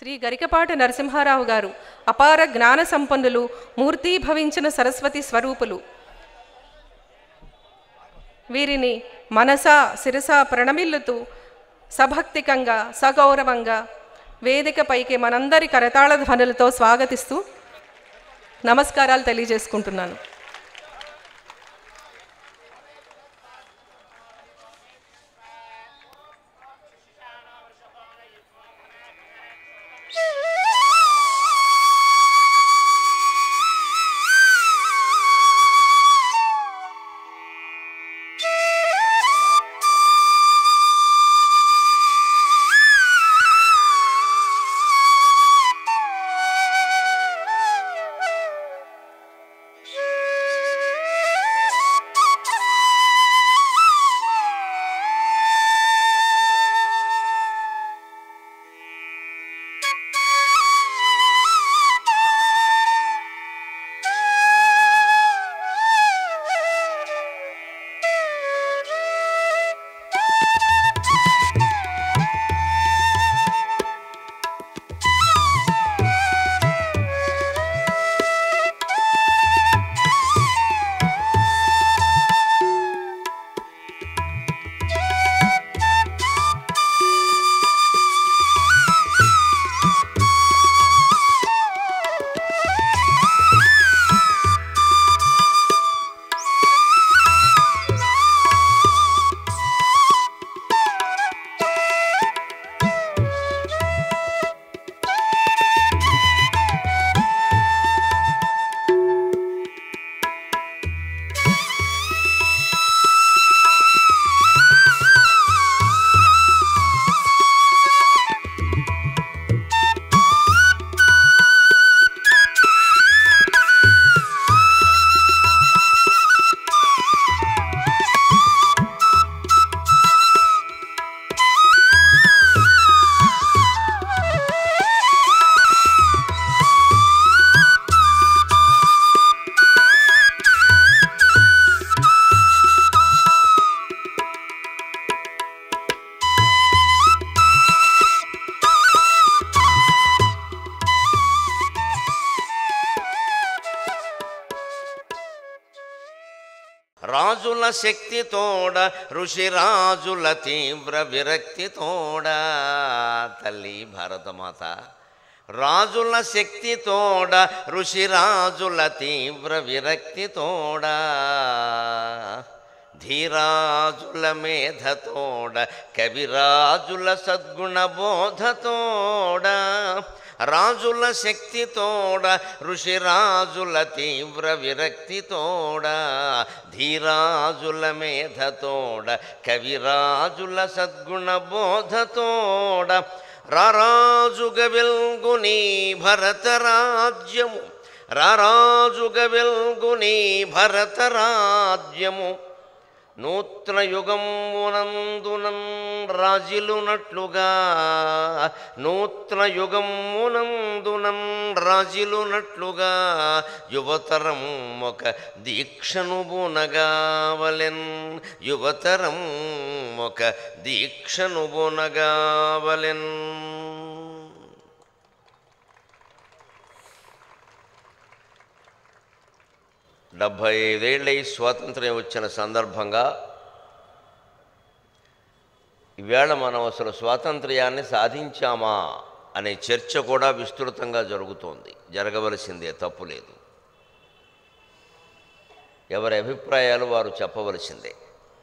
శ్రీ గరికపాటి నరసింహారావు గారు అపార జ్ఞాన సంపన్నులు మూర్తీభవించిన సరస్వతి స్వరూపులు వీరిని మనస శిరస ప్రణమిల్లుతూ సభక్తికంగా సగౌరవంగా వేదికపైకి మనందరి కరతాళ ధ్వనులతో స్వాగతిస్తూ నమస్కారాలు తెలియజేసుకుంటున్నాను రాజుల శక్తి తోడ ఋషిరాజుల తీవ్ర విరక్తి తోడ తల్లి భారతమాత రాజుల శక్తి తోడ ఋషిరాజుల తీవ్ర విరక్తి తోడ ధీరాజుల మేధతోడ కవిరాజుల సద్గుణ బోధతోడ రాజుల శక్తితోడ ఋషిరాజుల తీవ్ర విరక్తితోడ ధీరాజుల మేధతోడ కవిరాజుల సద్గుణ బోధతోడ రారాజుగ వెల్గుని భరతరాజ్యము రారాజుగ వెల్గుని భరతరాజ్యము నూత్న యుగమునందునం రాజిలునట్లుగా నూత్న యుగమునందునం రాజిలునట్లుగా యువతరం ఒక దీక్షను బునగావలెన్ యువతరం ఒక దీక్షను బునగావలెన్ డెబ్భై ఐదేళ్ళై స్వాతంత్ర్యం వచ్చిన సందర్భంగా ఈవేళ మనం అసలు స్వాతంత్ర్యాన్ని సాధించామా అనే చర్చ కూడా విస్తృతంగా జరుగుతోంది జరగవలసిందే తప్పు లేదు ఎవరి అభిప్రాయాలు వారు చెప్పవలసిందే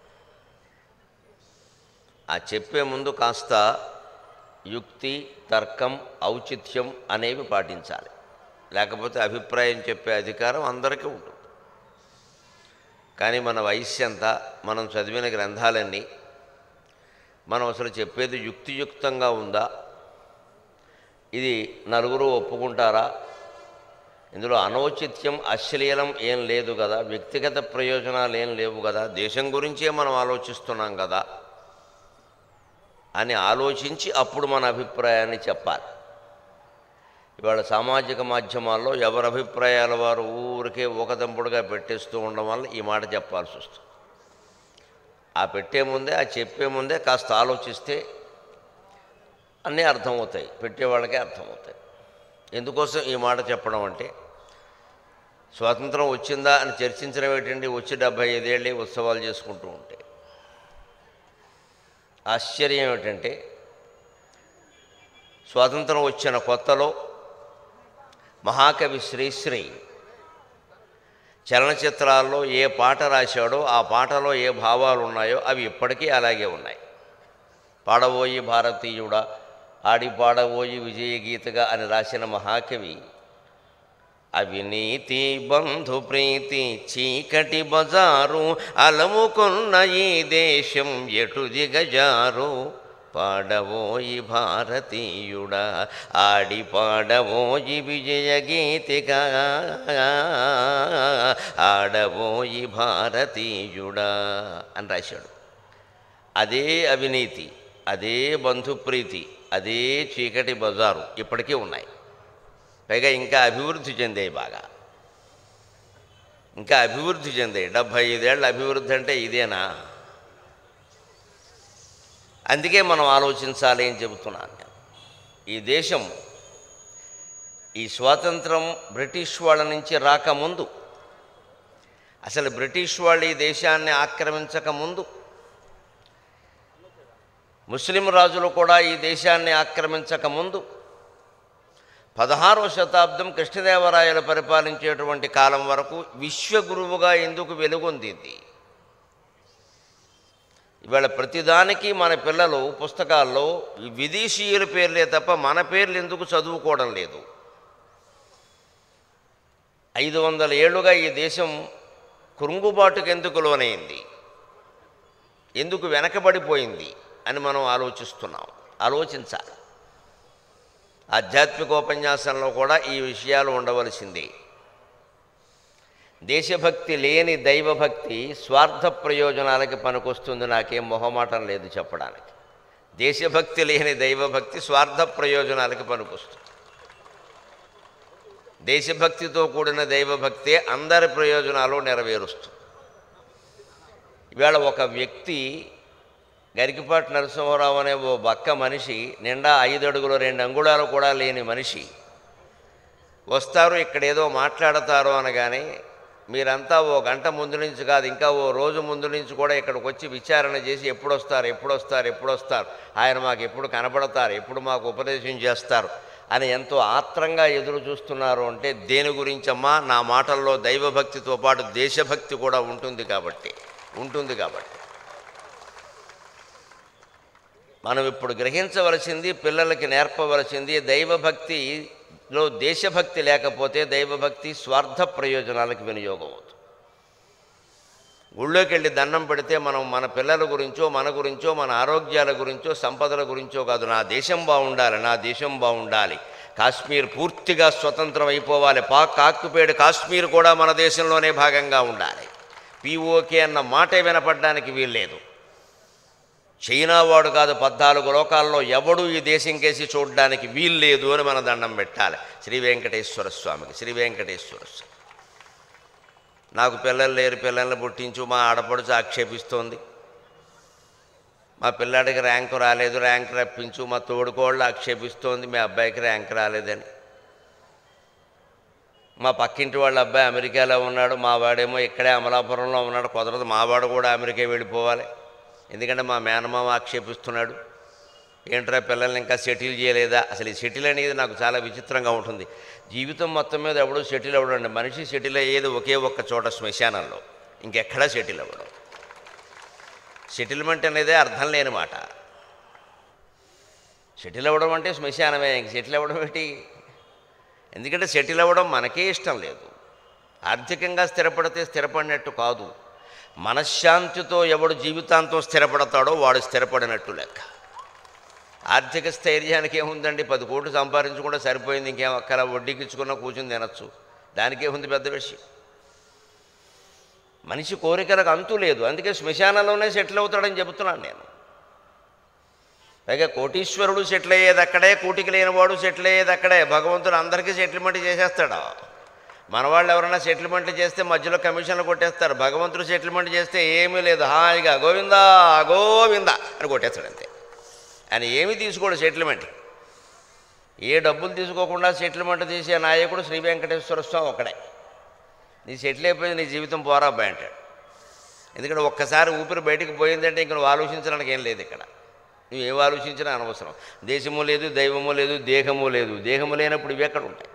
ఆ చెప్పే ముందు కాస్త యుక్తి తర్కం ఔచిత్యం అనేవి పాటించాలి లేకపోతే అభిప్రాయం చెప్పే అధికారం అందరికీ ఉంటుంది కానీ మన వయస్సు ఎంత మనం చదివిన గ్రంథాలన్నీ మనం అసలు చెప్పేది యుక్తియుక్తంగా ఉందా ఇది నలుగురు ఒప్పుకుంటారా ఇందులో అనౌచిత్యం అశ్లీలం ఏం లేదు కదా వ్యక్తిగత ప్రయోజనాలు ఏం లేవు కదా దేశం గురించే మనం ఆలోచిస్తున్నాం కదా అని ఆలోచించి అప్పుడు మన అభిప్రాయాన్ని చెప్పాలి ఇవాళ సామాజిక మాధ్యమాల్లో ఎవరి అభిప్రాయాల వారు ఊరికే ఒకదంపుడుగా పెట్టేస్తూ ఉండడం వల్ల ఈ మాట చెప్పాల్సి వస్తుంది ఆ పెట్టే ముందే ఆ చెప్పే ముందే కాస్త ఆలోచిస్తే అన్నీ అర్థమవుతాయి పెట్టేవాళ్ళకే అర్థమవుతాయి ఎందుకోసం ఈ మాట చెప్పడం అంటే స్వాతంత్రం వచ్చిందా అని చర్చించడం ఏంటండి వచ్చి డెబ్భై ఐదేళ్ళే ఉత్సవాలు చేసుకుంటూ ఉంటే ఆశ్చర్యం ఏమిటంటే స్వాతంత్రం వచ్చిన కొత్తలో మహాకవి శ్రీశ్రీ చలనచిత్రాల్లో ఏ పాట రాశాడో ఆ పాటలో ఏ భావాలు ఉన్నాయో అవి ఇప్పటికీ అలాగే ఉన్నాయి పాడబోయి భారతీయుడా ఆడి పాడబోయి విజయ గీతగా అని రాసిన మహాకవి అవినీతి బంధు ప్రీతి చీకటి బజారు అలముకున్న ఈ దేశం ఎటు దిగజారు పాడవోయి భారతీయుడా ఆడి పాడవోయి విజయ గీతిగా ఆడవోయి భారతీయుడా అని రాశాడు అదే అవినీతి అదే బంధుప్రీతి అదే చీకటి బజారు ఇప్పటికీ ఉన్నాయి పైగా ఇంకా అభివృద్ధి చెందాయి బాగా ఇంకా అభివృద్ధి చెందాయి డెబ్భై ఐదేళ్ళ అభివృద్ధి అంటే ఇదేనా అందుకే మనం ఆలోచించాలి అని చెబుతున్నాను నేను. ఈ దేశం ఈ స్వాతంత్రం బ్రిటిష్ వాళ్ళ నుంచి రాకముందు అసలు బ్రిటిష్ వాళ్ళు ఈ దేశాన్ని ఆక్రమించక ముందు ముస్లిం రాజులు కూడా ఈ దేశాన్ని ఆక్రమించక ముందు పదహారవ శతాబ్దం కృష్ణదేవరాయలు పరిపాలించేటువంటి కాలం వరకు విశ్వగురువుగా ఎందుకు వెలుగొందింది ఇవాళ ప్రతిదానికి మన పిల్లలు పుస్తకాల్లో విదేశీయుల పేర్లే తప్ప మన పేర్లు ఎందుకు చదువుకోవడం లేదు ఐదు వందల ఏళ్ళుగా ఈ దేశం కృంగుబాటుకు ఎందుకు లోనైంది ఎందుకు వెనకబడిపోయింది అని మనం ఆలోచిస్తున్నాం ఆలోచించాలి ఆధ్యాత్మికోపన్యాసంలో కూడా ఈ విషయాలు ఉండవలసిందే దేశభక్తి లేని దైవభక్తి స్వార్థ ప్రయోజనాలకి పనికొస్తుంది నాకేం మొహమాటం లేదు చెప్పడానికి దేశభక్తి లేని దైవభక్తి స్వార్థ ప్రయోజనాలకి పనికొస్తుంది దేశభక్తితో కూడిన దైవభక్తే అందరి ప్రయోజనాలు నెరవేరుస్తుంది ఇవాళ ఒక వ్యక్తి గరికిపాటి నరసింహారావు అనే ఓ బక్క మనిషి నిండా ఐదు అడుగులు రెండు అంగుళాలు కూడా లేని మనిషి వస్తారు ఇక్కడ ఏదో మాట్లాడతారు అనగానే మీరంతా ఓ గంట ముందు నుంచి కాదు ఇంకా ఓ రోజు ముందు నుంచి కూడా ఇక్కడికి వచ్చి విచారణ చేసి ఎప్పుడు వస్తారు ఎప్పుడు వస్తారు ఎప్పుడు వస్తారు ఆయన మాకు ఎప్పుడు కనపడతారు ఎప్పుడు మాకు ఉపదేశం చేస్తారు అని ఎంతో ఆత్రంగా ఎదురు చూస్తున్నారు అంటే దేని గురించమ్మా నా మాటల్లో దైవభక్తితో పాటు దేశభక్తి కూడా ఉంటుంది కాబట్టి ఉంటుంది కాబట్టి మనం ఇప్పుడు గ్రహించవలసింది పిల్లలకి నేర్పవలసింది దైవభక్తిలో దేశభక్తి లేకపోతే దైవభక్తి స్వార్థ ప్రయోజనాలకు వినియోగం అవుతుంది గుళ్ళోకి వెళ్ళి దండం పెడితే మనం మన పిల్లల గురించో మన గురించో మన ఆరోగ్యాల గురించో సంపదల గురించో కాదు నా దేశం బాగుండాలి నా దేశం బాగుండాలి కాశ్మీర్ పూర్తిగా స్వతంత్రం అయిపోవాలి పాక్ కాక్కుపేడు కాశ్మీర్ కూడా మన దేశంలోనే భాగంగా ఉండాలి పీఓకే అన్న మాటే వినపడడానికి వీల్లేదు చైనా వాడు కాదు పద్నాలుగు లోకాల్లో ఎవడు ఈ దేశం కేసి చూడడానికి వీల్లేదు అని మన దండం పెట్టాలి శ్రీ వెంకటేశ్వర స్వామికి శ్రీ వెంకటేశ్వర స్వామి నాకు పిల్లలు లేరు పిల్లల్ని పుట్టించు మా ఆడపడుచు ఆక్షేపిస్తోంది మా పిల్లాడికి ర్యాంకు రాలేదు ర్యాంక్ రప్పించు మా తోడుకోళ్ళు ఆక్షేపిస్తోంది మీ అబ్బాయికి ర్యాంక్ రాలేదని మా పక్కింటి వాళ్ళ అబ్బాయి అమెరికాలో ఉన్నాడు మా వాడేమో ఇక్కడే అమలాపురంలో ఉన్నాడు కుదరదు మా వాడు కూడా అమెరికా వెళ్ళిపోవాలి ఎందుకంటే మా మేనమామ ఆక్షేపిస్తున్నాడు ఏంట్రా పిల్లల్ని ఇంకా సెటిల్ చేయలేదా అసలు ఈ సెటిల్ అనేది నాకు చాలా విచిత్రంగా ఉంటుంది జీవితం మొత్తం మీద ఎవడూ సెటిల్ అవ్వడండి మనిషి సెటిల్ అయ్యేది ఒకే ఒక్క చోట శ్మశానంలో ఇంకెక్కడా సెటిల్ అవ్వడం సెటిల్మెంట్ అనేదే అర్థం లేని మాట సెటిల్ అవ్వడం అంటే శ్మశానమే ఇంక సెటిల్ అవ్వడం ఏంటి ఎందుకంటే సెటిల్ అవ్వడం మనకే ఇష్టం లేదు ఆర్థికంగా స్థిరపడితే స్థిరపడినట్టు కాదు మనశ్శాంతితో ఎవడు జీవితాంతం స్థిరపడతాడో వాడు స్థిరపడినట్టు లెక్క ఆర్థిక స్థైర్యానికి ఏముందండి పది కోట్లు సంపాదించకుండా సరిపోయింది ఇంకేం అక్కల వడ్డీకిచ్చుకున్న కూర్చుని తినచ్చు దానికేముంది పెద్ద విషయం మనిషి కోరికలకు అంతు లేదు అందుకే శ్మశానంలోనే సెటిల్ అవుతాడని చెబుతున్నాను నేను పైగా కోటీశ్వరుడు సెటిల్ అయ్యేది అక్కడే కూటికి లేనివాడు సెటిల్ అయ్యేది అక్కడే భగవంతుడు అందరికీ సెటిల్మెంట్ చేసేస్తాడు మన వాళ్ళు ఎవరైనా సెటిల్మెంట్ చేస్తే మధ్యలో కమిషన్లు కొట్టేస్తారు భగవంతుడు సెటిల్మెంట్ చేస్తే ఏమీ లేదు హాయిగా గోవిందా గోవిందా అని కొట్టేస్తాడు అంతే ఆయన ఏమీ తీసుకోడు సెటిల్మెంట్ ఏ డబ్బులు తీసుకోకుండా సెటిల్మెంట్ తీసే నాయకుడు శ్రీ వెంకటేశ్వర స్వామి ఒకడే నీ సెటిల్ అయిపోయింది నీ జీవితం పోరా అబ్బాయి అంటాడు ఎందుకంటే ఒక్కసారి ఊపిరి బయటికి పోయిందంటే ఇంక నువ్వు ఆలోచించడానికి ఏం లేదు ఇక్కడ నువ్వు ఏం ఆలోచించినా అనవసరం దేశము లేదు దైవము లేదు దేహము లేదు దేహము లేనప్పుడు ఇవి ఎక్కడ ఉంటాయి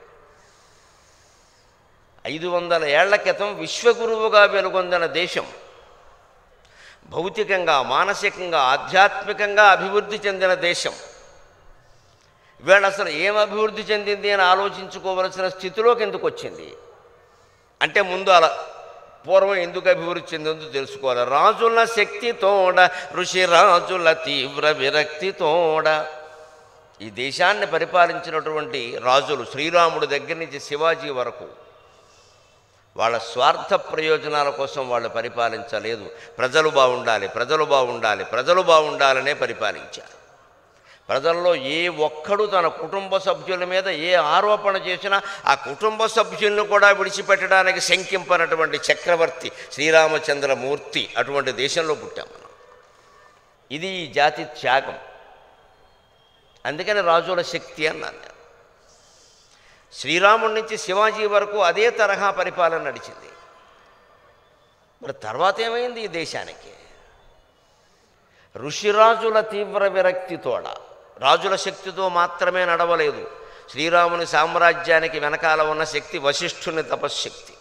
ఐదు వందల ఏళ్ల క్రితం విశ్వగురువుగా వెలుగొందిన దేశం భౌతికంగా మానసికంగా ఆధ్యాత్మికంగా అభివృద్ధి చెందిన దేశం వీళ్ళు అసలు ఏం అభివృద్ధి చెందింది అని ఆలోచించుకోవలసిన స్థితిలోకి ఎందుకు వచ్చింది అంటే ముందు అలా పూర్వం ఎందుకు అభివృద్ధి చెందిందో తెలుసుకోవాలి రాజుల శక్తి తోడ ఋషి రాజుల తీవ్ర విరక్తి తోడ ఈ దేశాన్ని పరిపాలించినటువంటి రాజులు శ్రీరాముడి దగ్గర నుంచి శివాజీ వరకు వాళ్ళ స్వార్థ ప్రయోజనాల కోసం వాళ్ళు పరిపాలించలేదు ప్రజలు బాగుండాలి ప్రజలు బాగుండాలి ప్రజలు బాగుండాలనే పరిపాలించారు ప్రజల్లో ఏ ఒక్కడు తన కుటుంబ సభ్యుల మీద ఏ ఆరోపణ చేసినా ఆ కుటుంబ సభ్యులను కూడా విడిచిపెట్టడానికి శంకింపనటువంటి చక్రవర్తి శ్రీరామచంద్రమూర్తి అటువంటి దేశంలో పుట్టాం మనం ఇది ఈ జాతి త్యాగం అందుకని రాజుల శక్తి అన్నాను నేను శ్రీరాముడి నుంచి శివాజీ వరకు అదే తరహా పరిపాలన నడిచింది మరి తర్వాత ఏమైంది ఈ దేశానికి ఋషిరాజుల తీవ్ర విరక్తితోడ రాజుల శక్తితో మాత్రమే నడవలేదు శ్రీరాముని సామ్రాజ్యానికి వెనకాల ఉన్న శక్తి వశిష్ఠుని తపశ్శక్తి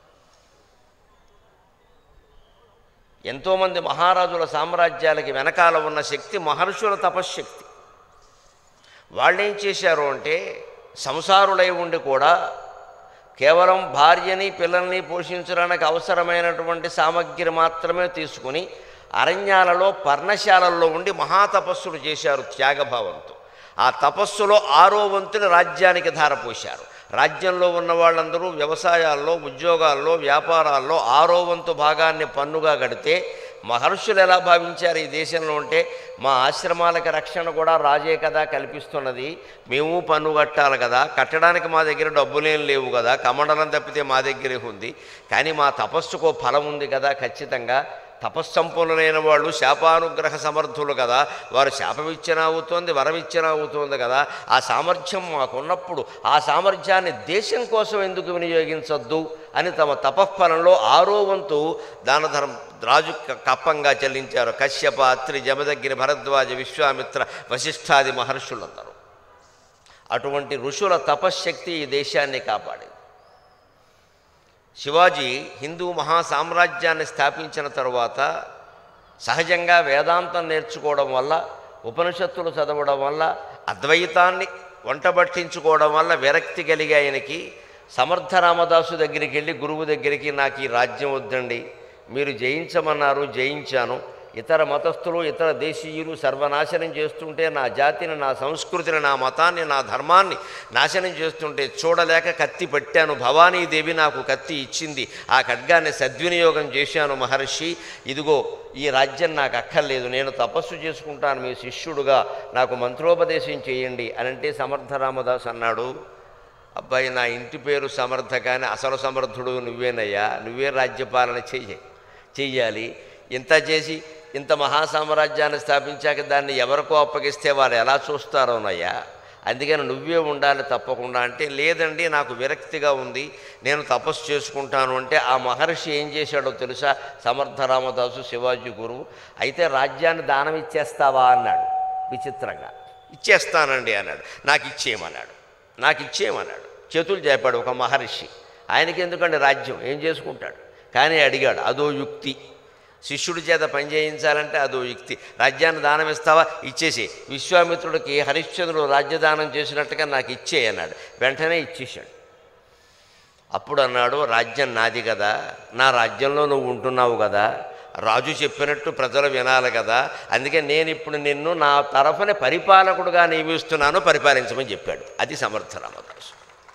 ఎంతోమంది మహారాజుల సామ్రాజ్యాలకి వెనకాల ఉన్న శక్తి మహర్షుల తపశ్శక్తి వాళ్ళేం చేశారు అంటే సంసారులై ఉండి కూడా కేవలం భార్యని పిల్లల్ని పోషించడానికి అవసరమైనటువంటి సామగ్రి మాత్రమే తీసుకుని అరణ్యాలలో పర్ణశాలల్లో ఉండి మహాతపస్సులు చేశారు త్యాగభావంతో ఆ తపస్సులో ఆరో వంతుని రాజ్యానికి ధారపోశారు రాజ్యంలో ఉన్న వాళ్ళందరూ వ్యవసాయాల్లో ఉద్యోగాల్లో వ్యాపారాల్లో ఆరో వంతు భాగాన్ని పన్నుగా కడితే మహర్షులు ఎలా భావించారు ఈ దేశంలో ఉంటే మా ఆశ్రమాలకి రక్షణ కూడా రాజే కదా కల్పిస్తున్నది మేము పన్ను కట్టాలి కదా కట్టడానికి మా దగ్గర డబ్బులేం లేవు కదా కమండలం తప్పితే మా దగ్గరే ఉంది కానీ మా తపస్సుకో ఫలం ఉంది కదా ఖచ్చితంగా తపస్సంపన్నులైన వాళ్ళు శాపానుగ్రహ సమర్థులు కదా వారు శాపమిచ్చిన అవుతోంది వరమిచ్చిన అవుతోంది కదా ఆ సామర్థ్యం మాకున్నప్పుడు ఆ సామర్థ్యాన్ని దేశం కోసం ఎందుకు వినియోగించొద్దు అని తమ తపఃఫలంలో ఆరో వంతు దాన ధర్మ రాజు క- కప్పంగా చెల్లించారు కశ్యప అత్రి జమదగ్గిరి భరద్వాజ విశ్వామిత్ర వశిష్ఠాది మహర్షులందరూ అటువంటి ఋషుల తపశ్శక్తి ఈ దేశాన్ని కాపాడింది శివాజీ హిందూ మహాసామ్రాజ్యాన్ని స్థాపించిన తరువాత సహజంగా వేదాంతం నేర్చుకోవడం వల్ల ఉపనిషత్తులు చదవడం వల్ల అద్వైతాన్ని వంటబట్టించుకోవడం వల్ల విరక్తి కలిగి ఆయనకి సమర్థ రామదాసు దగ్గరికి వెళ్ళి గురువు దగ్గరికి నాకు ఈ రాజ్యం వద్దండి మీరు జయించమన్నారు జయించాను ఇతర మతస్థులు ఇతర దేశీయులు సర్వనాశనం చేస్తుంటే నా జాతిని నా సంస్కృతిని నా మతాన్ని నా ధర్మాన్ని నాశనం చేస్తుంటే చూడలేక కత్తి పెట్టాను భవానీదేవి నాకు కత్తి ఇచ్చింది ఆ ఖడ్గాన్ని సద్వినియోగం చేశాను మహర్షి ఇదిగో ఈ రాజ్యం నాకు అక్కర్లేదు నేను తపస్సు చేసుకుంటాను మీ శిష్యుడుగా నాకు మంత్రోపదేశం చేయండి అని అంటే సమర్థ రామదాస్ అన్నాడు అబ్బాయి నా ఇంటి పేరు సమర్థ కానీ అసలు సమర్థుడు నువ్వేనయ్యా నువ్వే రాజ్యపాలన చెయ్యి చెయ్యాలి ఇంత చేసి ఇంత మహాసామ్రాజ్యాన్ని స్థాపించాక దాన్ని ఎవరికో అప్పగిస్తే వారు ఎలా చూస్తారోనయ్యా అందుకని నువ్వే ఉండాలి తప్పకుండా అంటే లేదండి నాకు విరక్తిగా ఉంది నేను తపస్సు చేసుకుంటాను అంటే ఆ మహర్షి ఏం చేశాడో తెలుసా సమర్థ రామదాసు శివాజీ గురువు అయితే రాజ్యాన్ని దానం ఇచ్చేస్తావా అన్నాడు విచిత్రంగా ఇచ్చేస్తానండి అన్నాడు నాకు ఇచ్చేయమన్నాడు నాకు ఇచ్చేయమన్నాడు చేతులు చేపాడు ఒక మహర్షి ఆయనకి ఎందుకండి రాజ్యం ఏం చేసుకుంటాడు కానీ అడిగాడు అదో యుక్తి శిష్యుడి చేత పని చేయించాలంటే అదో యుక్తి రాజ్యాన్ని దానం ఇస్తావా ఇచ్చేసి విశ్వామిత్రుడికి హరిశ్చంద్రుడు రాజ్యదానం చేసినట్టుగా నాకు ఇచ్చే అన్నాడు వెంటనే ఇచ్చేసాడు అప్పుడు అన్నాడు రాజ్యం నాది కదా నా రాజ్యంలో నువ్వు ఉంటున్నావు కదా రాజు చెప్పినట్టు ప్రజలు వినాలి కదా అందుకే నేను ఇప్పుడు నిన్ను నా తరఫున పరిపాలకుడుగా నియమిస్తున్నాను పరిపాలించమని చెప్పాడు అది సమర్థ రామదాసు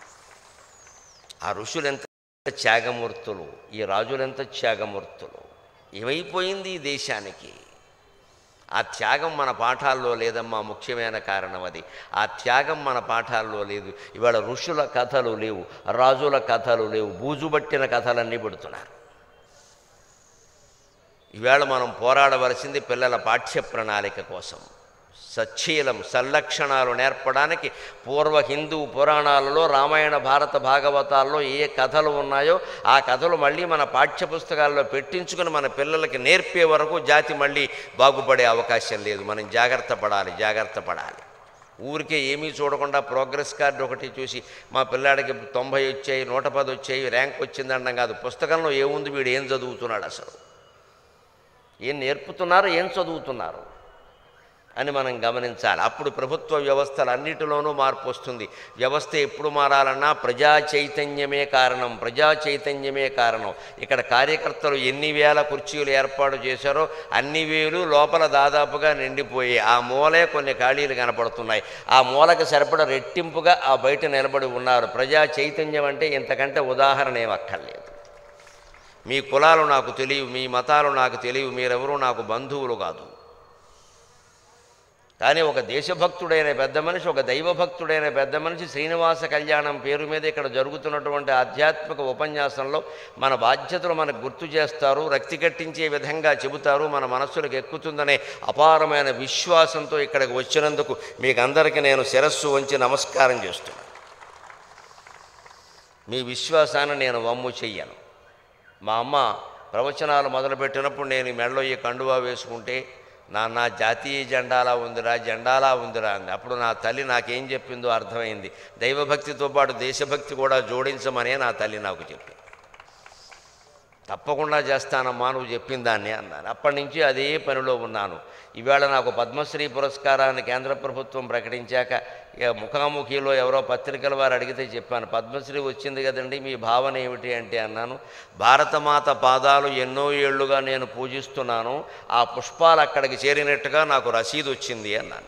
ఆ ఋషులు ఎంత త్యాగమూర్తులు ఈ రాజులు ఎంత త్యాగమూర్తులు ఏమైపోయింది ఈ దేశానికి ఆ త్యాగం మన పాఠాల్లో లేదమ్మా ముఖ్యమైన కారణం అది ఆ త్యాగం మన పాఠాల్లో లేదు ఇవాళ ఋషుల కథలు లేవు రాజుల కథలు లేవు బూజుబట్టిన కథలన్నీ పెడుతున్నారు ఈవేళ మనం పోరాడవలసింది పిల్లల పాఠ్య ప్రణాళిక కోసం సచ్చీలం సల్లక్షణాలు నేర్పడానికి పూర్వ హిందూ పురాణాలలో రామాయణ భారత భాగవతాల్లో ఏ కథలు ఉన్నాయో ఆ కథలు మళ్ళీ మన పాఠ్యపుస్తకాల్లో పెట్టించుకుని మన పిల్లలకి నేర్పే వరకు జాతి మళ్ళీ బాగుపడే అవకాశం లేదు మనం జాగ్రత్త పడాలి జాగ్రత్త పడాలి ఊరికే ఏమీ చూడకుండా ప్రోగ్రెస్ కార్డు ఒకటి చూసి మా పిల్లాడికి తొంభై వచ్చాయి నూట పది వచ్చాయి ర్యాంక్ వచ్చిందనడం కాదు పుస్తకంలో ఏముంది వీడు ఏం చదువుతున్నాడు అసలు ఏం నేర్పుతున్నారు ఏం చదువుతున్నారు అని మనం గమనించాలి అప్పుడు ప్రభుత్వ వ్యవస్థలన్నిటిలోనూ మార్పు వస్తుంది వ్యవస్థ ఎప్పుడు మారాలన్నా ప్రజా చైతన్యమే కారణం ప్రజా చైతన్యమే కారణం ఇక్కడ కార్యకర్తలు ఎన్ని వేల కుర్చీలు ఏర్పాటు చేశారో అన్ని వేలు లోపల దాదాపుగా నిండిపోయి ఆ మూలే కొన్ని ఖాళీలు కనపడుతున్నాయి ఆ మూలకు సరిపడ రెట్టింపుగా ఆ బయట నిలబడి ఉన్నారు ప్రజా చైతన్యం అంటే ఇంతకంటే ఉదాహరణ ఏం అక్కర్లేదు మీ కులాలు నాకు తెలియవు మీ మతాలు నాకు తెలియవు మీరెవరూ నాకు బంధువులు కాదు కానీ ఒక దేశభక్తుడైన పెద్ద మనిషి ఒక దైవభక్తుడైన పెద్ద మనిషి శ్రీనివాస కళ్యాణం పేరు మీద ఇక్కడ జరుగుతున్నటువంటి ఆధ్యాత్మిక ఉపన్యాసంలో మన బాధ్యతలు మనకు గుర్తు చేస్తారు రక్తి కట్టించే విధంగా చెబుతారు మన మనస్సులకు ఎక్కుతుందనే అపారమైన విశ్వాసంతో ఇక్కడికి వచ్చినందుకు మీకు అందరికీ నేను శిరస్సు వంచి నమస్కారం చేస్తున్నాను మీ విశ్వాసాన్ని నేను వమ్ము చెయ్యను మా అమ్మ ప్రవచనాలు మొదలుపెట్టినప్పుడు నేను ఈ మెడలో ఈ కండువా వేసుకుంటే నాన్న జాతీయ జెండాలా ఉందిరా జెండాలా ఉందిరా అంది అప్పుడు నా తల్లి నాకేం చెప్పిందో అర్థమైంది దైవభక్తితో పాటు దేశభక్తి కూడా జోడించమనే నా తల్లి నాకు చెప్పింది తప్పకుండా చేస్తానమ్మా నువ్వు చెప్పిన దాన్ని అన్నాను అప్పటి నుంచి అదే పనిలో ఉన్నాను ఈవేళ నాకు పద్మశ్రీ పురస్కారాన్ని కేంద్ర ప్రభుత్వం ప్రకటించాక ఇక ముఖాముఖిలో ఎవరో పత్రికల వారు అడిగితే చెప్పాను పద్మశ్రీ వచ్చింది కదండి మీ భావన ఏమిటి అంటే అన్నాను భారతమాత పాదాలు ఎన్నో ఏళ్లుగా నేను పూజిస్తున్నాను ఆ పుష్పాలు అక్కడికి చేరినట్టుగా నాకు రసీదు వచ్చింది అన్నాను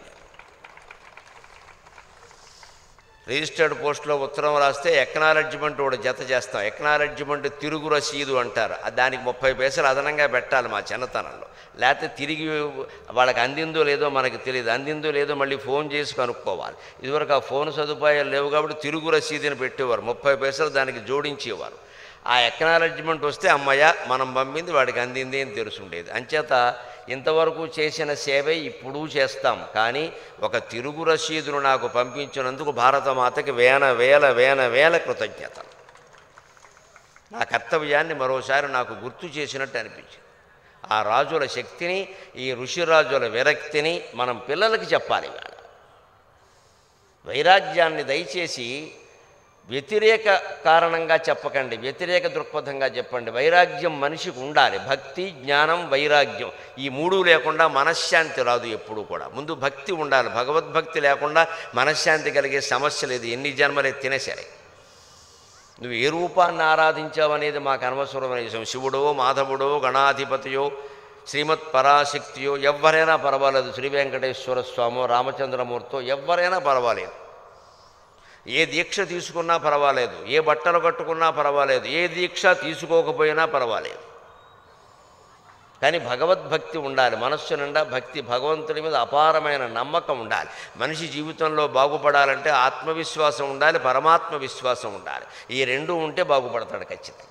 రిజిస్టర్డ్ పోస్ట్లో ఉత్తరం రాస్తే ఎక్నాలెడ్జ్మెంట్ ఒకటి జత చేస్తాం ఎక్నాలెడ్జ్మెంట్ తిరుగు రసీదు అంటారు ఆ దానికి ముప్పై పైసలు అదనంగా పెట్టాలి మా చిన్నతనంలో లేకపోతే తిరిగి వాళ్ళకి అందిందో లేదో మనకి తెలియదు అందిందో లేదో మళ్ళీ ఫోన్ చేసి కనుక్కోవాలి ఇదివరకు ఆ ఫోన్ సదుపాయాలు లేవు కాబట్టి తిరుగు రసీదుని పెట్టేవారు ముప్పై పైసలు దానికి జోడించేవారు ఆ ఎక్నాలెడ్జ్మెంట్ వస్తే అమ్మయ్య మనం పంపింది వాడికి అందింది అని తెలుసుండేది అంచేత ఇంతవరకు చేసిన సేవే ఇప్పుడు చేస్తాం కానీ ఒక తిరుగు రసీదును నాకు పంపించినందుకు భారతమాతకి వేల వేల వేల వేల కృతజ్ఞతలు నా కర్తవ్యాన్ని మరోసారి నాకు గుర్తు చేసినట్టు అనిపించింది ఆ రాజుల శక్తిని ఈ ఋషిరాజుల విరక్తిని మనం పిల్లలకి చెప్పాలి ఇవాళ వైరాగ్యాన్ని దయచేసి వ్యతిరేక కారణంగా చెప్పకండి వ్యతిరేక దృక్పథంగా చెప్పండి వైరాగ్యం మనిషికి ఉండాలి భక్తి జ్ఞానం వైరాగ్యం ఈ మూడు లేకుండా మనశ్శాంతి రాదు ఎప్పుడూ కూడా ముందు భక్తి ఉండాలి భగవద్భక్తి లేకుండా మనశ్శాంతి కలిగే సమస్య లేదు ఎన్ని జన్మలు ఎత్తినా సరే నువ్వు ఏ రూపాన్ని ఆరాధించావనేది మాకు అనవసరమైన విషయం శివుడో మాధవుడో గణాధిపతియో శ్రీమత్ పరాశక్తియో ఎవరైనా పర్వాలేదు శ్రీ వెంకటేశ్వర స్వామో రామచంద్రమూర్తో ఎవరైనా పర్వాలేదు ఏ దీక్ష తీసుకున్నా పర్వాలేదు ఏ బట్టలు కట్టుకున్నా పర్వాలేదు ఏ దీక్ష తీసుకోకపోయినా పర్వాలేదు కానీ భగవద్భక్తి ఉండాలి మనస్సు నిండా భక్తి భగవంతుడి మీద అపారమైన నమ్మకం ఉండాలి మనిషి జీవితంలో బాగుపడాలంటే ఆత్మవిశ్వాసం ఉండాలి పరమాత్మ విశ్వాసం ఉండాలి ఈ రెండు ఉంటే బాగుపడతాడు ఖచ్చితంగా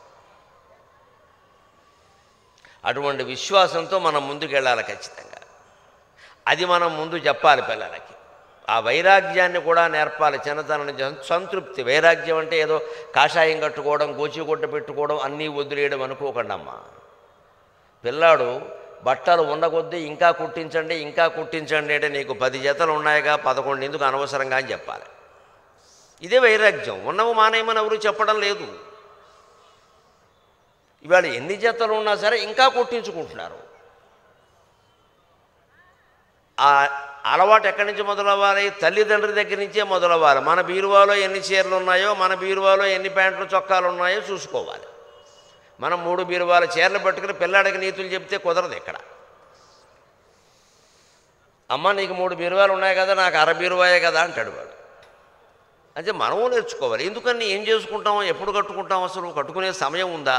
అటువంటి విశ్వాసంతో మనం ముందుకెళ్ళాలి ఖచ్చితంగా అది మనం ముందు చెప్పాలి పిల్లలకి ఆ వైరాగ్యాన్ని కూడా నేర్పాలి చిన్నతనం నుంచి సంతృప్తి వైరాగ్యం అంటే ఏదో కాషాయం కట్టుకోవడం గోచిగుడ్డ పెట్టుకోవడం అన్నీ వదిలేయడం అనుకోకండి అమ్మా పిల్లాడు బట్టలు ఉండకొద్దీ ఇంకా కుట్టించండి ఇంకా కుట్టించండి అంటే నీకు పది జతలు ఉన్నాయిగా పదకొండు ఎందుకు అనవసరంగా అని చెప్పాలి ఇదే వైరాగ్యం ఉన్నవు మానేయమని ఎవరు చెప్పడం లేదు ఇవాళ ఎన్ని జతలు ఉన్నా సరే ఇంకా కుట్టించుకుంటున్నారు ఆ అలవాటు ఎక్కడి నుంచి మొదలవ్వాలి తల్లిదండ్రుల దగ్గర నుంచే మొదలవ్వాలి మన బీరువాలో ఎన్ని చీరలు ఉన్నాయో మన బీరువాలో ఎన్ని ప్యాంట్లు చొక్కాలు ఉన్నాయో చూసుకోవాలి మనం మూడు బీరువాల చీరలు పట్టుకుని పిల్లాడికి నీతులు చెప్తే కుదరదు ఇక్కడ అమ్మ నీకు మూడు బీరువాలు ఉన్నాయి కదా నాకు అర బీరువాయే కదా అంటాడు వాడు అంటే మనము నేర్చుకోవాలి ఎందుకని ఏం చేసుకుంటాం ఎప్పుడు కట్టుకుంటాం అసలు కట్టుకునే సమయం ఉందా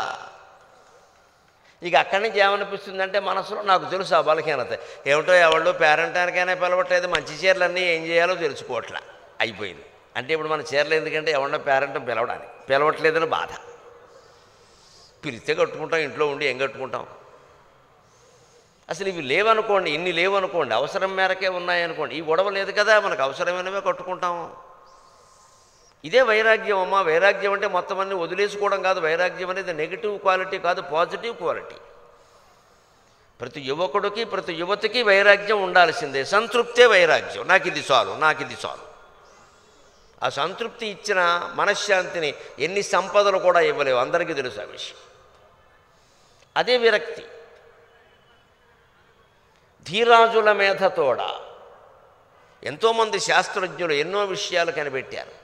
ఇక అక్కడి నుంచి ఏమనిపిస్తుందంటే మనసులో నాకు తెలుసు ఆ బలహీనత ఏమిటో ఎవళ్ళు పేరెంటానికైనా పిలవట్లేదు మంచి చీరలన్నీ ఏం చేయాలో తెలుసుకోవట్లా అయిపోయింది అంటే ఇప్పుడు మన చీరలు ఎందుకంటే ఎవరినో పేరెంట్ పిలవడానికి పిలవట్లేదని బాధ పిలిస్తే కట్టుకుంటాం ఇంట్లో ఉండి ఏం కట్టుకుంటాం అసలు ఇవి లేవనుకోండి ఇన్ని లేవనుకోండి అవసరం మేరకే ఉన్నాయనుకోండి ఈ గొడవ లేదు కదా మనకు అవసరమైనవే కట్టుకుంటాము ఇదే వైరాగ్యం అమ్మా వైరాగ్యం అంటే మొత్తం అన్ని వదిలేసుకోవడం కాదు వైరాగ్యం అనేది నెగిటివ్ క్వాలిటీ కాదు పాజిటివ్ క్వాలిటీ ప్రతి యువకుడికి ప్రతి యువతికి వైరాగ్యం ఉండాల్సిందే సంతృప్తే వైరాగ్యం నాకు ఇది చాలు నాకు ఇది చాలు ఆ సంతృప్తి ఇచ్చిన మనశ్శాంతిని ఎన్ని సంపదలు కూడా ఇవ్వలేవు అందరికీ తెలుసు ఆ విషయం అదే విరక్తి ధీరాజుల మేధతోడ ఎంతోమంది శాస్త్రజ్ఞులు ఎన్నో విషయాలు కనిపెట్టారు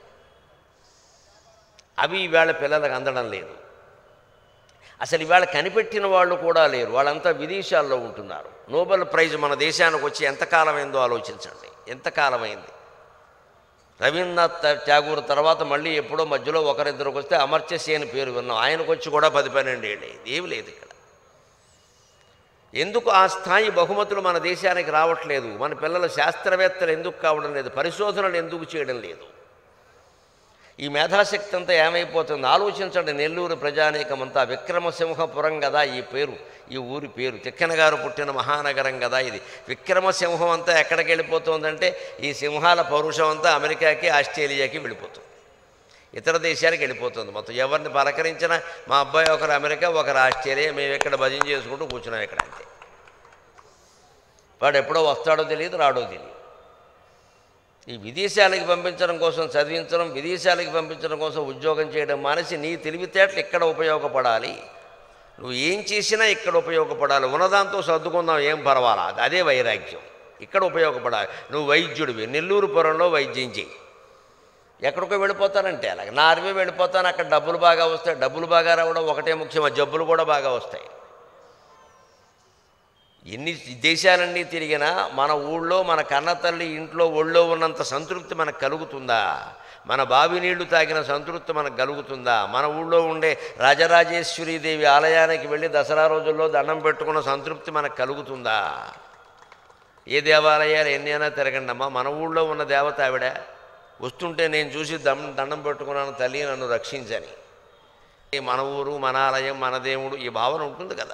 అవి ఈవేళ పిల్లలకు అందడం లేదు అసలు ఇవాళ కనిపెట్టిన వాళ్ళు కూడా లేరు వాళ్ళంతా విదేశాల్లో ఉంటున్నారు నోబెల్ ప్రైజ్ మన దేశానికి వచ్చి ఎంతకాలమైందో ఆలోచించండి ఎంతకాలమైంది రవీంద్రనాథ్ ఠాగూర్ తర్వాత మళ్ళీ ఎప్పుడో మధ్యలో ఒకరిద్దరికి వస్తే అమర్త్య సేన్ పేరు విన్నాం ఆయనకు వచ్చి కూడా పది పన్నెండు ఏళ్ళు అయింది ఏమి లేదు ఇక్కడ ఎందుకు ఆ స్థాయి బహుమతులు మన దేశానికి రావట్లేదు మన పిల్లల శాస్త్రవేత్తలు ఎందుకు కావడం లేదు పరిశోధనలు ఎందుకు చేయడం లేదు ఈ మేధాశక్తి అంతా ఏమైపోతుంది ఆలోచించండి నెల్లూరు ప్రజానీకమంతా విక్రమసింహపురం కదా ఈ పేరు ఈ ఊరి పేరు తిక్కన గారు పుట్టిన మహానగరం కదా ఇది విక్రమసింహం అంతా ఎక్కడికి వెళ్ళిపోతుందంటే ఈ సింహాల పౌరుషం అంతా అమెరికాకి ఆస్ట్రేలియాకి వెళ్ళిపోతుంది ఇతర దేశాలకు వెళ్ళిపోతుంది మొత్తం ఎవరిని పలకరించినా మా అబ్బాయి ఒకరు అమెరికా ఒకరు ఆస్ట్రేలియా మేము ఇక్కడ భజన చేసుకుంటూ కూర్చున్నాం ఇక్కడ అంతే వాడు ఎప్పుడో వస్తాడో తెలియదు రాడో తెలియదు ఈ విదేశాలకు పంపించడం కోసం చదివించడం విదేశాలకు పంపించడం కోసం ఉద్యోగం చేయడం మానేసి నీ తెలివితేటలు ఇక్కడ ఉపయోగపడాలి నువ్వు ఏం చేసినా ఇక్కడ ఉపయోగపడాలి ఉన్నదాంతో సర్దుకుందాం ఏం పర్వాలా అది అదే వైరాగ్యం ఇక్కడ ఉపయోగపడాలి నువ్వు వైద్యుడివి నెల్లూరు పురంలో వైద్యం చేయి ఎక్కడికో వెళ్ళిపోతానంటే అలాగే నార్వే వెళ్ళిపోతాను అక్కడ డబ్బులు బాగా వస్తాయి డబ్బులు బాగా రావడం ఒకటే ముఖ్యం ఆ జబ్బులు కూడా బాగా వస్తాయి ఎన్ని దేశాలన్నీ తిరిగినా మన ఊళ్ళో మన కన్నతల్లి ఇంట్లో ఒళ్ళో ఉన్నంత సంతృప్తి మనకు కలుగుతుందా మన బావి నీళ్లు తాగిన సంతృప్తి మనకు కలుగుతుందా మన ఊళ్ళో ఉండే రాజరాజేశ్వరీదేవి ఆలయానికి వెళ్ళి దసరా రోజుల్లో దండం పెట్టుకున్న సంతృప్తి మనకు కలుగుతుందా ఏ దేవాలయాలు ఎన్ని అయినా తిరగండి అమ్మా మన ఊళ్ళో ఉన్న దేవత ఆవిడ వస్తుంటే నేను చూసి దం దండం పెట్టుకున్నాను తల్లి నన్ను రక్షించని ఈ మన ఊరు మన ఆలయం మన దేవుడు ఈ భావన ఉంటుంది కదా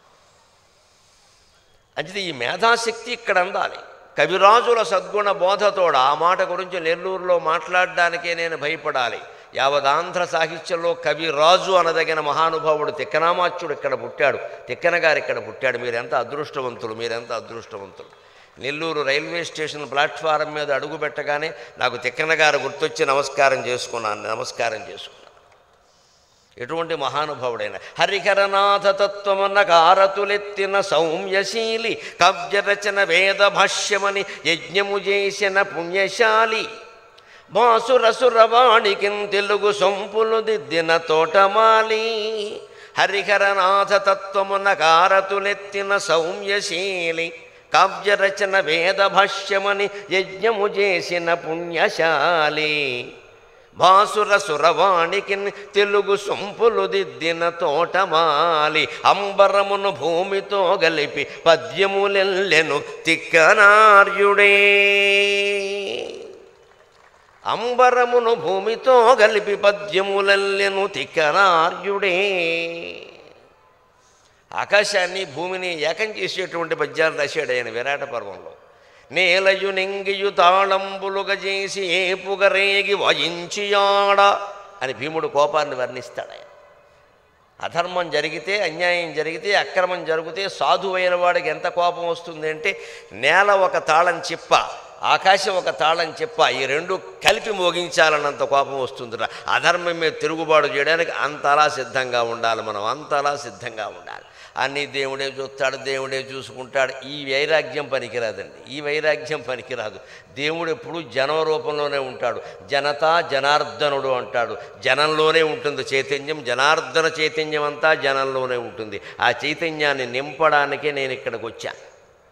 అంటే ఈ మేధాశక్తి ఇక్కడ అందాలి కవిరాజుల సద్గుణ బోధతోడ ఆ మాట గురించి నెల్లూరులో మాట్లాడడానికే నేను భయపడాలి యావదాంధ్ర సాహిత్యంలో కవిరాజు అనదగిన మహానుభావుడు తిక్కనామాచ్యుడు ఇక్కడ పుట్టాడు తిక్కన గారు ఇక్కడ పుట్టాడు మీరెంత అదృష్టవంతులు మీరెంత అదృష్టవంతులు నెల్లూరు రైల్వే స్టేషన్ ప్లాట్ఫారం మీద అడుగు పెట్టగానే నాకు తిక్కన గారు గుర్తొచ్చి నమస్కారం చేసుకున్నాను నమస్కారం చేసుకున్నాను ఎటువంటి మహానుభావుడైన హరిహరనాథ తత్వమన్న కారతులెత్తిన సౌమ్యశీలి కవ్యరచన వేద భాష్యమని యజ్ఞము చేసిన పుణ్యశాలి బాసురసురవాణికి తెలుగు సొంపులు దిద్దిన తోటమాలి హరిహరనాథ తత్వమున కారతులెత్తిన సౌమ్యశీలి కావ్యరచన వేద భాష్యమని యజ్ఞము చేసిన పుణ్యశాలి భాసుర సురవాణికి తెలుగు సొంపులు దిద్దిన తోటమాలి అంబరమును భూమితో గలిపి పద్యములెల్లెను తిక్కనార్యుడే అంబరమును భూమితో గలిపి పద్యములెల్లెను తిక్కనార్యుడే ఆకాశాన్ని భూమిని ఏకం చేసేటువంటి పద్యాలు రాశాడు ఆయన విరాట పర్వంలో నేలయు నింగియు తాళంబులుగా చేసి ఏపుగరేగి వయించియాడ అని భీముడు కోపాన్ని వర్ణిస్తాడు ఆయన అధర్మం జరిగితే అన్యాయం జరిగితే అక్రమం జరిగితే సాధువైన వాడికి ఎంత కోపం వస్తుంది అంటే నేల ఒక తాళం చిప్ప ఆకాశం ఒక తాళం చెప్ప ఈ రెండు కలిపి మోగించాలన్నంత కోపం వస్తుందిరా అధర్మం మీద తిరుగుబాటు చేయడానికి అంతలా సిద్ధంగా ఉండాలి మనం అంతలా సిద్ధంగా ఉండాలి అన్నీ దేవుడే చూస్తాడు దేవుడే చూసుకుంటాడు ఈ వైరాగ్యం పనికిరాదండి ఈ వైరాగ్యం పనికిరాదు దేవుడు ఎప్పుడు జనం రూపంలోనే ఉంటాడు జనతా జనార్దనుడు అంటాడు జనంలోనే ఉంటుంది చైతన్యం జనార్దన చైతన్యం అంతా జనంలోనే ఉంటుంది ఆ చైతన్యాన్ని నింపడానికే నేను ఇక్కడికి వచ్చాను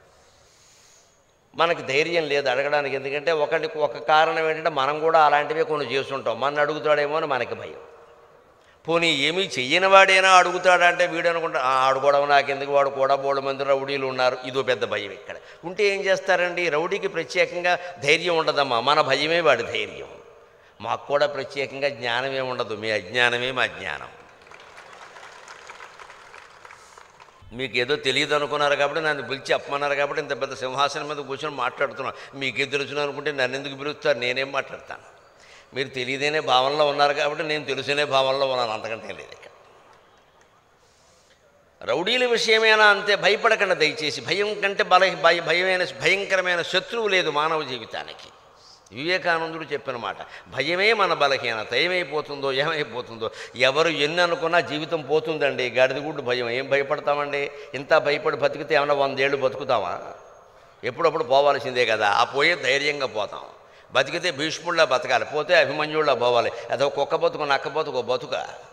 మనకి ధైర్యం లేదు అడగడానికి ఎందుకంటే ఒకటి ఒక కారణం ఏంటంటే మనం కూడా అలాంటివే కొన్ని చేస్తుంటాం మన అడుగుతాడేమో అని మనకి భయం పోనీ ఏమీ చెయ్యని వాడైనా అడుగుతాడంటే వీడు అనుకుంటా "ఆ, ఆడుకోవడం నాకెందుకు వాడు కూడా బోళ్ళ మంది రౌడీలు ఉన్నారు ఇదో పెద్ద భయం ఇక్కడ ఉంటే ఏం చేస్తారండి రౌడీకి ప్రత్యేకంగా ధైర్యం ఉండదమ్మా మన భయమే వాడి ధైర్యం మాకు కూడా ప్రత్యేకంగా జ్ఞానమే ఉండదు మీ అజ్ఞానమే మా జ్ఞానం మీకు ఏదో తెలియదు అనుకున్నారు కాబట్టి నన్ను పిలిచి చెప్పమన్నారు కాబట్టి ఇంత పెద్ద సింహాసనం మీద కూర్చొని మాట్లాడుతున్నాను మీకే తెలుసును అనుకుంటే నన్ను ఎందుకు పిలుస్తారు నేనేం మాట్లాడతాను మీరు తెలియదనే భావనలో ఉన్నారు కాబట్టి నేను తెలుసునే భావనలో ఉన్నాను అంతకంటే లేదు ఇక్కడ రౌడీల విషయమైనా అంతే భయపడకండి దయచేసి భయం కంటే బల భయ భయమైన భయంకరమైన శత్రువు లేదు మానవ జీవితానికి వివేకానందుడు చెప్పిన మాట భయమే మన బలహీనత ఏమైపోతుందో ఏమైపోతుందో ఎవరు ఎన్ని అనుకున్నా జీవితం పోతుందండి గాడిదగుడ్డు భయం ఏం భయపడతామండి ఇంత భయపడి బతికితే ఏమన్నా వందేళ్ళు బతుకుతామా ఎప్పుడప్పుడు పోవాల్సిందే కదా ఆ పోయే ధైర్యంగా పోతాం బతికితే భీష్ముళ్ళ బతకాలి పోతే అభిమన్యుళ్ళ పోవాలి అదో కుక్క బతుకు నక్క బతుకు బతుక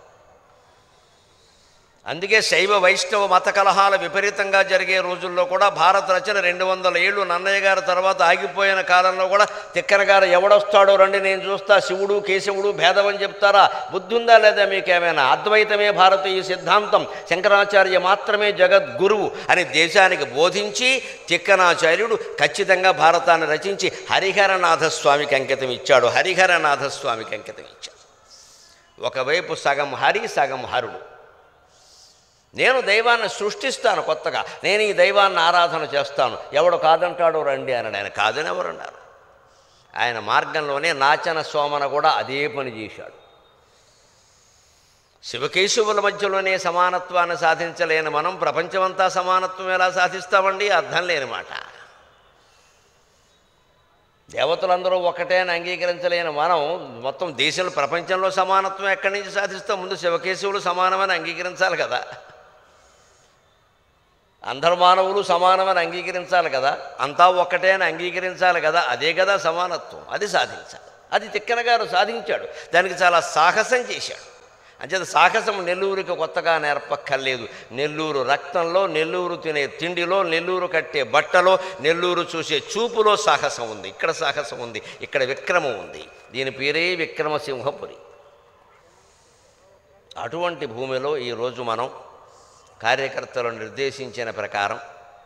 అందుకే శైవ వైష్ణవ మత కలహాలు విపరీతంగా జరిగే రోజుల్లో కూడా భారత రచన రెండు వందల ఏళ్ళు నన్నయ్య గారి తర్వాత ఆగిపోయిన కాలంలో కూడా తిక్కన గారు ఎవడొస్తాడో రండి నేను చూస్తా శివుడు కేశవుడు భేదం అని చెప్తారా బుద్ధి ఉందా లేదా మీకేమైనా అద్వైతమే భారతీయ సిద్ధాంతం శంకరాచార్య మాత్రమే జగద్గురువు అని దేశానికి బోధించి తిక్కనాచార్యుడు ఖచ్చితంగా భారతాన్ని రచించి హరిహరనాథ స్వామికి అంకితం ఇచ్చాడు హరిహరనాథ స్వామికి అంకితం ఇచ్చాడు ఒకవైపు సగం హరి సగం హరుడు నేను దైవాన్ని సృష్టిస్తాను కొత్తగా నేను ఈ దైవాన్ని ఆరాధన చేస్తాను ఎవడు కాదంటాడో రండి అని ఆయన కాదని ఎవరు అన్నారు ఆయన మార్గంలోనే నాచన సోమన కూడా అదే పని చేశాడు శివకేశవుల మధ్యలోనే సమానత్వాన్ని సాధించలేని మనం ప్రపంచమంతా సమానత్వం ఎలా సాధిస్తామండి అర్థం లేని మాట దేవతలందరూ ఒకటే అని అంగీకరించలేని మనం మొత్తం దేశంలో ప్రపంచంలో సమానత్వం ఎక్కడి నుంచి సాధిస్తాం ముందు శివకేశవులు సమానమని అంగీకరించాలి కదా అందరు మానవులు సమానమని అంగీకరించాలి కదా అంతా ఒక్కటే అని అంగీకరించాలి కదా అదే కదా సమానత్వం అది సాధించాలి అది తిక్కన గారు సాధించాడు దానికి చాలా సాహసం చేశాడు అంచేత సాహసం నెల్లూరుకి కొత్తగా నేర్పక్కర్లేదు నెల్లూరు రక్తంలో నెల్లూరు తినే తిండిలో నెల్లూరు కట్టే బట్టలో నెల్లూరు చూసే చూపులో సాహసం ఉంది ఇక్కడ సాహసం ఉంది ఇక్కడ విక్రమం ఉంది దీని పేరే విక్రమసింహపురి అటువంటి భూమిలో ఈరోజు మనం కార్యకర్తలు నిర్దేశించిన ప్రకారం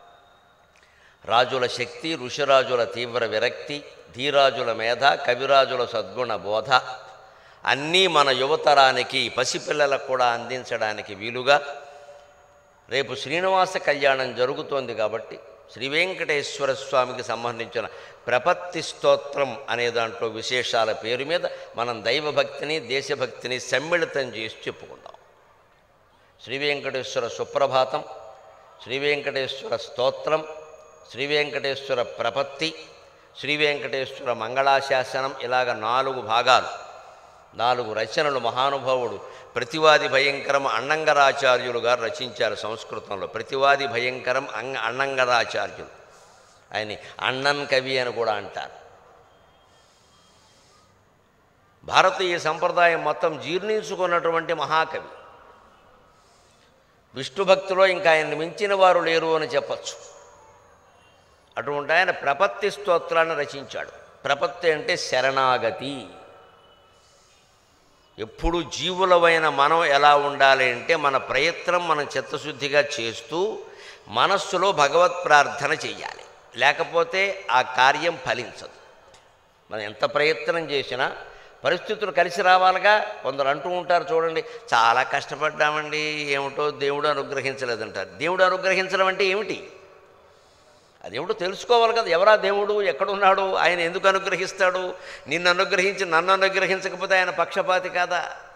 రాజుల శక్తి ఋషిరాజుల తీవ్ర విరక్తి ధీరాజుల మేధ కవిరాజుల సద్గుణ బోధ అన్నీ మన యువతరానికి పసిపిల్లలకు కూడా అందించడానికి వీలుగా రేపు శ్రీనివాస కళ్యాణం జరుగుతోంది కాబట్టి శ్రీ వెంకటేశ్వర స్వామికి సంబంధించిన ప్రపత్తి స్తోత్రం అనే దాంట్లో విశేషాల పేరు మీద మనం దైవభక్తిని దేశభక్తిని సమ్మిళితం చేసి చెప్పుకుందాం శ్రీ వెంకటేశ్వర సుప్రభాతం శ్రీ వెంకటేశ్వర స్తోత్రం శ్రీ వెంకటేశ్వర ప్రపత్తి శ్రీ వెంకటేశ్వర మంగళాశాసనం ఇలాగ నాలుగు భాగాలు నాలుగు రచనలు మహానుభావుడు ప్రతివాది భయంకరం అన్నంగరాచార్యులు గారు రచించారు సంస్కృతంలో ప్రతివాది భయంకరం అంగ అన్నంగరాచార్యులు ఆయన అన్నన్ కవి అని కూడా అంటారు భారతీయ సంప్రదాయం మొత్తం జీర్ణించుకున్నటువంటి మహాకవి విష్ణు భక్తిలో ఇంకా ఆయన్ని మించిన వారు లేరు అని చెప్పచ్చు అటువంటి ఆయన ప్రపత్తి స్తోత్రాన్ని రచించాడు ప్రపత్తి అంటే శరణాగతి ఎప్పుడు జీవులమైన మనం ఎలా ఉండాలి అంటే మన ప్రయత్నం మనం చిత్తశుద్ధిగా చేస్తూ మనస్సులో భగవత్ ప్రార్థన చెయ్యాలి లేకపోతే ఆ కార్యం ఫలించదు మనం ఎంత ప్రయత్నం చేసినా పరిస్థితులు కలిసి రావాలిగా కొందరు అంటూ ఉంటారు చూడండి చాలా కష్టపడ్డామండి ఏమిటో దేవుడు అనుగ్రహించలేదంటారు దేవుడు అనుగ్రహించడం అంటే ఏమిటి అదేమిటో తెలుసుకోవాలి కదా ఎవరా దేవుడు ఎక్కడున్నాడు ఆయన ఎందుకు అనుగ్రహిస్తాడు నిన్ను అనుగ్రహించి నన్ను అనుగ్రహించకపోతే ఆయన పక్షపాతి కాదా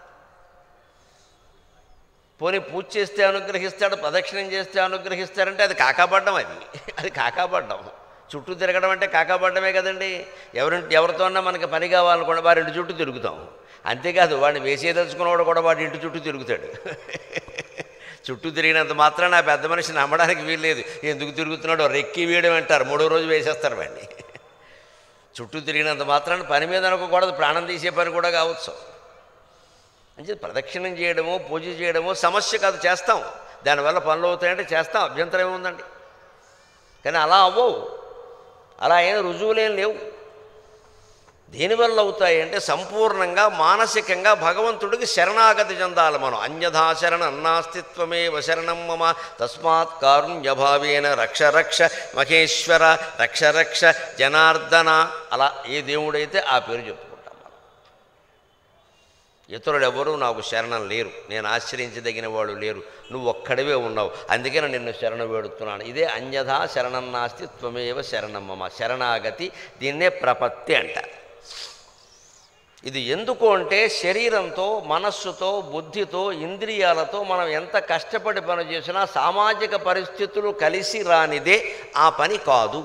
పోనీ పూజ చేస్తే అనుగ్రహిస్తాడు ప్రదక్షిణం చేస్తే అనుగ్రహిస్తాడంటే అది కాకాపడ్డం అది అది కాకాపడ్డం చుట్టూ తిరగడం అంటే కాకాపడ్డమే కదండి ఎవరింటి ఎవరితోన్నా మనకి పని కావాలనుకోండి వారి ఇంటి చుట్టూ తిరుగుతాం అంతేకాదు వాడిని వేసేదలుచుకున్నవాడు కూడా వాడి ఇంటి చుట్టూ తిరుగుతాడు చుట్టూ తిరిగినంత మాత్రం నా పెద్ద మనిషి నమ్మడానికి వీల్లేదు ఎందుకు తిరుగుతున్నాడో రెక్కి వేయడం అంటారు మూడో రోజు వేసేస్తారు వాడిని చుట్టూ తిరిగినంత మాత్రాన్ని పని మీద అనుకోకూడదు ప్రాణం తీసే పని కూడా కావచ్చు అంటే ప్రదక్షిణం చేయడము పూజ చేయడము సమస్య కాదు చేస్తాం దానివల్ల పనులు అవుతాయంటే చేస్తాం అభ్యంతరం ఏముందండి కానీ అలా అవ్వవు అలా అయిన రుజువులేం లేవు దేనివల్ల అవుతాయి అంటే సంపూర్ణంగా మానసికంగా భగవంతుడికి శరణాగతి చెందాలి మనం అన్యథా శరణ అన్నాస్తిత్వమే వశరణం మమ తస్మాత్ కారుణ్యభావేన రక్ష రక్ష మహేశ్వర రక్ష రక్ష జనార్దన అలా ఏ దేవుడైతే ఆ పేరు చెప్పుకుంటాం మనం ఇతరులు ఎవరూ నాకు శరణం లేరు నేను ఆశ్రయించదగిన వాళ్ళు లేరు నువ్వు ఒక్కడివే ఉన్నావు అందుకే నేను నిన్ను శరణ వేడుతున్నాను ఇదే అన్యథా శరణం నాస్తి త్వమేవ శరణమ్మమ శరణాగతి దీన్నే ప్రపత్తి అంటారు ఇది ఎందుకు అంటే శరీరంతో మనస్సుతో బుద్ధితో ఇంద్రియాలతో మనం ఎంత కష్టపడి పని చేసినా సామాజిక పరిస్థితులు కలిసి రానిదే ఆ పని కాదు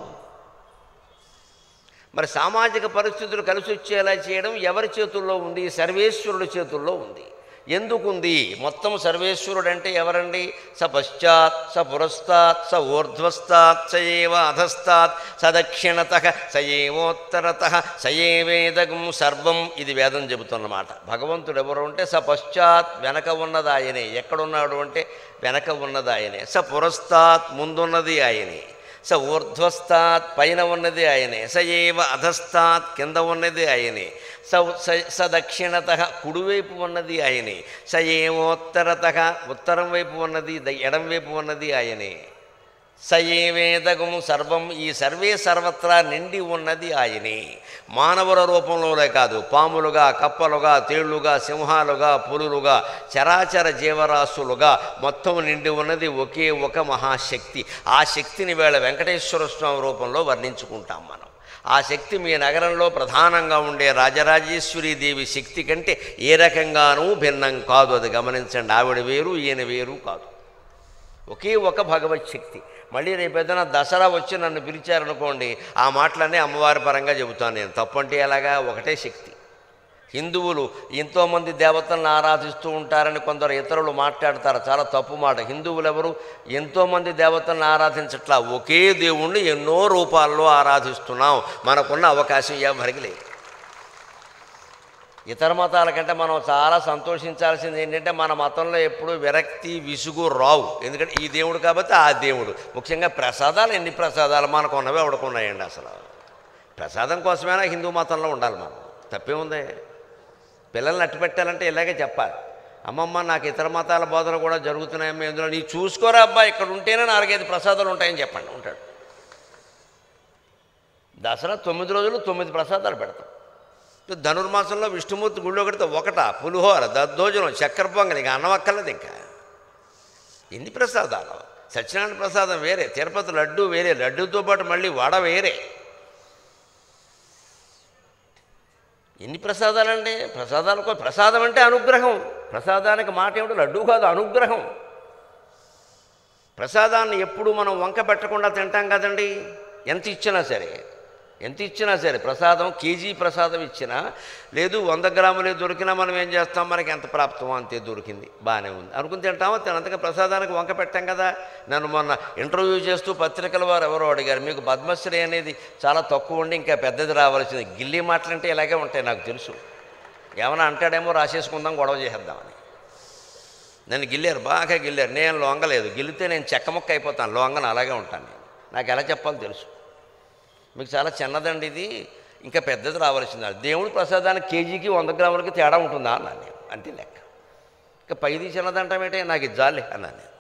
మరి సామాజిక పరిస్థితులు కలిసి వచ్చేలా చేయడం ఎవరి చేతుల్లో ఉంది సర్వేశ్వరుడి చేతుల్లో ఉంది ఎందుకుంది మొత్తం సర్వేశ్వరుడు అంటే ఎవరండి స పశ్చాత్ స పురస్తాత్ స ఊర్ధ్వస్తాత్ స ఏవ అధస్తాత్ స దక్షిణత స ఏవోత్తరత స ఏవేదగం సర్వం ఇది వేదం చెబుతున్నమాట భగవంతుడు ఎవరు అంటే స పశ్చాత్ వెనక ఉన్నది ఆయనే ఎక్కడున్నాడు అంటే వెనక ఉన్నది ఆయనే స పురస్తాత్ ముందున్నది ఆయనే స ఊర్ధ్వస్తాత్ పైన ఉన్నది ఆయనే స ఏవ అధస్తాత్ కింద ఉన్నది ఆయనే స స- స దక్షిణత కుడివైపు ఉన్నది ఆయనే స ఏమోత్తరత ఉత్తరం వైపు ఉన్నది ద- ఎడం వైపు ఉన్నది ఆయనే స ఏవేదగము సర్వం ఈ సర్వే సర్వత్రా నిండి ఉన్నది ఆయనే మానవుల రూపంలోనే కాదు పాములుగా కప్పలుగా తేళ్లుగా సింహాలుగా పులులుగా చరాచర జీవరాశులుగా మొత్తం నిండి ఉన్నది ఒకే ఒక మహాశక్తి ఆ శక్తిని వేళ వెంకటేశ్వర స్వామి రూపంలో వర్ణించుకుంటాం మనం ఆ శక్తి మీ నగరంలో ప్రధానంగా ఉండే రాజరాజేశ్వరీ దేవి శక్తి కంటే ఏ రకంగానూ భిన్నం కాదు అది గమనించండి ఆవిడ వేరు ఈయన వేరు కాదు ఒకే ఒక భగవత్ శక్తి మళ్ళీ రేపు ఏదైనా దసరా వచ్చి నన్ను పిలిచారనుకోండి ఆ మాటలన్నీ అమ్మవారి పరంగా చెబుతాను నేను తప్పంటే ఎలాగా ఒకటే శక్తి హిందువులు ఎంతోమంది దేవతలను ఆరాధిస్తూ ఉంటారని కొందరు ఇతరులు మాట్లాడతారు చాలా తప్పు మాట హిందువులు ఎవరు ఎంతోమంది దేవతలను ఆరాధించట్లా ఒకే దేవుణ్ణి ఎన్నో రూపాల్లో ఆరాధిస్తున్నాం మనకున్న అవకాశం ఎవరికి లేదు ఇతర మతాల కంటే మనం చాలా సంతోషించాల్సింది ఏంటంటే మన మతంలో ఎప్పుడు విరక్తి విసుగు రావు ఎందుకంటే ఈ దేవుడు కాబట్టి ఆ దేవుడు ముఖ్యంగా ప్రసాదాలు ఎన్ని ప్రసాదాలు మనకు ఉన్నవి ఎవడుకున్నాయండి అసలు ప్రసాదం కోసమైనా హిందూ మతంలో ఉండాలి మనం తప్పేముంది పిల్లల్ని అట్టు పెట్టాలంటే ఇలాగే చెప్పాలి అమ్మమ్మ నాకు ఇతర మతాల బోధన కూడా జరుగుతున్నాయమ్మా ఇందులో నీ చూసుకోరా అబ్బా ఇక్కడ ఉంటేనే నాలుగైదు ప్రసాదాలు ఉంటాయని చెప్పండి ఉంటాడు దసరా తొమ్మిది రోజులు తొమ్మిది ప్రసాదాలు పెడతాం ధనుర్మాసంలో విష్ణుమూర్తి గుళ్ళో కడితే ఒకట పులిహోర దద్దోజనం చక్కెర పొంగలి ఇంకా అన్నం అక్కర్లేదు ఇంకా ఎన్ని ప్రసాదాలు సత్యనారాయణ ప్రసాదం వేరే తిరుపతి లడ్డు వేరే లడ్డూతో పాటు మళ్ళీ వడ వేరే ఎన్ని ప్రసాదాలండి ప్రసాదాలకు ప్రసాదం అంటే అనుగ్రహం ప్రసాదానికి మాట ఏమిటి లడ్డు కాదు అనుగ్రహం ప్రసాదాన్ని ఎప్పుడు మనం వంక పెట్టకుండా తింటాం కదండి ఎంత ఇచ్చినా సరే ఎంత ఇచ్చినా సరే ప్రసాదం కేజీ ప్రసాదం ఇచ్చినా లేదు వంద గ్రాములే దొరికినా మనం ఏం చేస్తాం మనకి ఎంత ప్రాప్తమో అంతే దొరికింది బాగానే ఉంది అనుకుని తింటామో తినంతగా ప్రసాదానికి వంక పెట్టాం కదా నన్ను మొన్న ఇంటర్వ్యూ చేస్తూ పత్రికల వారు ఎవరో అడిగారు మీకు పద్మశ్రీ అనేది చాలా తక్కువ ఉండి ఇంకా పెద్దది రావాల్సింది గిల్లి మాటలంటే ఇలాగే ఉంటాయి నాకు తెలుసు ఏమైనా అంటాడేమో రాసేసుకుందాం గొడవ చేసేద్దామని నన్ను గిల్లారు బాగా గిల్లారు నేను లొంగలేదు గిల్లితే నేను చెక్కముక్క అయిపోతాను లొంగను అలాగే ఉంటాను నేను నాకు ఎలా చెప్పాలో తెలుసు మీకు చాలా చిన్నదండి ఇది ఇంకా పెద్దది రావాల్సింది దేవుడి ప్రసాదానికి కేజీకి వంద గ్రాములకి తేడా ఉంటుందా అన్నాను నేను అంతే లెక్క ఇంకా పైది చిన్నదంటామేంటే నాకు ఇది జాలి అన్నాను నేను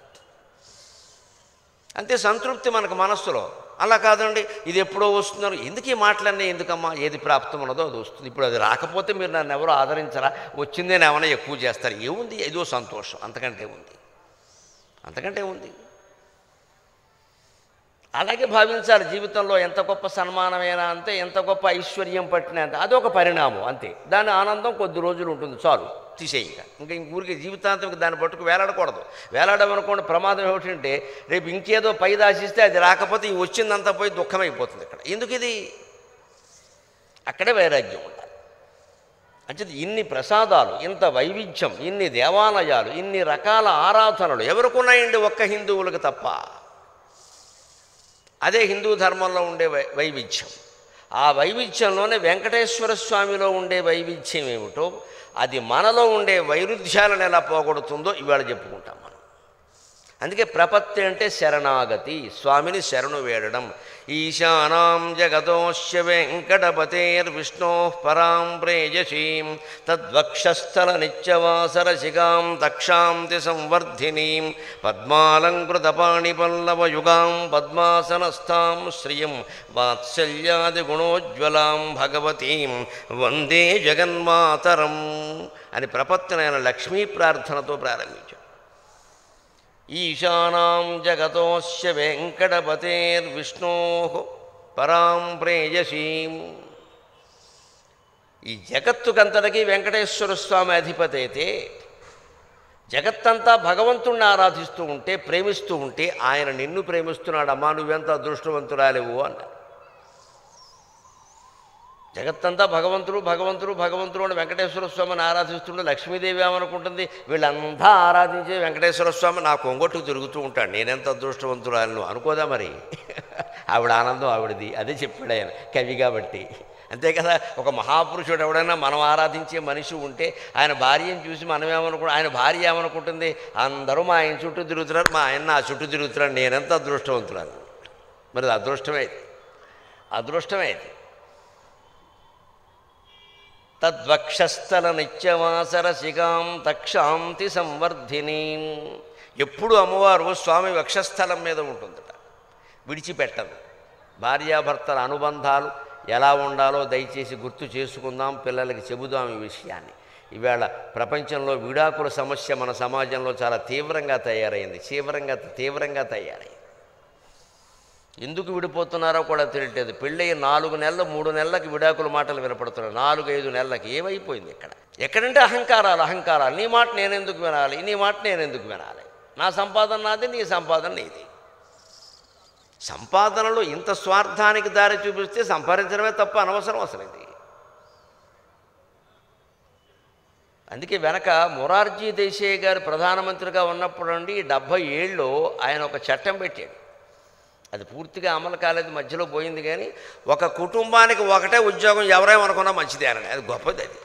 అంతే సంతృప్తి మనకు మనస్సులో అలా కాదండి ఇది ఎప్పుడో వస్తున్నారు ఎందుకు ఈ మాటలన్నీ ఎందుకమ్మా ఏది ప్రాప్తం ఉన్నదో అది వస్తుంది ఇప్పుడు అది రాకపోతే మీరు నన్ను ఎవరు ఆదరించరా వచ్చిందే ఏమైనా ఎక్కువ చేస్తారు ఏముంది ఏదో సంతోషం అంతకంటే ఉంది అంతకంటే ఉంది అలాగే భావించాలి జీవితంలో ఎంత గొప్ప సన్మానమైనా అంతే ఎంత గొప్ప ఐశ్వర్యం పట్టినా అంతే అదొక పరిణామం అంతే దాని ఆనందం కొద్ది రోజులు ఉంటుంది చాలు తీసేయి ఇంకా ఇంకా ఇంక ఊరికి జీవితాంతం ఇంక దాన్ని పట్టుకు వేలాడకూడదు వేలాడమనుకోండి ప్రమాదం ఏమిటంటే రేపు ఇంకేదో పై దాచిస్తే అది రాకపోతే ఈ వచ్చిందంతా పోయి దుఃఖమైపోతుంది ఇక్కడ ఎందుకు ఇది అక్కడే వైరాగ్యం ఉండాలి అంటే ఇన్ని ప్రసాదాలు ఇంత వైవిధ్యం ఇన్ని దేవాలయాలు ఇన్ని రకాల ఆరాధనలు ఎవరికున్నాయండి ఒక్క హిందువులకు తప్ప అదే హిందూ ధర్మంలో ఉండే వై వైవిధ్యం ఆ వైవిధ్యంలోనే వెంకటేశ్వర స్వామిలో ఉండే వైవిధ్యం ఏమిటో అది మనలో ఉండే వైరుధ్యాలను ఎలా పోగొడుతుందో ఇవాళ చెప్పుకుంటాం మనం అందుకే ప్రపత్తి అంటే శరణాగతి స్వామిని శరణు వేడడం ఈశానాం జగతోశ్య వెంకటపతేర్విష్ణో పరాం ప్రేయసీం తద్వక్షస్థల నిత్యవాసరసికాం తక్షాంతి సంవర్ధినీం పద్మాలంకృతపాణిపల్లవయుగాం పద్మాసనస్థాం శ్రియం వాత్సల్యాదిగుణోజ్వలాం భగవతీం వందే జగన్మాతరం అని ప్రపత్తునైన లక్ష్మీ ప్రార్థనతో ప్రారంభించాం ఈశానాం జగతోస్య వెంకటపతేర్విష్ణో పరాం ప్రేయసీం ఈ జగత్తుకంతటికీ వెంకటేశ్వర స్వామి అధిపతి అయితే జగత్తంతా భగవంతుణ్ణి ఆరాధిస్తూ ఉంటే ప్రేమిస్తూ ఉంటే ఆయన నిన్ను ప్రేమిస్తున్నాడు అమ్మా నువ్వెంత అదృష్టవంతురాలేవు అన్నారు జగత్తంతా భగవంతుడు భగవంతుడు భగవంతుడు అని వెంకటేశ్వర స్వామిని ఆరాధిస్తుంటే లక్ష్మీదేవి ఏమనుకుంటుంది వీళ్ళంతా ఆరాధించే వెంకటేశ్వర స్వామి నా కొంగొట్టుకు తిరుగుతూ ఉంటాడు నేనెంత అదృష్టవంతురాలను అనుకోదా మరి ఆవిడ ఆనందం ఆవిడది అదే చెప్పాడు ఆయన కవి కాబట్టి అంతే కదా ఒక మహాపురుషుడు ఎవడైనా మనం ఆరాధించే మనిషి ఉంటే ఆయన భార్యను చూసి మనం ఏమనుకు ఆయన భార్య ఏమనుకుంటుంది అందరూ మా ఆయన చుట్టూ తిరుగుతున్నారు మా ఆయన నా చుట్టూ తిరుగుతున్నాడు నేనెంత అదృష్టవంతురాలు మరి అది అదృష్టమే అదృష్టమే ఇది. తద్వక్షస్థల నిత్యవాసరసికాం తక్షాంతి సంవర్ధినీం ఎప్పుడు అమ్మవారు స్వామి వక్షస్థలం మీద ఉంటుందట విడిచిపెట్టదు భార్యాభర్తల అనుబంధాలు ఎలా ఉండాలో దయచేసి గుర్తు చేసుకుందాం పిల్లలకి చెబుదాం ఈ విషయాన్ని ఈవేళ ప్రపంచంలో విడాకుల సమస్య మన సమాజంలో చాలా తీవ్రంగా తయారైంది తీవ్రంగా తీవ్రంగా తయారైంది ఎందుకు విడిపోతున్నారో కూడా తెలియట్లేదు పెళ్ళయి నాలుగు నెలలు మూడు నెలలకి విడాకుల మాటలు వినపడుతున్నాయి నాలుగు ఐదు నెలలకి ఏమైపోయింది ఇక్కడ ఎక్కడంటే అహంకారాలు అహంకారాలు నీ మాట నేనెందుకు వినాలి నీ మాట నేనెందుకు వినాలి నా సంపాదన నాది నీ సంపాదన నీది సంపాదనలో ఇంత స్వార్థానికి దారి చూపిస్తే సంపాదించడమే తప్ప అనవసరం అసలు ఇది అందుకే వెనక మొరార్జీ దేశాయ్ గారు ప్రధానమంత్రిగా ఉన్నప్పుడు నుండి డెబ్భై ఏళ్ళు ఆయన ఒక చట్టం పెట్టాడు అది పూర్తిగా అమలు కాలేదు మధ్యలో పోయింది కానీ ఒక కుటుంబానికి ఒకటే ఉద్యోగం ఎవరేమనుకున్నా మంచిదే అని అది గొప్పది అది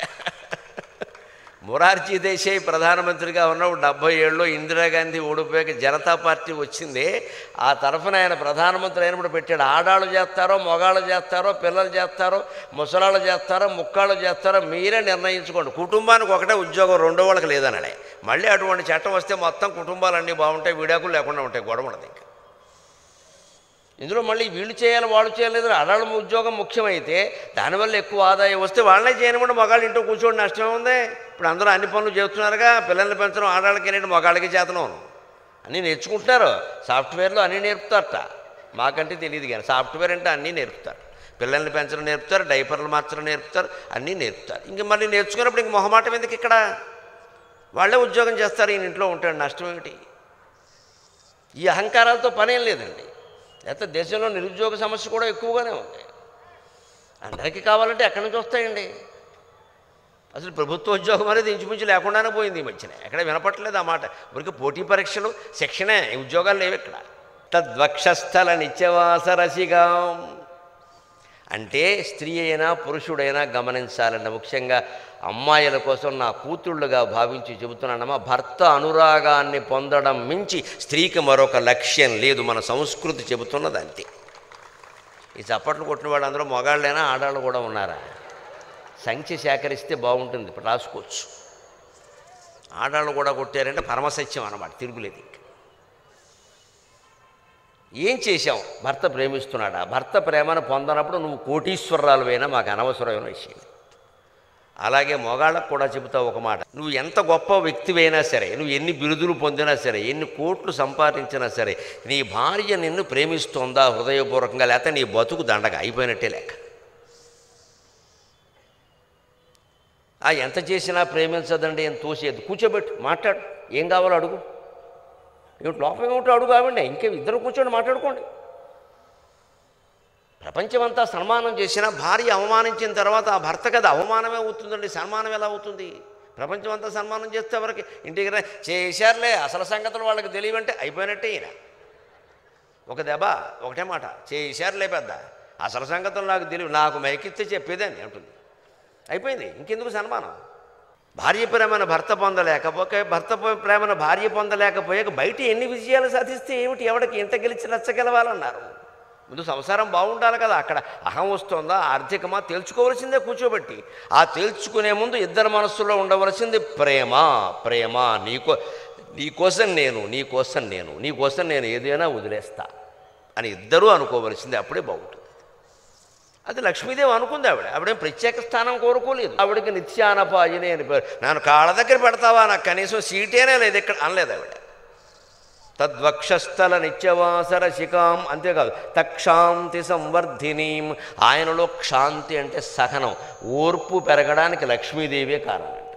మొరార్జీ దేశాయ్ ప్రధానమంత్రిగా ఉన్నప్పుడు డెబ్బై ఏళ్ళలో ఇందిరాగాంధీ ఓడిపోయాక జనతా పార్టీ వచ్చింది ఆ తరఫున ఆయన ప్రధానమంత్రి అయినప్పుడు పెట్టాడు ఆడాళ్ళు చేస్తారో మొగాళ్ళు చేస్తారో పిల్లలు చేస్తారో ముసలాళ్ళు చేస్తారో ముక్కాళ్ళు చేస్తారో మీరే నిర్ణయించుకోండి కుటుంబానికి ఒకటే ఉద్యోగం రెండో వాళ్ళకి లేదనడే మళ్ళీ అటువంటి చట్టం వస్తే మొత్తం కుటుంబాలన్నీ బాగుంటాయి విడాకులు లేకుండా ఉంటాయి గొడవ ఉండదు ఇంకా ఇందులో మళ్ళీ వీళ్ళు చేయాలి వాళ్ళు చేయలేదు ఆడాళ్ళ ఉద్యోగం ముఖ్యమైతే దానివల్ల ఎక్కువ ఆదాయం వస్తే వాళ్ళనే చేయనివ్వండి మగాళ్ళు ఇంట్లో కూర్చోండి నష్టమే ఉంది ఇప్పుడు అందరూ అన్ని పనులు చేస్తున్నారుగా పిల్లల్ని పెంచడం ఆడాళ్ళకి ఏంటంటే మగాళ్ళకి చేతనం అన్నీ నేర్చుకుంటున్నారు సాఫ్ట్వేర్లో అన్నీ నేర్పుతారట మాకంటే తెలియదు కానీ సాఫ్ట్వేర్ అంటే అన్నీ నేర్పుతారు పిల్లల్ని పెంచడం నేర్పుతారు డైపర్లు మార్చడం నేర్పుతారు అన్నీ నేర్పుతారు ఇంక మళ్ళీ నేర్చుకున్నప్పుడు ఇంక మొహమాటం ఎందుకు ఇక్కడ వాళ్ళే ఉద్యోగం చేస్తారు ఈయన ఇంట్లో ఉంటాడు నష్టం ఏమిటి ఈ అహంకారాలతో పనేం లేదండి లేకపోతే దేశంలో నిరుద్యోగ సమస్య కూడా ఎక్కువగానే ఉంది అందరికీ కావాలంటే ఎక్కడి నుంచి వస్తాయండి అసలు ప్రభుత్వ ఉద్యోగం అనేది ఇంచుమించు లేకుండానే పోయింది ఈ మధ్యన ఎక్కడ వినపట్లేదు ఆ మాట ఊరికి పోటీ పరీక్షలు శిక్షణే ఈ ఉద్యోగాలు లేవు ఇక్కడ తద్వక్షస్థల నిత్యవాస రసిగాం అంటే స్త్రీ అయినా పురుషుడైనా గమనించాలండి ముఖ్యంగా అమ్మాయిల కోసం నా కూతుళ్ళుగా భావించి చెబుతున్నానమ్మా భర్త అనురాగాన్ని పొందడం మించి స్త్రీకి మరొక లక్ష్యం లేదు మన సంస్కృతి చెబుతున్నది అంతే ఈ చప్పట్లు కొట్టిన వాళ్ళందరూ మగాళ్ళైనా ఆడాళ్ళు కూడా ఉన్నారా సంఖ్య సేకరిస్తే బాగుంటుంది ఇప్పుడు రాసుకోవచ్చు ఆడాళ్ళు కూడా కొట్టారంటే పరమసత్యం అన్నమాట తిరుగులేదు ఇంక ఏం చేశాం భర్త ప్రేమిస్తున్నాడా భర్త ప్రేమను పొందనప్పుడు నువ్వు కోటీశ్వరరాలువైనా మాకు అనవసరమైన విషయం అలాగే మొగాళ్ళకు కూడా చెబుతావు ఒక మాట నువ్వు ఎంత గొప్ప వ్యక్తివైనా సరే నువ్వు ఎన్ని బిరుదులు పొందినా సరే ఎన్ని కోట్లు సంపాదించినా సరే నీ భార్య నిన్ను ప్రేమిస్తోందా హృదయపూర్వకంగా లేకపోతే నీ బతుకు దండగా అయిపోయినట్టే లెక్క ఆ ఎంత చేసినా ప్రేమించదండి అని తోసేది కూర్చోబెట్టు మాట్లాడు ఏం కావాలో అడుగు ఏమిటి లోపం ఏమిటో అడుగు కావండి ఇంకే ఇద్దరు కూర్చొని మాట్లాడుకోండి ప్రపంచమంతా సన్మానం చేసినా భార్య అవమానించిన తర్వాత ఆ భర్త కదా అవమానమే అవుతుందండి సన్మానం ఎలా అవుతుంది ప్రపంచమంతా సన్మానం చేస్తే ఎవరికి ఇంటికి రా చేశారులే అసలు సంగతులు వాళ్ళకి తెలియవంటే అయిపోయినట్టే ఈయన ఒక దెబ్బ ఒకటే మాట చేశారులే పెద్ద అసలు సంగతులు నాకు తెలియదు నాకు మైకిస్తే చెప్పేదని అంటుంది అయిపోయింది ఇంకెందుకు సన్మానం భార్య ప్రేమను భర్త పొందలేకపోతే భర్త ప్రేమను భార్య పొందలేకపోయాక బయట ఎన్ని విజయాలు సాధిస్తే ఏమిటి ఎవడికి ఇంత గెలిచి రచ్చ గెలవాలన్నారు ముందు సంసారం బాగుండాలి కదా అక్కడ అహం వస్తుందా ఆర్థికమా తేల్చుకోవలసిందే కూర్చోబెట్టి ఆ తేల్చుకునే ముందు ఇద్దరు మనస్సులో ఉండవలసింది ప్రేమ ప్రేమ నీకో నీకోసం నేను నీకోసం నేను నీకోసం నేను ఏదైనా వదిలేస్తా అని ఇద్దరూ అనుకోవలసింది అప్పుడే బాగుంటుంది అది లక్ష్మీదేవి అనుకుంది ఆవిడ ఆవిడేం ప్రత్యేక స్థానం కోరుకోలేదు ఆవిడకి నిత్యానపాయిని అని పేరు నన్ను కాళ్ళ దగ్గర పెడతావా నాకు కనీసం సీటేనే లేదు ఇక్కడ అనలేదు ఆవిడ తద్వక్షస్థల నిత్యవాసర శిఖాం అంతేకాదు తక్షాంతి సంవర్ధినీం ఆయనలో క్షాంతి అంటే సహనం ఓర్పు పెరగడానికి లక్ష్మీదేవే కారణం అంట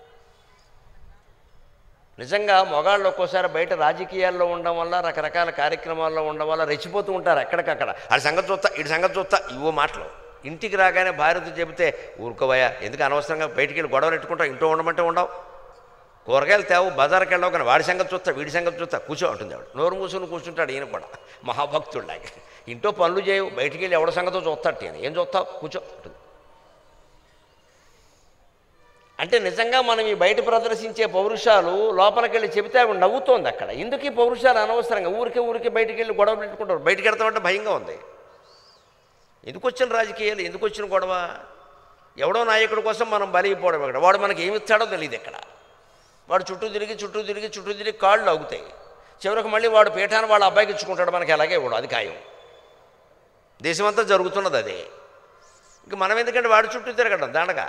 నిజంగా మొగాళ్ళు ఒక్కోసారి బయట రాజకీయాల్లో ఉండడం వల్ల రకరకాల కార్యక్రమాల్లో ఉండడం వల్ల రెచ్చిపోతూ ఉంటారు ఎక్కడికక్కడ ఆడి సంగతి చూస్తా ఇటు సంగతి చూస్తా ఇవో మాటలు ఇంటికి రాగానే భార్యతో చెబితే ఊరుకోవయ్యా ఎందుకు అనవసరంగా బయటికి వెళ్ళి గొడవలు పెట్టుకుంటావు ఇంట్లో ఉండమంటే ఉండవు కూరగాయలు తేవు బజార్కి వెళ్ళావు కానీ వాడి సంగతి చూస్తా వీడి సంగతి చూస్తా కూర్చో ఉంటుంది ఆవిడ నోరు మూసుకుని కూర్చుంటాడు ఈయన కూడా మహాభక్తుడిలాగా ఇంట్లో పనులు చేయవు బయటికి వెళ్ళి ఎవడ సంగతో చూస్తాడు ఈయన ఏం చూస్తావు కూర్చో ఉంటుంది అంటే నిజంగా మనం ఈ బయట ప్రదర్శించే పౌరుషాలు లోపలికి వెళ్ళి చెబితే ఆవిడ నవ్వుతోంది అక్కడ ఎందుకు ఈ పౌరుషాలు అనవసరంగా ఊరికి ఊరికి బయటికి వెళ్ళి గొడవ పెట్టుకుంటారు బయటికి వెళ్తామంటే భయంగా ఉంది ఎందుకు వచ్చిన రాజకీయాలు ఎందుకు వచ్చిన గొడవ ఎవడో నాయకుడి కోసం మనం బలిగిపోవడం ఇక్కడ వాడు మనకి ఏమి ఇస్తాడో తెలియదు ఇక్కడ వాడు చుట్టూ తిరిగి చుట్టూ తిరిగి చుట్టూ తిరిగి కాళ్ళు అవుతాయి చివరికి మళ్ళీ వాడు పీఠాన్ని వాళ్ళ అబ్బాయికి ఇచ్చుకుంటాడు మనకి అలాగే ఇవ్వడు అది ఖాయం దేశమంతా జరుగుతున్నది అదే ఇంక మనం ఎందుకంటే వాడి చుట్టూ తిరగడం దండగా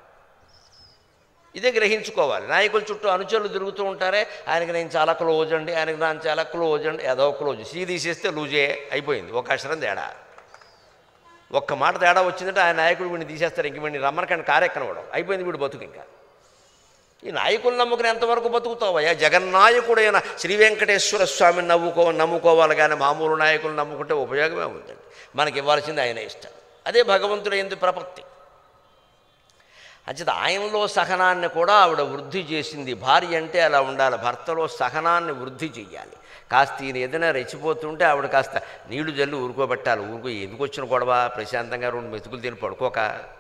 ఇదే గ్రహించుకోవాలి నాయకుల చుట్టూ అనుచరులు తిరుగుతూ ఉంటారే ఆయనకి నేను చాలా క్లోజ్ అండి ఆయనకి నేను చాలా క్లోజ్ అండి ఏదో క్లోజ్ సీ తీసేస్తే లూజే అయిపోయింది ఒక అక్షరం తేడా ఒక్క మాట తేడా వచ్చిందంటే ఆయన నాయకుడు వీడిని తీసేస్తారు ఇంక వీడిని రమ్మనకండి కారెక్కనవడం అయిపోయింది వీడు బతుకు ఇంకా ఈ నాయకులు నమ్ముకుని ఎంతవరకు బతుకుతావయ్యా జగన్నాయకుడైన శ్రీ వెంకటేశ్వర స్వామిని నవ్వుకో నమ్ముకోవాలి కానీ మామూలు నాయకులు నమ్ముకుంటే ఉపయోగమే ఉందండి మనకి ఇవ్వాల్సింది ఆయన ఇష్టం అదే భగవంతుడు ఎందు ప్రపత్తి అంచేత ఆయనలో సహనాన్ని కూడా ఆవిడ వృద్ధి చేసింది భార్య అంటే అలా ఉండాలి భర్తలో సహనాన్ని వృద్ధి చెయ్యాలి కాస్త ఈయన ఏదైనా రెచ్చిపోతుంటే ఆవిడ కాస్త నీళ్లు జల్లి ఊరుకోబెట్టాలి ఊరుకో ఎందుకు వచ్చిన గొడవ ప్రశాంతంగా రెండు మెతుకులు తిని పడుకోక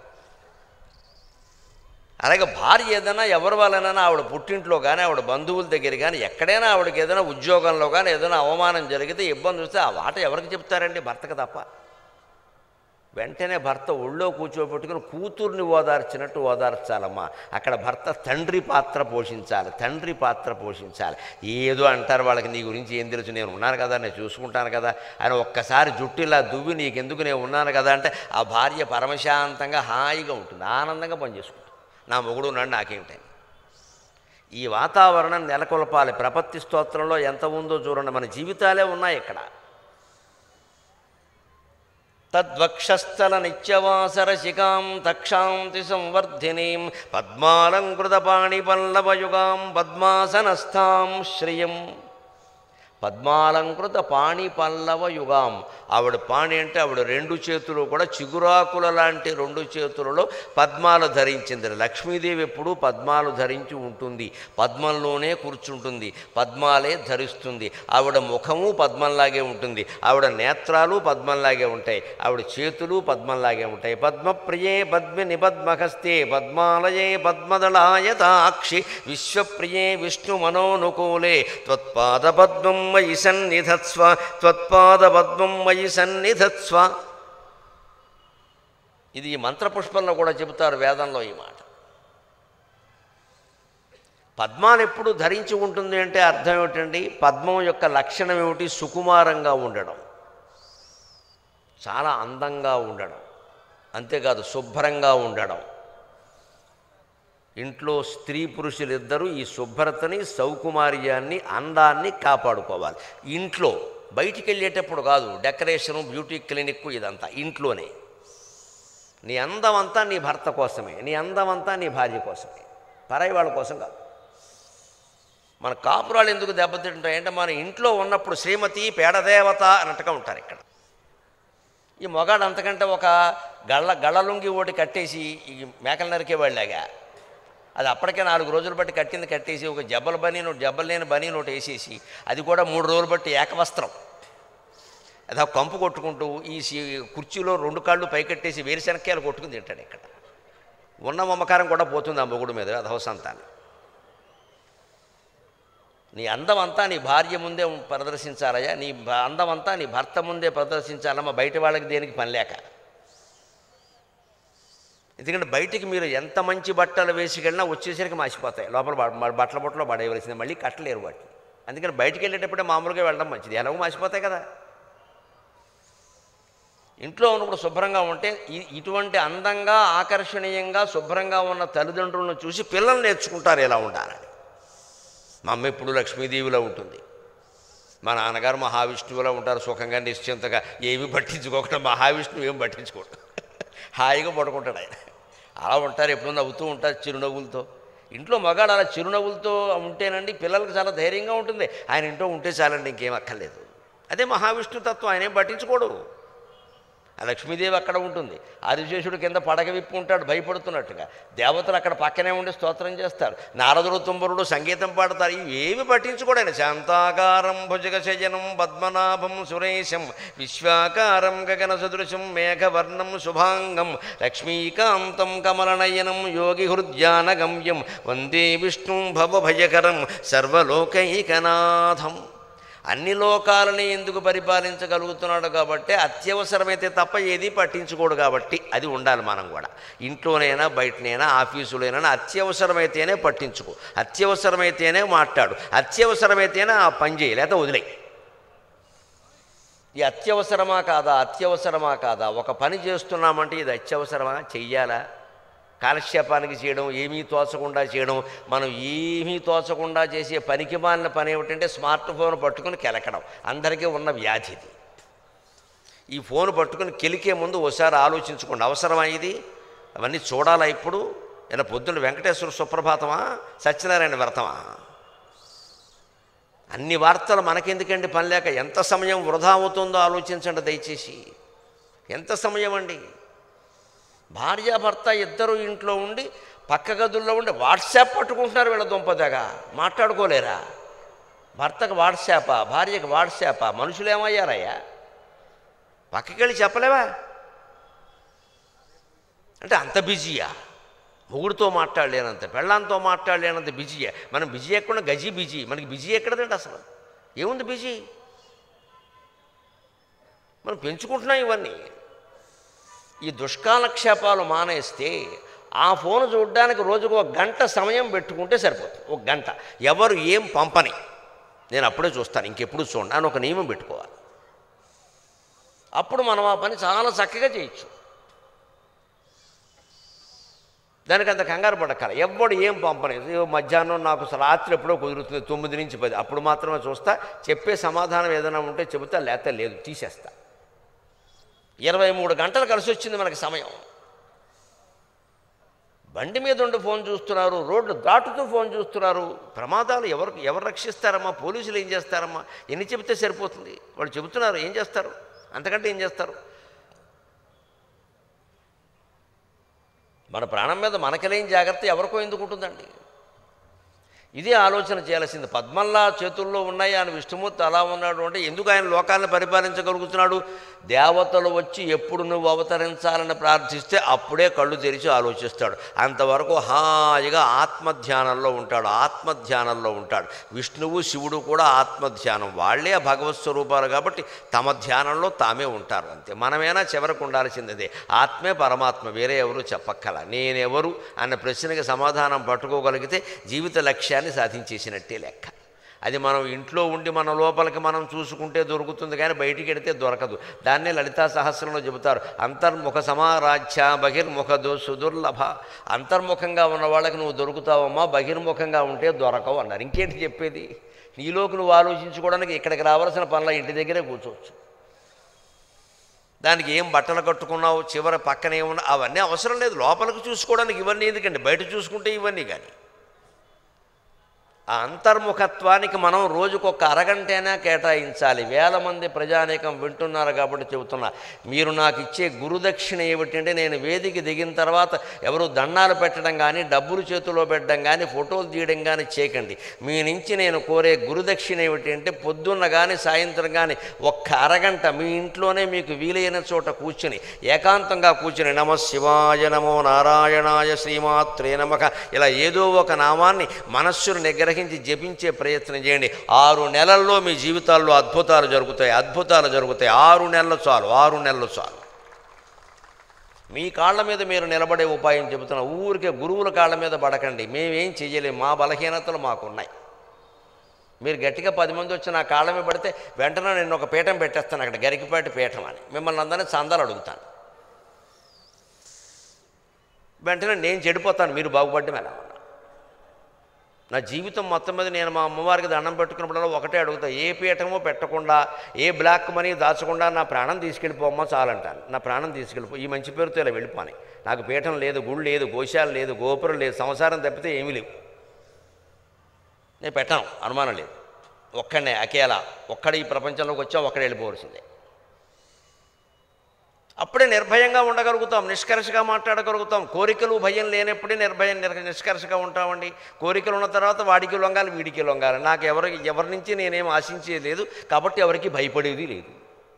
అలాగే భార్య ఏదైనా ఎవరి వలనైనా ఆవిడ పుట్టింట్లో కానీ ఆవిడ బంధువుల దగ్గర కానీ ఎక్కడైనా ఆవిడకి ఏదైనా ఉద్యోగంలో కానీ ఏదైనా అవమానం జరిగితే ఇబ్బంది వస్తే ఆ మాట ఎవరికి చెప్తారండి భర్తకు తప్ప వెంటనే భర్త ఒళ్ళో కూర్చోబెట్టుకుని కూతుర్ని ఓదార్చినట్టు ఓదార్చాలమ్మా అక్కడ భర్త తండ్రి పాత్ర పోషించాలి తండ్రి పాత్ర పోషించాలి ఏదో అంటారు వాళ్ళకి నీ గురించి ఏం తెలుసు నేను ఉన్నాను కదా నేను చూసుకుంటాను కదా అని ఒక్కసారి జుట్టు ఇలా దువ్వి నీకెందుకు నేను ఉన్నాను కదా అంటే ఆ భార్య పరమశాంతంగా హాయిగా ఉంటుంది ఆనందంగా పనిచేసుకుంటుంది నా మొగుడు నన్ను నాకేమిటని ఈ వాతావరణం నెలకొల్పాలి ప్రపత్తి స్తోత్రంలో ఎంత ఉందో చూడండి మన జీవితాలే ఉన్నాయి ఇక్కడ తద్వక్షస్థల నిత్యవాసర శిఖాం తక్షాంతి సంవర్ధినీం పద్మాలంకృతపాణి పల్లవయుగాం పద్మాసనస్థాం శ్రియం పద్మాలంకృత పాణి పల్లవ యుగాం ఆవిడ పాణి అంటే ఆవిడ రెండు చేతులు కూడా చిగురాకుల లాంటి రెండు చేతులలో పద్మాలు ధరించింది లక్ష్మీదేవి ఎప్పుడూ పద్మాలు ధరించి ఉంటుంది పద్మంలోనే కూర్చుంటుంది పద్మాలే ధరిస్తుంది ఆవిడ ముఖము పద్మంలాగే ఉంటుంది ఆవిడ నేత్రాలు పద్మంలాగే ఉంటాయి ఆవిడ చేతులు పద్మంలాగే ఉంటాయి పద్మప్రియే పద్మి నిపద్మహస్తే పద్మాలయే పద్మదళాయతాక్షి విశ్వప్రియే విష్ణు మనోనుకూలే త్వత్పాద పద్మం మయి సన్నిధత్స్వ త్వత్పాద పద్మం మయి సన్నిధత్స్వ ఇది ఈ మంత్రపుష్పంలో కూడా చెబుతారు వేదంలో ఈ మాట పద్మాలు ఎప్పుడు ధరించి ఉంటుంది అంటే అర్థం ఏమిటండి పద్మం యొక్క లక్షణం ఏమిటి సుకుమారంగా ఉండడం చాలా అందంగా ఉండడం అంతేకాదు శుభ్రంగా ఉండడం ఇంట్లో స్త్రీ పురుషులిద్దరూ ఈ శుభ్రతని సౌకుమార్యాన్ని అందాన్ని కాపాడుకోవాలి ఇంట్లో బయటికి వెళ్ళేటప్పుడు కాదు డెకరేషను బ్యూటీ క్లినిక్ ఇదంతా ఇంట్లోనే నీ అందం అంతా నీ భర్త కోసమే నీ అందం అంతా నీ భార్య కోసమే పరాయి వాళ్ళ కోసం కాదు మన కాపురాలు ఎందుకు దెబ్బతింటాయంటే మన ఇంట్లో ఉన్నప్పుడు శ్రీమతి పేడదేవత అన్నట్టుగా ఉంటారు ఇక్కడ ఈ మొగాడు అంతకంటే ఒక గళ్ళ గళ్ళలుంగి ఓటి కట్టేసి ఈ మేకలు నరికే వాళ్ళగా అది అప్పటికే నాలుగు రోజులు బట్టి కట్టింది కట్టేసి ఒక జబ్బల బనీ నోటి జబ్బలు లేని బనీ నోటి వేసేసి అది కూడా మూడు రోజులు బట్టి ఏకవస్త్రం అదే కంపు కొట్టుకుంటూ ఈ సి- కుర్చీలో రెండు కాళ్ళు పైకెట్టేసి వేరుశనక్కాయలు కొట్టుకుని తింటాడు ఇక్కడ ఉన్న మమకారం కూడా పోతుంది ఆ మొగుడు మీద అధవసంతాన్ని నీ అందమంతా నీ భార్య ముందే ప్రదర్శించాలయ్యా నీ భ- అందమంతా నీ భర్త ముందే ప్రదర్శించాలమ్మా బయట వాళ్ళకి దేనికి పని లేక ఎందుకంటే బయటికి మీరు ఎంత మంచి బట్టలు వేసుకెళ్ళినా వచ్చేసరికి మాసిపోతాయి లోపల బ- మ- బట్టల బట్టలో పడేయవలసింది మళ్ళీ కట్టలేరు వాటిని అందుకని బయటికి వెళ్ళేటప్పుడే మామూలుగా వెళ్ళడం మంచిది ఎలాగో మాసిపోతాయి కదా ఇంట్లో ఉన్నప్పుడు శుభ్రంగా ఉంటే ఇ- ఇటువంటి అందంగా ఆకర్షణీయంగా శుభ్రంగా ఉన్న తల్లిదండ్రులను చూసి పిల్లలు నేర్చుకుంటారు ఎలా ఉండాలని మా అమ్మ ఎప్పుడు లక్ష్మీదేవిలో ఉంటుంది మా నాన్నగారు మహావిష్ణువులో ఉంటారు సుఖంగా నిశ్చింతగా ఏమి పట్టించుకోకుండా మహావిష్ణువు ఏం పట్టించుకోడు హాయిగా పడుకుంటాడు ఆయన అలా ఉంటారు ఎప్పుడు నవ్వుతూ ఉంటారు చిరునవ్వులతో ఇంట్లో మగాడు అలా చిరునవ్వులతో ఉంటేనండి పిల్లలకు చాలా ధైర్యంగా ఉంటుంది ఆయన ఇంట్లో ఉంటే చాలండి ఇంకేం అక్కర్లేదు అదే మహావిష్ణు తత్వం ఆయన ఏం పట్టించుకోడు ఆ లక్ష్మీదేవి అక్కడ ఉంటుంది ఆదిశేషుడు కింద పడగ విప్పి ఉంటాడు భయపడుతున్నట్టుగా దేవతలు అక్కడ పక్కనే ఉండి స్తోత్రం చేస్తారు నారదుడు తుంబరుడు సంగీతం పాడతారు ఇవి ఏమి పట్టించుకోడండి శాంతాకారం భుజగ శయనం పద్మనాభం సురేశం విశ్వాకారం గగన సదృశం మేఘవర్ణం శుభాంగం లక్ష్మీకాంతం కమలనయనం యోగి హృద్యానగమ్యం వందే విష్ణుం భవభయకరం సర్వలోకైకనాథం అన్ని లోకాలని ఎందుకు పరిపాలించగలుగుతున్నాడు కాబట్టి అత్యవసరమైతే తప్ప ఏది పట్టించుకోడు కాబట్టి అది ఉండాలి మనం కూడా ఇంట్లోనైనా బయటనైనా ఆఫీసులోనైనా అత్యవసరమైతేనే పట్టించుకో అత్యవసరమైతేనే మాట్లాడు అత్యవసరమైతేనే ఆ పని చేయి లేదా వదిలేయి ఈ అత్యవసరమా కాదా అత్యవసరమా కాదా ఒక పని చేస్తున్నామంటే ఇది అత్యవసరమా చెయ్యాలా కాలక్షేపానికి చేయడం ఏమీ తోచకుండా చేయడం మనం ఏమీ తోచకుండా చేసే పనికి మాలిన పని ఏమిటంటే స్మార్ట్ ఫోన్ పట్టుకుని కెలకడం అందరికీ ఉన్న వ్యాధి ఇది ఈ ఫోన్ పట్టుకుని కెలికే ముందు ఒకసారి ఆలోచించుకోండి అవసరమా ఇది అవన్నీ చూడాలా ఇప్పుడు ఇలా పొద్దున్న వెంకటేశ్వర సుప్రభాతమా సత్యనారాయణ వ్రతమా అన్ని వార్తలు మనకెందుకండి పని లేక ఎంత సమయం వృధా అవుతుందో ఆలోచించండి దయచేసి ఎంత సమయం అండి భార్యాభర్త ఇద్దరు ఇంట్లో ఉండి పక్క గదుల్లో ఉండి వాట్సాప్ పట్టుకుంటున్నారు వీళ్ళ దుంపదగా మాట్లాడుకోలేరా భర్తకు వాట్సాపా భార్యకు వాట్సాపా మనుషులు ఏమయ్యారయ్యా పక్కకెళ్ళి చెప్పలేవా అంటే అంత బిజీయా మొగుడితో మాట్లాడలేనంత పెళ్ళాంతో మాట్లాడలేనంత బిజీయా మనం బిజీ ఎక్కడ గజీ బిజీ మనకి బిజీ ఎక్కడదండి అసలు ఏముంది బిజీ మనం పెంచుకుంటున్నాం ఇవన్నీ ఈ దుష్కాలక్షేపాలు మానేస్తే ఆ ఫోన్ చూడడానికి రోజుకు ఒక గంట సమయం పెట్టుకుంటే సరిపోతుంది ఒక గంట ఎవరు ఏం పంపని నేను అప్పుడే చూస్తాను ఇంకెప్పుడు చూడండి అని ఒక నియమం పెట్టుకోవాలి అప్పుడు మనం ఆ పని చాలా చక్కగా చేయొచ్చు దానికి అంత కంగారు పడక్కల ఎవ్వడు ఏం పంపలేదు "ఇదిగో మధ్యాహ్నం నాకు అసలు రాత్రి ఎప్పుడో కుదురుతుంది తొమ్మిది నుంచి పది అప్పుడు మాత్రమే చూస్తా చెప్పే సమాధానం ఏదైనా ఉంటే చెబుతా లేకపోతే లేదు తీసేస్తా ఇరవై మూడు గంటలు కలిసి వచ్చింది మనకి సమయం బండి మీద ఉండి ఫోన్ చూస్తున్నారు రోడ్డు దాటుతూ ఫోన్ చూస్తున్నారు ప్రమాదాలు ఎవరు ఎవరు రక్షిస్తారమ్మా పోలీసులు ఏం చేస్తారమ్మా ఎన్ని చెబితే సరిపోతుంది వాళ్ళు చెబుతున్నారు ఏం చేస్తారు అంతకంటే ఏం చేస్తారు మన ప్రాణం మీద మనకెలేని జాగ్రత్త ఎవరికో ఎందుకు ఉంటుందండి ఇదే ఆలోచన చేయాల్సింది పద్మల్లా చేతుల్లో ఉన్నాయి ఆయన విష్ణుమూర్తి అలా ఉన్నాడు అంటే ఎందుకు ఆయన లోకాలను పరిపాలించగలుగుతున్నాడు దేవతలు వచ్చి ఎప్పుడు నువ్వు అవతరించాలని ప్రార్థిస్తే అప్పుడే కళ్ళు తెరిచి ఆలోచిస్తాడు అంతవరకు హాయిగా ఆత్మధ్యానంలో ఉంటాడు ఆత్మధ్యానంలో ఉంటాడు విష్ణువు శివుడు కూడా ఆత్మధ్యానం వాళ్ళే ఆ భగవత్ స్వరూపాలు కాబట్టి తమ ధ్యానంలో తామే ఉంటారు అంతే మనమేనా చివరకు ఉండాల్సిందే ఆత్మే పరమాత్మ వేరే ఎవరు చెప్పక్కల నేనెవరు అన్న ప్రశ్నకి సమాధానం పట్టుకోగలిగితే జీవిత లక్ష్యాన్ని సాధించేసినట్టే లెక్క అది మనం ఇంట్లో ఉండి మన లోపలికి మనం చూసుకుంటే దొరుకుతుంది కానీ బయటికి వెడితే దొరకదు దాన్నే లలితా సహస్రంలో చెబుతారు అంతర్ముఖ సమారాధ్య బహిర్ముఖ దో సుదుర్లభ అంతర్ముఖంగా ఉన్న వాళ్ళకి నువ్వు దొరుకుతావమ్మా బహిర్ముఖంగా ఉంటే దొరకవు అన్నారు ఇంకేంటి చెప్పేది నీలోకి నువ్వు ఆలోచించుకోవడానికి ఇక్కడికి రావాల్సిన పనుల ఇంటి దగ్గరే కూర్చోవచ్చు దానికి ఏం బట్టలు కట్టుకున్నావు చివరి పక్కన ఏమన్నా అవన్నీ అవసరం లేదు లోపలికి చూసుకోవడానికి ఇవన్నీ ఎందుకండి బయట చూసుకుంటే ఇవన్నీ కానీ ఆ అంతర్ముఖత్వానికి మనం రోజుకొక అరగంటైనా కేటాయించాలి వేల మంది ప్రజానీకం వింటున్నారు కాబట్టి చెబుతున్నా మీరు నాకు ఇచ్చే గురుదక్షిణ ఏమిటంటే నేను వేదిక దిగిన తర్వాత ఎవరు దండాలు పెట్టడం కానీ డబ్బులు చేతిలో పెట్టడం కానీ ఫోటోలు తీయడం కానీ చేయకండి మీ నుంచి నేను కోరే గురుదక్షిణ ఏమిటంటే పొద్దున్న కానీ సాయంత్రం కానీ ఒక్క అరగంట మీ ఇంట్లోనే మీకు వీలైన చోట కూర్చుని ఏకాంతంగా కూర్చుని నమ శివాయ నమో నారాయణాయ శ్రీమాత్రే నమక ఇలా ఏదో ఒక నామాన్ని మనస్సును నిగ్రహించి గ్రహించి జపించే ప్రయత్నం చేయండి ఆరు నెలల్లో మీ జీవితాల్లో అద్భుతాలు జరుగుతాయి అద్భుతాలు జరుగుతాయి ఆరు నెలలు చాలు ఆరు నెలలు చాలు మీ కాళ్ళ మీద మీరు నిలబడే ఉపాయం చెబుతున్నా ఊరికే గురువుల కాళ్ళ మీద పడకండి మేమేం చెయ్యలేము మా బలహీనతలు మాకున్నాయి మీరు గట్టిగా పది మంది వచ్చి నా కాళ్ళ మీద పడితే వెంటనే నేను ఒక పీఠం పెట్టేస్తాను అక్కడ గరికిపాటి పీఠం అని మిమ్మల్ని అందరినీ చందాలు అడుగుతాను వెంటనే నేను చెడిపోతాను మీరు బాగుపడ్డం ఎలా ఉన్నా నా జీవితం మొత్తం మీద నేను మా అమ్మవారికి దండం పెట్టుకున్నప్పుడల్లా ఒకటే అడుగుతా ఏ పీఠమో పెట్టకుండా ఏ బ్లాక్ మనీ దాచకుండా నా ప్రాణం తీసుకెళ్ళిపోమ్మా చాలంటాను నా ప్రాణం తీసుకెళ్ళిపో ఈ మంచి పేరుతో ఇలా వెళ్ళిపోని నాకు పీఠం లేదు గుళ్ళు లేదు గోశాల లేదు గోపురం లేదు సంసారం తప్పితే ఏమీ లేవు నేను పెట్టాను అనుమానం లేదు ఒక్కడనే అకేలా ఒక్కడ ఈ ప్రపంచంలోకి వచ్చా ఒక్కడ వెళ్ళిపోవలసిందే అప్పుడే నిర్భయంగా ఉండగలుగుతాం నిష్కర్షగా మాట్లాడగలుగుతాం కోరికలు భయం లేనప్పుడే నిర్భయం నిర్- నిష్కర్షగా ఉంటామండి కోరికలు ఉన్న తర్వాత వాడికి లొంగాలి వీడికి లొంగాలి నాకు ఎవరి ఎవరి నుంచి నేనేం ఆశించేది లేదు కాబట్టి ఎవరికి భయపడేది లేదు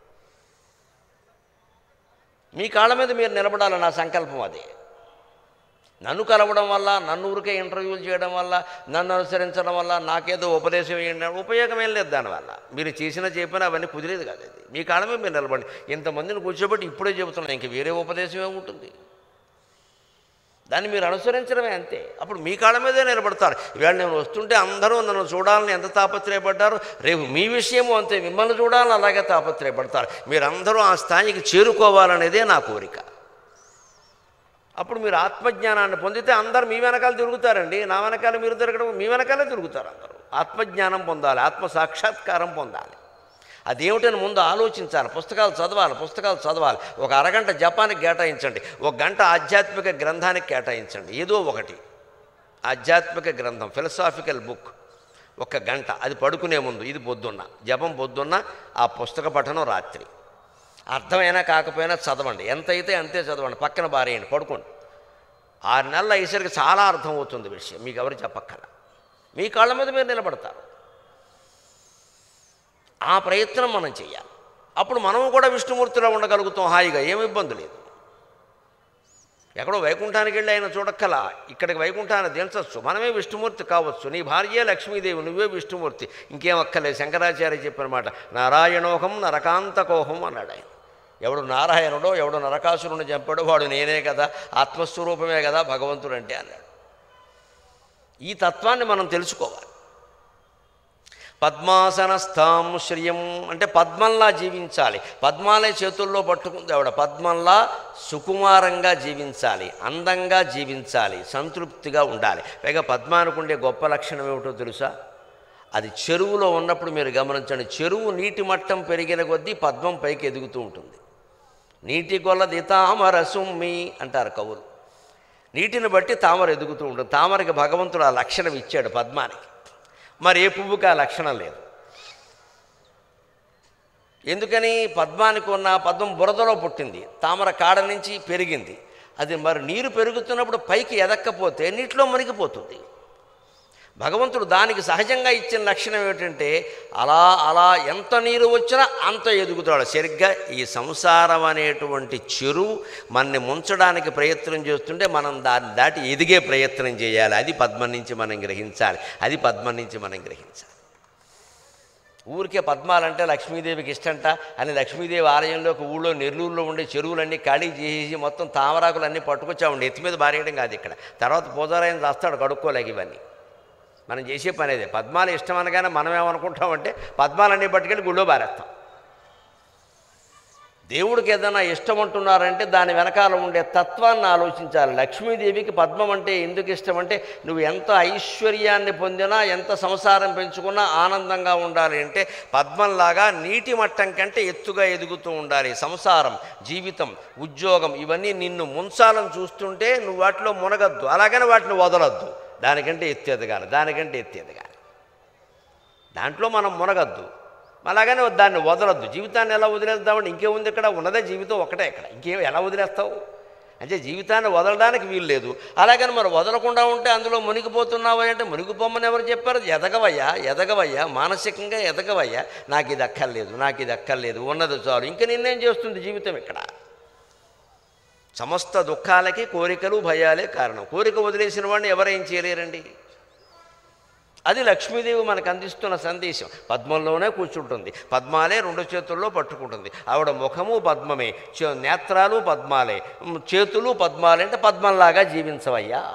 మీ కాళ్ళ మీద మీరు నిలబడాలి నా సంకల్పం అదే నన్ను కలవడం వల్ల నన్ను ఊరికే ఇంటర్వ్యూలు చేయడం వల్ల నన్ను అనుసరించడం వల్ల నాకేదో ఉపదేశం ఏంటి ఉపయోగం ఏం లేదు దానివల్ల మీరు చేసినా చెప్పినా అవన్నీ కుదిరేది కాదు అది మీ కాళ్ళ మీద మీరు నిలబడి ఇంతమందిని కూర్చోబెట్టి ఇప్పుడే చెబుతున్నా ఇంక వేరే ఉపదేశం ఏముంటుంది దాన్ని మీరు అనుసరించడమే అంతే అప్పుడు మీ కాళ్ళ మీదే నిలబడతారు ఇవాళ నేను వస్తుంటే అందరూ నన్ను చూడాలని ఎంత తాపత్రయపడ్డారు రేపు మీ విషయము అంతే మిమ్మల్ని చూడాలని అలాగే తాపత్రయపడతారు మీరందరూ ఆ స్థాయికి చేరుకోవాలనేదే నా కోరిక అప్పుడు మీరు ఆత్మజ్ఞానాన్ని పొందితే అందరు మీ వెనకాల తిరుగుతారండి నా వెనకాల మీరు తిరగడం మీ వెనకాలే తిరుగుతారు అందరూ ఆత్మజ్ఞానం పొందాలి ఆత్మ సాక్షాత్కారం పొందాలి అదేమిటని ముందు ఆలోచించాలి పుస్తకాలు చదవాలి పుస్తకాలు చదవాలి ఒక అరగంట జపానికి కేటాయించండి ఒక గంట ఆధ్యాత్మిక గ్రంథానికి కేటాయించండి ఏదో ఒకటి ఆధ్యాత్మిక గ్రంథం ఫిలసాఫికల్ బుక్ ఒక గంట అది పడుకునే ముందు ఇది పొద్దున్న జపం పొద్దున్న ఆ పుస్తక పఠనం రాత్రి అర్థమైనా కాకపోయినా చదవండి ఎంత అయితే అంతే చదవండి పక్కన బారేయండి పడుకోండి ఆరు నెలలు అయ్యేసరికి చాలా అర్థం అవుతుంది విషయం మీకు ఎవరు చెప్పక్కల మీ కాళ్ళ మీద మీరు నిలబడతారు ఆ ప్రయత్నం మనం చేయాలి అప్పుడు మనం కూడా విష్ణుమూర్తిలో ఉండగలుగుతాం హాయిగా ఏమి ఇబ్బంది లేదు ఎక్కడో వైకుంఠానికి వెళ్ళి ఆయన చూడక్కల ఇక్కడికి వైకుంఠాన్ని దించచ్చు మనమే విష్ణుమూర్తి కావచ్చు నీ భార్యే లక్ష్మీదేవి నువ్వే విష్ణుమూర్తి ఇంకేం అక్కర్లేదు శంకరాచార్య చెప్పిన మాట నారాయణోహం నరకాంతకోహం అన్నాడు ఆయన ఎవడు నారాయణుడో ఎవడు నరకాసురుని చంపాడో వాడు నేనే కదా ఆత్మస్వరూపమే కదా భగవంతుడు అంటే అన్నాడు ఈ తత్వాన్ని మనం తెలుసుకోవాలి పద్మాసనస్థాం శ్రియం అంటే పద్మంలా జీవించాలి పద్మాలే చేతుల్లో పట్టుకుంది ఆవిడ పద్మంలా సుకుమారంగా జీవించాలి అందంగా జీవించాలి సంతృప్తిగా ఉండాలి పైగా పద్మానికి ఉండే గొప్ప లక్షణం ఏమిటో తెలుసా అది చెరువులో ఉన్నప్పుడు మీరు గమనించండి చెరువు నీటి మట్టం పెరిగిన కొద్దీ పద్మం పైకి ఎదుగుతూ ఉంటుంది నీటి కొలది తామర సుమ్మి అంటారు కవులు నీటిని బట్టి తామర ఎదుగుతూ ఉంటుంది తామరకి భగవంతుడు ఆ లక్షణం ఇచ్చాడు పద్మానికి మరి ఏ పువ్వుకి ఆ లక్షణం లేదు ఎందుకని పద్మానికి ఉన్న పద్మం బురదలో పుట్టింది తామర కాడ నుంచి పెరిగింది అది మరి నీరు పెరుగుతున్నప్పుడు పైకి ఎదక్కపోతే నీటిలో మునిగిపోతుంది భగవంతుడు దానికి సహజంగా ఇచ్చిన లక్షణం ఏమిటంటే అలా అలా ఎంత నీరు వచ్చినా అంత ఎదుగుతాడు సరిగ్గా ఈ సంసారం అనేటువంటి చెరువు మనని ముంచడానికి ప్రయత్నం చేస్తుంటే మనం దాన్ని దాటి ఎదిగే ప్రయత్నం చేయాలి అది పద్మం నుంచి మనం గ్రహించాలి అది పద్మం నుంచి మనం గ్రహించాలి ఊరికే పద్మాలంటే లక్ష్మీదేవికి ఇష్టంట అని లక్ష్మీదేవి ఆలయంలోకి ఊళ్ళో నెల్లూరులో ఉండే చెరువులన్నీ ఖాళీ చేసి మొత్తం తామరాకులన్నీ పట్టుకొచ్చామండి ఎత్తి మీద బారేయడం కాదు ఇక్కడ తర్వాత పూజారాయన రాస్తాడు కడుక్కోలేక ఇవన్నీ మనం చేసే పని అదే పద్మాలు ఇష్టం అనగానే మనం ఏమనుకుంటామంటే పద్మాలన్నీ పట్టుకెళ్ళి గుళ్ళో బారేస్తాం దేవుడికి ఏదైనా ఇష్టం అంటున్నారంటే దాని వెనకాల ఉండే తత్వాన్ని ఆలోచించాలి లక్ష్మీదేవికి పద్మం అంటే ఎందుకు ఇష్టం అంటే నువ్వు ఎంత ఐశ్వర్యాన్ని పొందినా ఎంత సంసారం పెంచుకున్నా ఆనందంగా ఉండాలి అంటే పద్మంలాగా నీటి మట్టం కంటే ఎత్తుగా ఎదుగుతూ ఉండాలి సంసారం జీవితం ఉద్యోగం ఇవన్నీ నిన్ను ముంచాలని చూస్తుంటే నువ్వు వాటిలో మునగద్దు అలాగని వాటిని వదలొద్దు దానికంటే ఎత్తు ఎదగాలి దానికంటే ఎత్తు ఎదగాలి దాంట్లో మనం మునగద్దు అలాగనే దాన్ని వదలొద్దు జీవితాన్ని ఎలా వదిలేద్దామంటే ఇంకేముంది ఇక్కడ ఉన్నదే జీవితం ఒకటే ఇక్కడ ఇంకేం ఎలా వదిలేస్తావు అంటే జీవితాన్ని వదలడానికి వీలు లేదు అలాగని మరి వదలకుండా ఉంటే అందులో మునిగిపోతున్నావు అంటే మునిగిపోమని ఎవరు చెప్పారు ఎదగవయ్యా ఎదగవయ్యా మానసికంగా ఎదగవయ్యా నాకు ఇది అక్కర్లేదు నాకు ఇది అక్కర్లేదు ఉన్నది చాలు ఇంక నిన్నేం చేస్తుంది జీవితం ఇక్కడ సమస్త దుఃఖాలకి కోరికలు భయాలే కారణం కోరిక వదిలేసిన వాడిని ఎవరేం చేయలేరండి అది లక్ష్మీదేవి మనకు అందిస్తున్న సందేశం పద్మంలోనే కూర్చుంటుంది పద్మాలే రెండు చేతుల్లో పట్టుకుంటుంది ఆవిడ ముఖము పద్మమే చే- నేత్రాలు పద్మాలే ఉమ్, చేతులు పద్మాలే అంటే పద్మంలాగా జీవించవయ్యా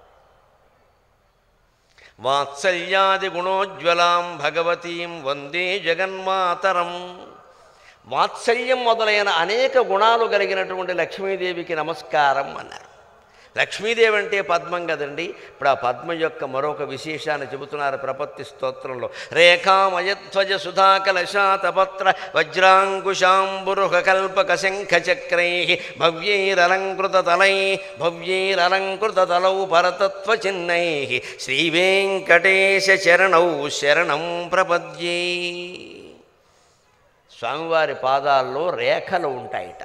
వాత్సల్యాది గుణోజ్వలాం భగవతీం వందే జగన్మాతరం వాత్సల్యం మొదలైన అనేక గుణాలు కలిగినటువంటి లక్ష్మీదేవికి నమస్కారం అన్నారు లక్ష్మీదేవి అంటే పద్మం కదండి ఇప్పుడు ఆ పద్మ యొక్క మరొక విశేషాన్ని చెబుతున్నారు ప్రపత్తి స్తోత్రంలో రేఖామయధ్వజ సుధాకలశాతపత్ర వజ్రాంకుశాంబురుహ కల్పక శంఖ చక్రై భవ్యైరలంకృత తలై భవ్యైరలంకృత తలౌ పరతత్వ చిన్నై శ్రీవేంకటేశ చరణౌ శరణం ప్రపద్యే స్వామివారి పాదాల్లో రేఖలు ఉంటాయిట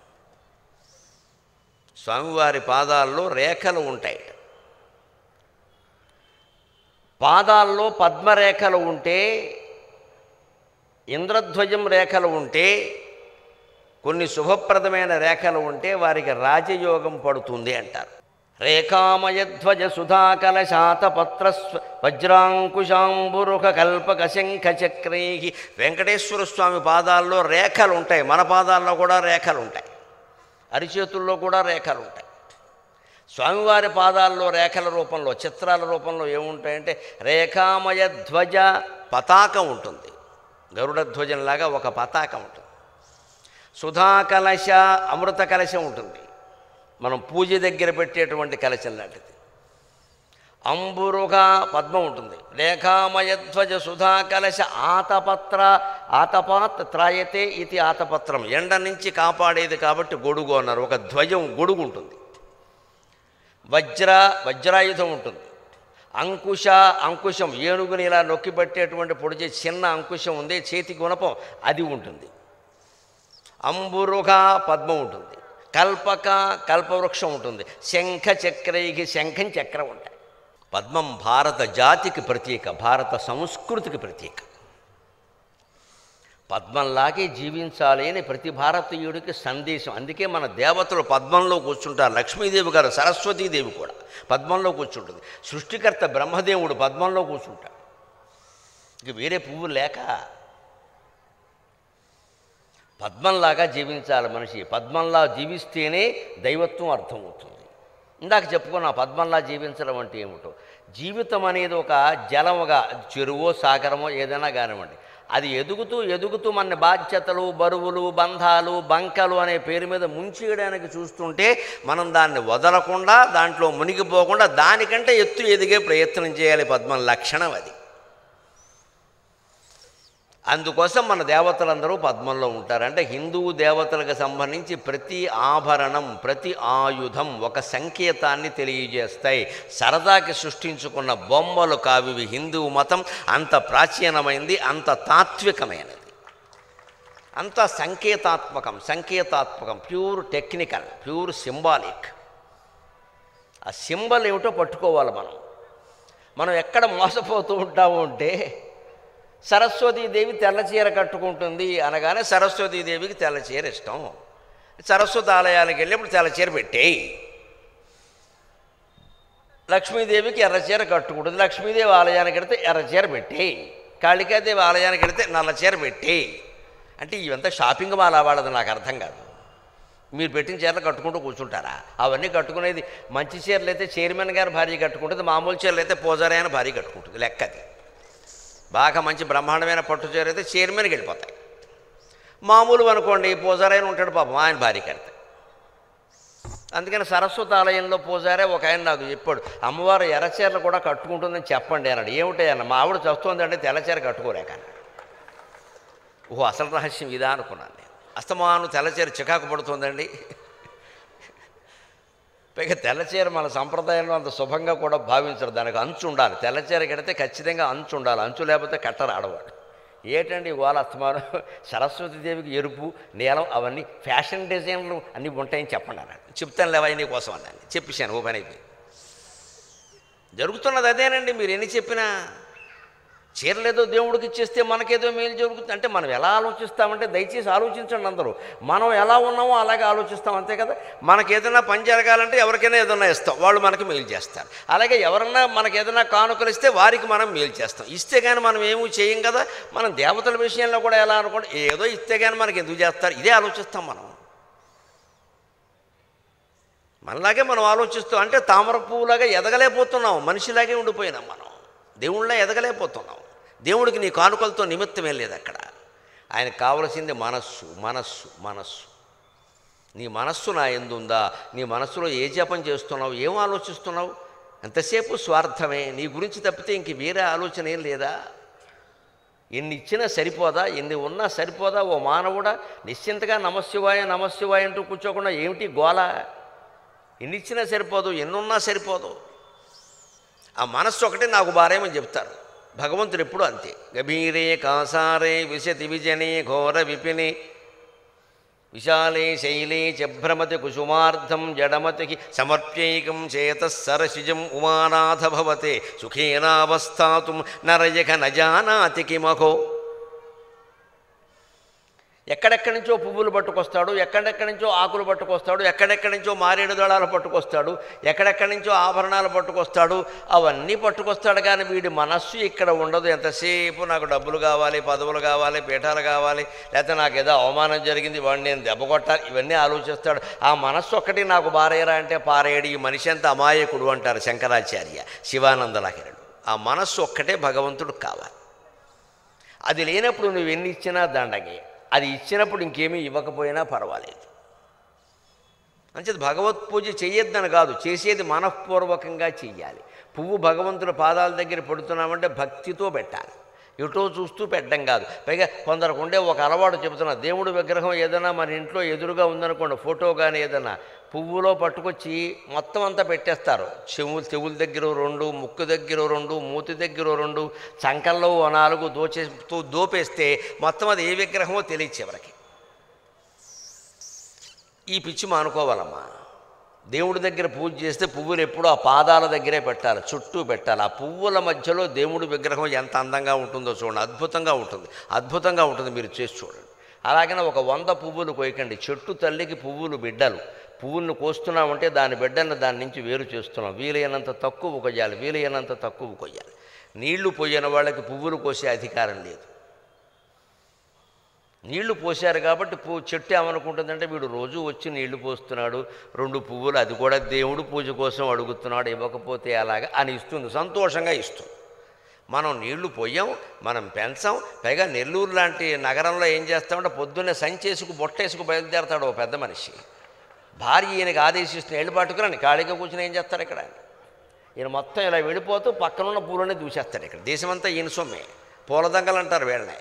స్వామివారి పాదాల్లో రేఖలు ఉంటాయిట పాదాల్లో పద్మరేఖలు ఉంటే ఇంద్రధ్వజం రేఖలు ఉంటే కొన్ని శుభప్రదమైన రేఖలు ఉంటే వారికి రాజయోగం పడుతుంది అంటారు రేఖామయధ్వజ సుధాకల శాతపత్ర వజ్రాంకుశాంబురుఖ కల్పక శంఖ చక్రై వెంకటేశ్వర స్వామి పాదాల్లో రేఖలు ఉంటాయి మన పాదాల్లో కూడా రేఖలు ఉంటాయి అరిచేతుల్లో కూడా రేఖలు ఉంటాయి స్వామివారి పాదాల్లో రేఖల రూపంలో చిత్రాల రూపంలో ఏముంటాయంటే రేఖామయ ధ్వజ పతాకం ఉంటుంది గరుడ ధ్వజంలాగా ఒక పతాకం ఉంటుంది సుధాకలశ అమృత కలశం ఉంటుంది మనం పూజ దగ్గర పెట్టేటువంటి కలశం లాంటిది అంబురుగా పద్మం ఉంటుంది రేఖామయధ్వజ సుధాకలశ ఆతపత్ర ఆతపాత్ త్రాయతే ఇది ఆతపత్రం ఎండ నుంచి కాపాడేది కాబట్టి గొడుగు అన్నారు ఒక ధ్వజం గొడుగు ఉంటుంది వజ్ర వజ్రాయుధం ఉంటుంది అంకుశ అంకుశం ఏనుగుని ఇలా నొక్కి పట్టేటువంటి పొడిచే చిన్న అంకుశం ఉంది చేతి గుణపం అది ఉంటుంది అంబురుగ పద్మం ఉంటుంది కల్పక కల్పవృక్షం ఉంటుంది శంఖ చక్రైకి శంఖం చక్రం ఉంటాయి పద్మం భారత జాతికి ప్రతీక భారత సంస్కృతికి ప్రతీక పద్మంలాగే జీవించాలి అని ప్రతి భారతీయుడికి సందేశం అందుకే మన దేవతలు పద్మంలో కూర్చుంటారు లక్ష్మీదేవి గారు సరస్వతీదేవి కూడా పద్మంలో కూర్చుంటుంది సృష్టికర్త బ్రహ్మదేవుడు పద్మంలో కూర్చుంటాడు ఇక వేరే పువ్వు లేక పద్మంలాగా జీవించాలి మనిషి పద్మంలా జీవిస్తేనే దైవత్వం అర్థమవుతుంది ఇందాక చెప్పుకున్న పద్మంలా జీవించడం అంటే ఏమిటో జీవితం అనేది ఒక జలముగా చెరువో సాగరమో ఏదైనా కానివ్వండి అది ఎదుగుతూ ఎదుగుతూ మన బాధ్యతలు బరువులు బంధాలు బంకలు అనే పేరు మీద ముంచేయడానికి చూస్తుంటే మనం దాన్ని వదలకుండా దాంట్లో మునిగిపోకుండా దానికంటే ఎత్తు ఎదిగే ప్రయత్నం చేయాలి పద్మం లక్షణం అది అందుకోసం మన దేవతలందరూ పద్మంలో ఉంటారు అంటే హిందూ దేవతలకు సంబంధించి ప్రతి ఆభరణం ప్రతి ఆయుధం ఒక సంకేతాన్ని తెలియజేస్తాయి సరదాకి సృష్టించుకున్న బొమ్మలు కావివి హిందూ మతం అంత ప్రాచీనమైంది అంత తాత్వికమైనది అంత సంకేతాత్మకం సంకేతాత్మకం ప్యూర్ టెక్నికల్ ప్యూర్ సింబాలిక్ ఆ సింబల్ ఏమిటో పట్టుకోవాలి మనం మనం ఎక్కడ మోసపోతూ ఉంటాము అంటే సరస్వతీదేవి తెల్ల చీర కట్టుకుంటుంది అనగానే సరస్వతీదేవికి తెల్ల చీర ఇష్టం సరస్వతి ఆలయానికి వెళ్ళినప్పుడు తెల్ల చీర పెట్టేయి లక్ష్మీదేవికి ఎర్ర చీర కట్టుకుంటుంది లక్ష్మీదేవి ఆలయానికి వెడితే ఎర్ర చీర పెట్టేయి కాళికాదేవి ఆలయానికి వెడితే నల్ల చీర పెట్టేయి అంటే ఇవంతా షాపింగ్ మాల వాళ్ళది నాకు అర్థం కాదు మీరు పెట్టిన చీరలు కట్టుకుంటూ కూర్చుంటారా అవన్నీ కట్టుకునేది మంచి చీరలు అయితే చైర్మన్ గారి భార్య కట్టుకుంటుంది మామూలు చీరలు అయితే పోజారి అయిన భార్య కట్టుకుంటుంది లెక్కది బాగా మంచి బ్రహ్మాండమైన పట్టు చీర అయితే చైర్మన్కి వెళ్ళిపోతాయి మామూలు అనుకోండి పూజారైన ఉంటాడు పాపం ఆయన భార్య కడితే అందుకని సరస్వతి ఆలయంలో పూజారే ఒక ఆయన నాకు చెప్పాడు అమ్మవారు ఎర్రచీరలు కూడా కట్టుకుంటుందని చెప్పండి అన్నాడు ఏమిటి అన్న మా ఆవిడ చస్తుందంటే తెల్లచీర కట్టుకోలేక అన్నాడు ఓహో అసలు రహస్యం ఇదా అనుకున్నాను నేను అస్తమాను తెల్లచీర చికాకు పడుతుందండి పైగా తెల్లచీర మన సంప్రదాయంలో అంత శుభంగా కూడా భావించరు దానికి అంచు ఉండాలి తెల్లచీర కడితే ఖచ్చితంగా అంచు ఉండాలి అంచు లేకపోతే కట్టరు ఆడవాడు ఏటండి ఇవాళ అస్తమానం సరస్వతీదేవికి ఎరుపు నీలం అవన్నీ ఫ్యాషన్ డిజైన్లు అన్నీ ఉంటాయని చెప్పండి అన్నాడు చెప్తాను లేవా నీ కోసం అన్నాను చెప్పేశాను ఓ పని అయిపోయింది జరుగుతున్నది అదేనండి మీరు ఎన్ని చెప్పినా చీరలేదో దేవుడికి ఇచ్చేస్తే మనకేదో మేలు జరుగుతుంది అంటే మనం ఎలా ఆలోచిస్తామంటే దయచేసి ఆలోచించండి అందరూ మనం ఎలా ఉన్నామో అలాగే ఆలోచిస్తాం అంతే కదా మనకి ఏదైనా పని జరగాలంటే ఎవరికైనా ఏదైనా ఇస్తాం వాళ్ళు మనకి మేలు చేస్తారు అలాగే ఎవరన్నా మనకి ఏదైనా కానుకలు ఇస్తే వారికి మనం మేలు చేస్తాం ఇస్తే కానీ మనం ఏమీ చేయం కదా మనం దేవతల విషయంలో కూడా ఎలా అనుకోండి ఏదో ఇస్తే కానీ మనకి ఎందుకు చేస్తారు ఇదే ఆలోచిస్తాం మనం మనలాగే మనం ఆలోచిస్తూ అంటే తామర పువ్వులాగా ఎదగలేకపోతున్నాం మనిషిలాగే ఉండిపోయినాం మనం దేవుళ్ళ ఎదగలేకపోతున్నాం దేవుడికి నీ కానుకలతో నిమిత్తమే లేదు అక్కడ ఆయనకు కావలసింది మనస్సు మనస్సు మనస్సు నీ మనస్సు నా ఎందుందా నీ మనస్సులో ఏ జపం చేస్తున్నావు ఏం ఆలోచిస్తున్నావు ఎంతసేపు స్వార్థమే నీ గురించి తప్పితే ఇంక వేరే ఆలోచన ఏం లేదా ఎన్ని ఇచ్చినా సరిపోదా ఎన్ని ఉన్నా సరిపోదా ఓ మానవుడా నిశ్చింతగా నమశివాయ నమశివాయ అంటూ కూర్చోకుండా ఏమిటి గోల ఎన్ని ఇచ్చినా సరిపోదు ఎన్నున్నా సరిపోదు ఆ మనస్సు ఒకటే నాకు భారేమని చెప్తారు భగవంతుడు ఎప్పుడు అంతే గభీరే కాసారే విశతి విజనే ఘోర విపిని విశాలే శైలే చభ్రమతి కుసుమార్థం జడమతికి సమర్ప్యైకం చేత సరసిజం ఉమానాథ భవతే సుఖేనావస్థాతుం నరయక నజానాతి కిమకో ఎక్కడెక్కడి నుంచో పువ్వులు పట్టుకొస్తాడు ఎక్కడెక్కడి నుంచో ఆకులు పట్టుకొస్తాడు ఎక్కడెక్కడి నుంచో మారేడు దళాలు పట్టుకొస్తాడు ఎక్కడెక్కడి నుంచో ఆభరణాలు పట్టుకొస్తాడు అవన్నీ పట్టుకొస్తాడు కానీ వీడి మనస్సు ఇక్కడ ఉండదు ఎంతసేపు నాకు డబ్బులు కావాలి పదవులు కావాలి పీఠాలు కావాలి లేకపోతే నాకు ఏదో అవమానం జరిగింది వాడిని నేను దెబ్బ కొట్టాలి ఇవన్నీ ఆలోచిస్తాడు ఆ మనస్సు ఒక్కటి నాకు పారేయరా అంటే పారేయడు ఈ మనిషి అంత అమాయకుడు అంటారు శంకరాచార్య శివానందలాహిరుడు ఆ మనస్సు ఒక్కటే భగవంతుడు కావాలి అది లేనప్పుడు నువ్వు ఎన్ని ఇచ్చినా దండగే అది ఇచ్చినప్పుడు ఇంకేమీ ఇవ్వకపోయినా పర్వాలేదు అంచేది భగవత్ పూజ చెయ్యొద్దని కాదు చేసేది మనఃపూర్వకంగా చెయ్యాలి పువ్వు భగవంతుడి పాదాల దగ్గర పెడుతున్నామంటే భక్తితో పెట్టాలి ఎటో చూస్తూ పెట్టడం కాదు పైగా కొందరికి ఉండే ఒక అలవాటు చెబుతున్నా దేవుడి విగ్రహం ఏదైనా మన ఇంట్లో ఎదురుగా ఉందనుకోండి ఫోటో కానీ ఏదైనా పువ్వులో పట్టుకొచ్చి మొత్తం అంతా పెట్టేస్తారు చెవులు చెవుల దగ్గర రెండు ముక్కు దగ్గర రెండు మూతి దగ్గర రెండు చంకల్లో ఓ నాలుగు దోచేస్తూ దోపేస్తే మొత్తం అది ఏ విగ్రహమో తెలియదు చివరికి ఈ పిచ్చి మానుకోవాలమ్మా దేవుడి దగ్గర పూజ చేస్తే పువ్వులు ఎప్పుడూ ఆ పాదాల దగ్గరే పెట్టాలి చుట్టూ పెట్టాలి ఆ పువ్వుల మధ్యలో దేవుడి విగ్రహం ఎంత అందంగా ఉంటుందో చూడండి అద్భుతంగా ఉంటుంది అద్భుతంగా ఉంటుంది మీరు చేసి చూడండి అలాగనే ఒక వంద పువ్వులు కోయకండి చెట్టు తల్లికి పువ్వులు బిడ్డలు పువ్వులను కోస్తున్నామంటే దాని బిడ్డలను దాని నుంచి వేరు చేస్తున్నాం వీలైనంత తక్కువ కొయ్యాలి వీలైనంత తక్కువ కొయ్యాలి నీళ్లు పోయిన వాళ్ళకి పువ్వులు కోసే అధికారం లేదు నీళ్లు పోశారు కాబట్టి పూ చెట్టు ఏమనుకుంటుందంటే వీడు రోజు వచ్చి నీళ్లు పోస్తున్నాడు రెండు పువ్వులు అది కూడా దేవుడు పూజ కోసం అడుగుతున్నాడు ఇవ్వకపోతే అలాగా అని ఇస్తుంది సంతోషంగా ఇస్తుంది మనం నీళ్లు పోయాం మనం పెంచాం పైగా నెల్లూరు లాంటి నగరంలో ఏం చేస్తామంటే పొద్దున్నే సంచేసుకు బొట్టేసుకు బయలుదేరతాడు ఓ పెద్ద మనిషి భార్య ఈయనకి ఆదేశిస్తున్న ఏళ్ళు పట్టుకురాని ఖాళీగా కూర్చుని ఏం చేస్తారు ఇక్కడ ఈయన మొత్తం ఇలా వెళ్ళిపోతూ పక్కనున్న పూలనే దూసేస్తాడు ఇక్కడ దేశమంతా ఈయన సొమ్మే పూలదంగలు అంటారు వీళ్ళని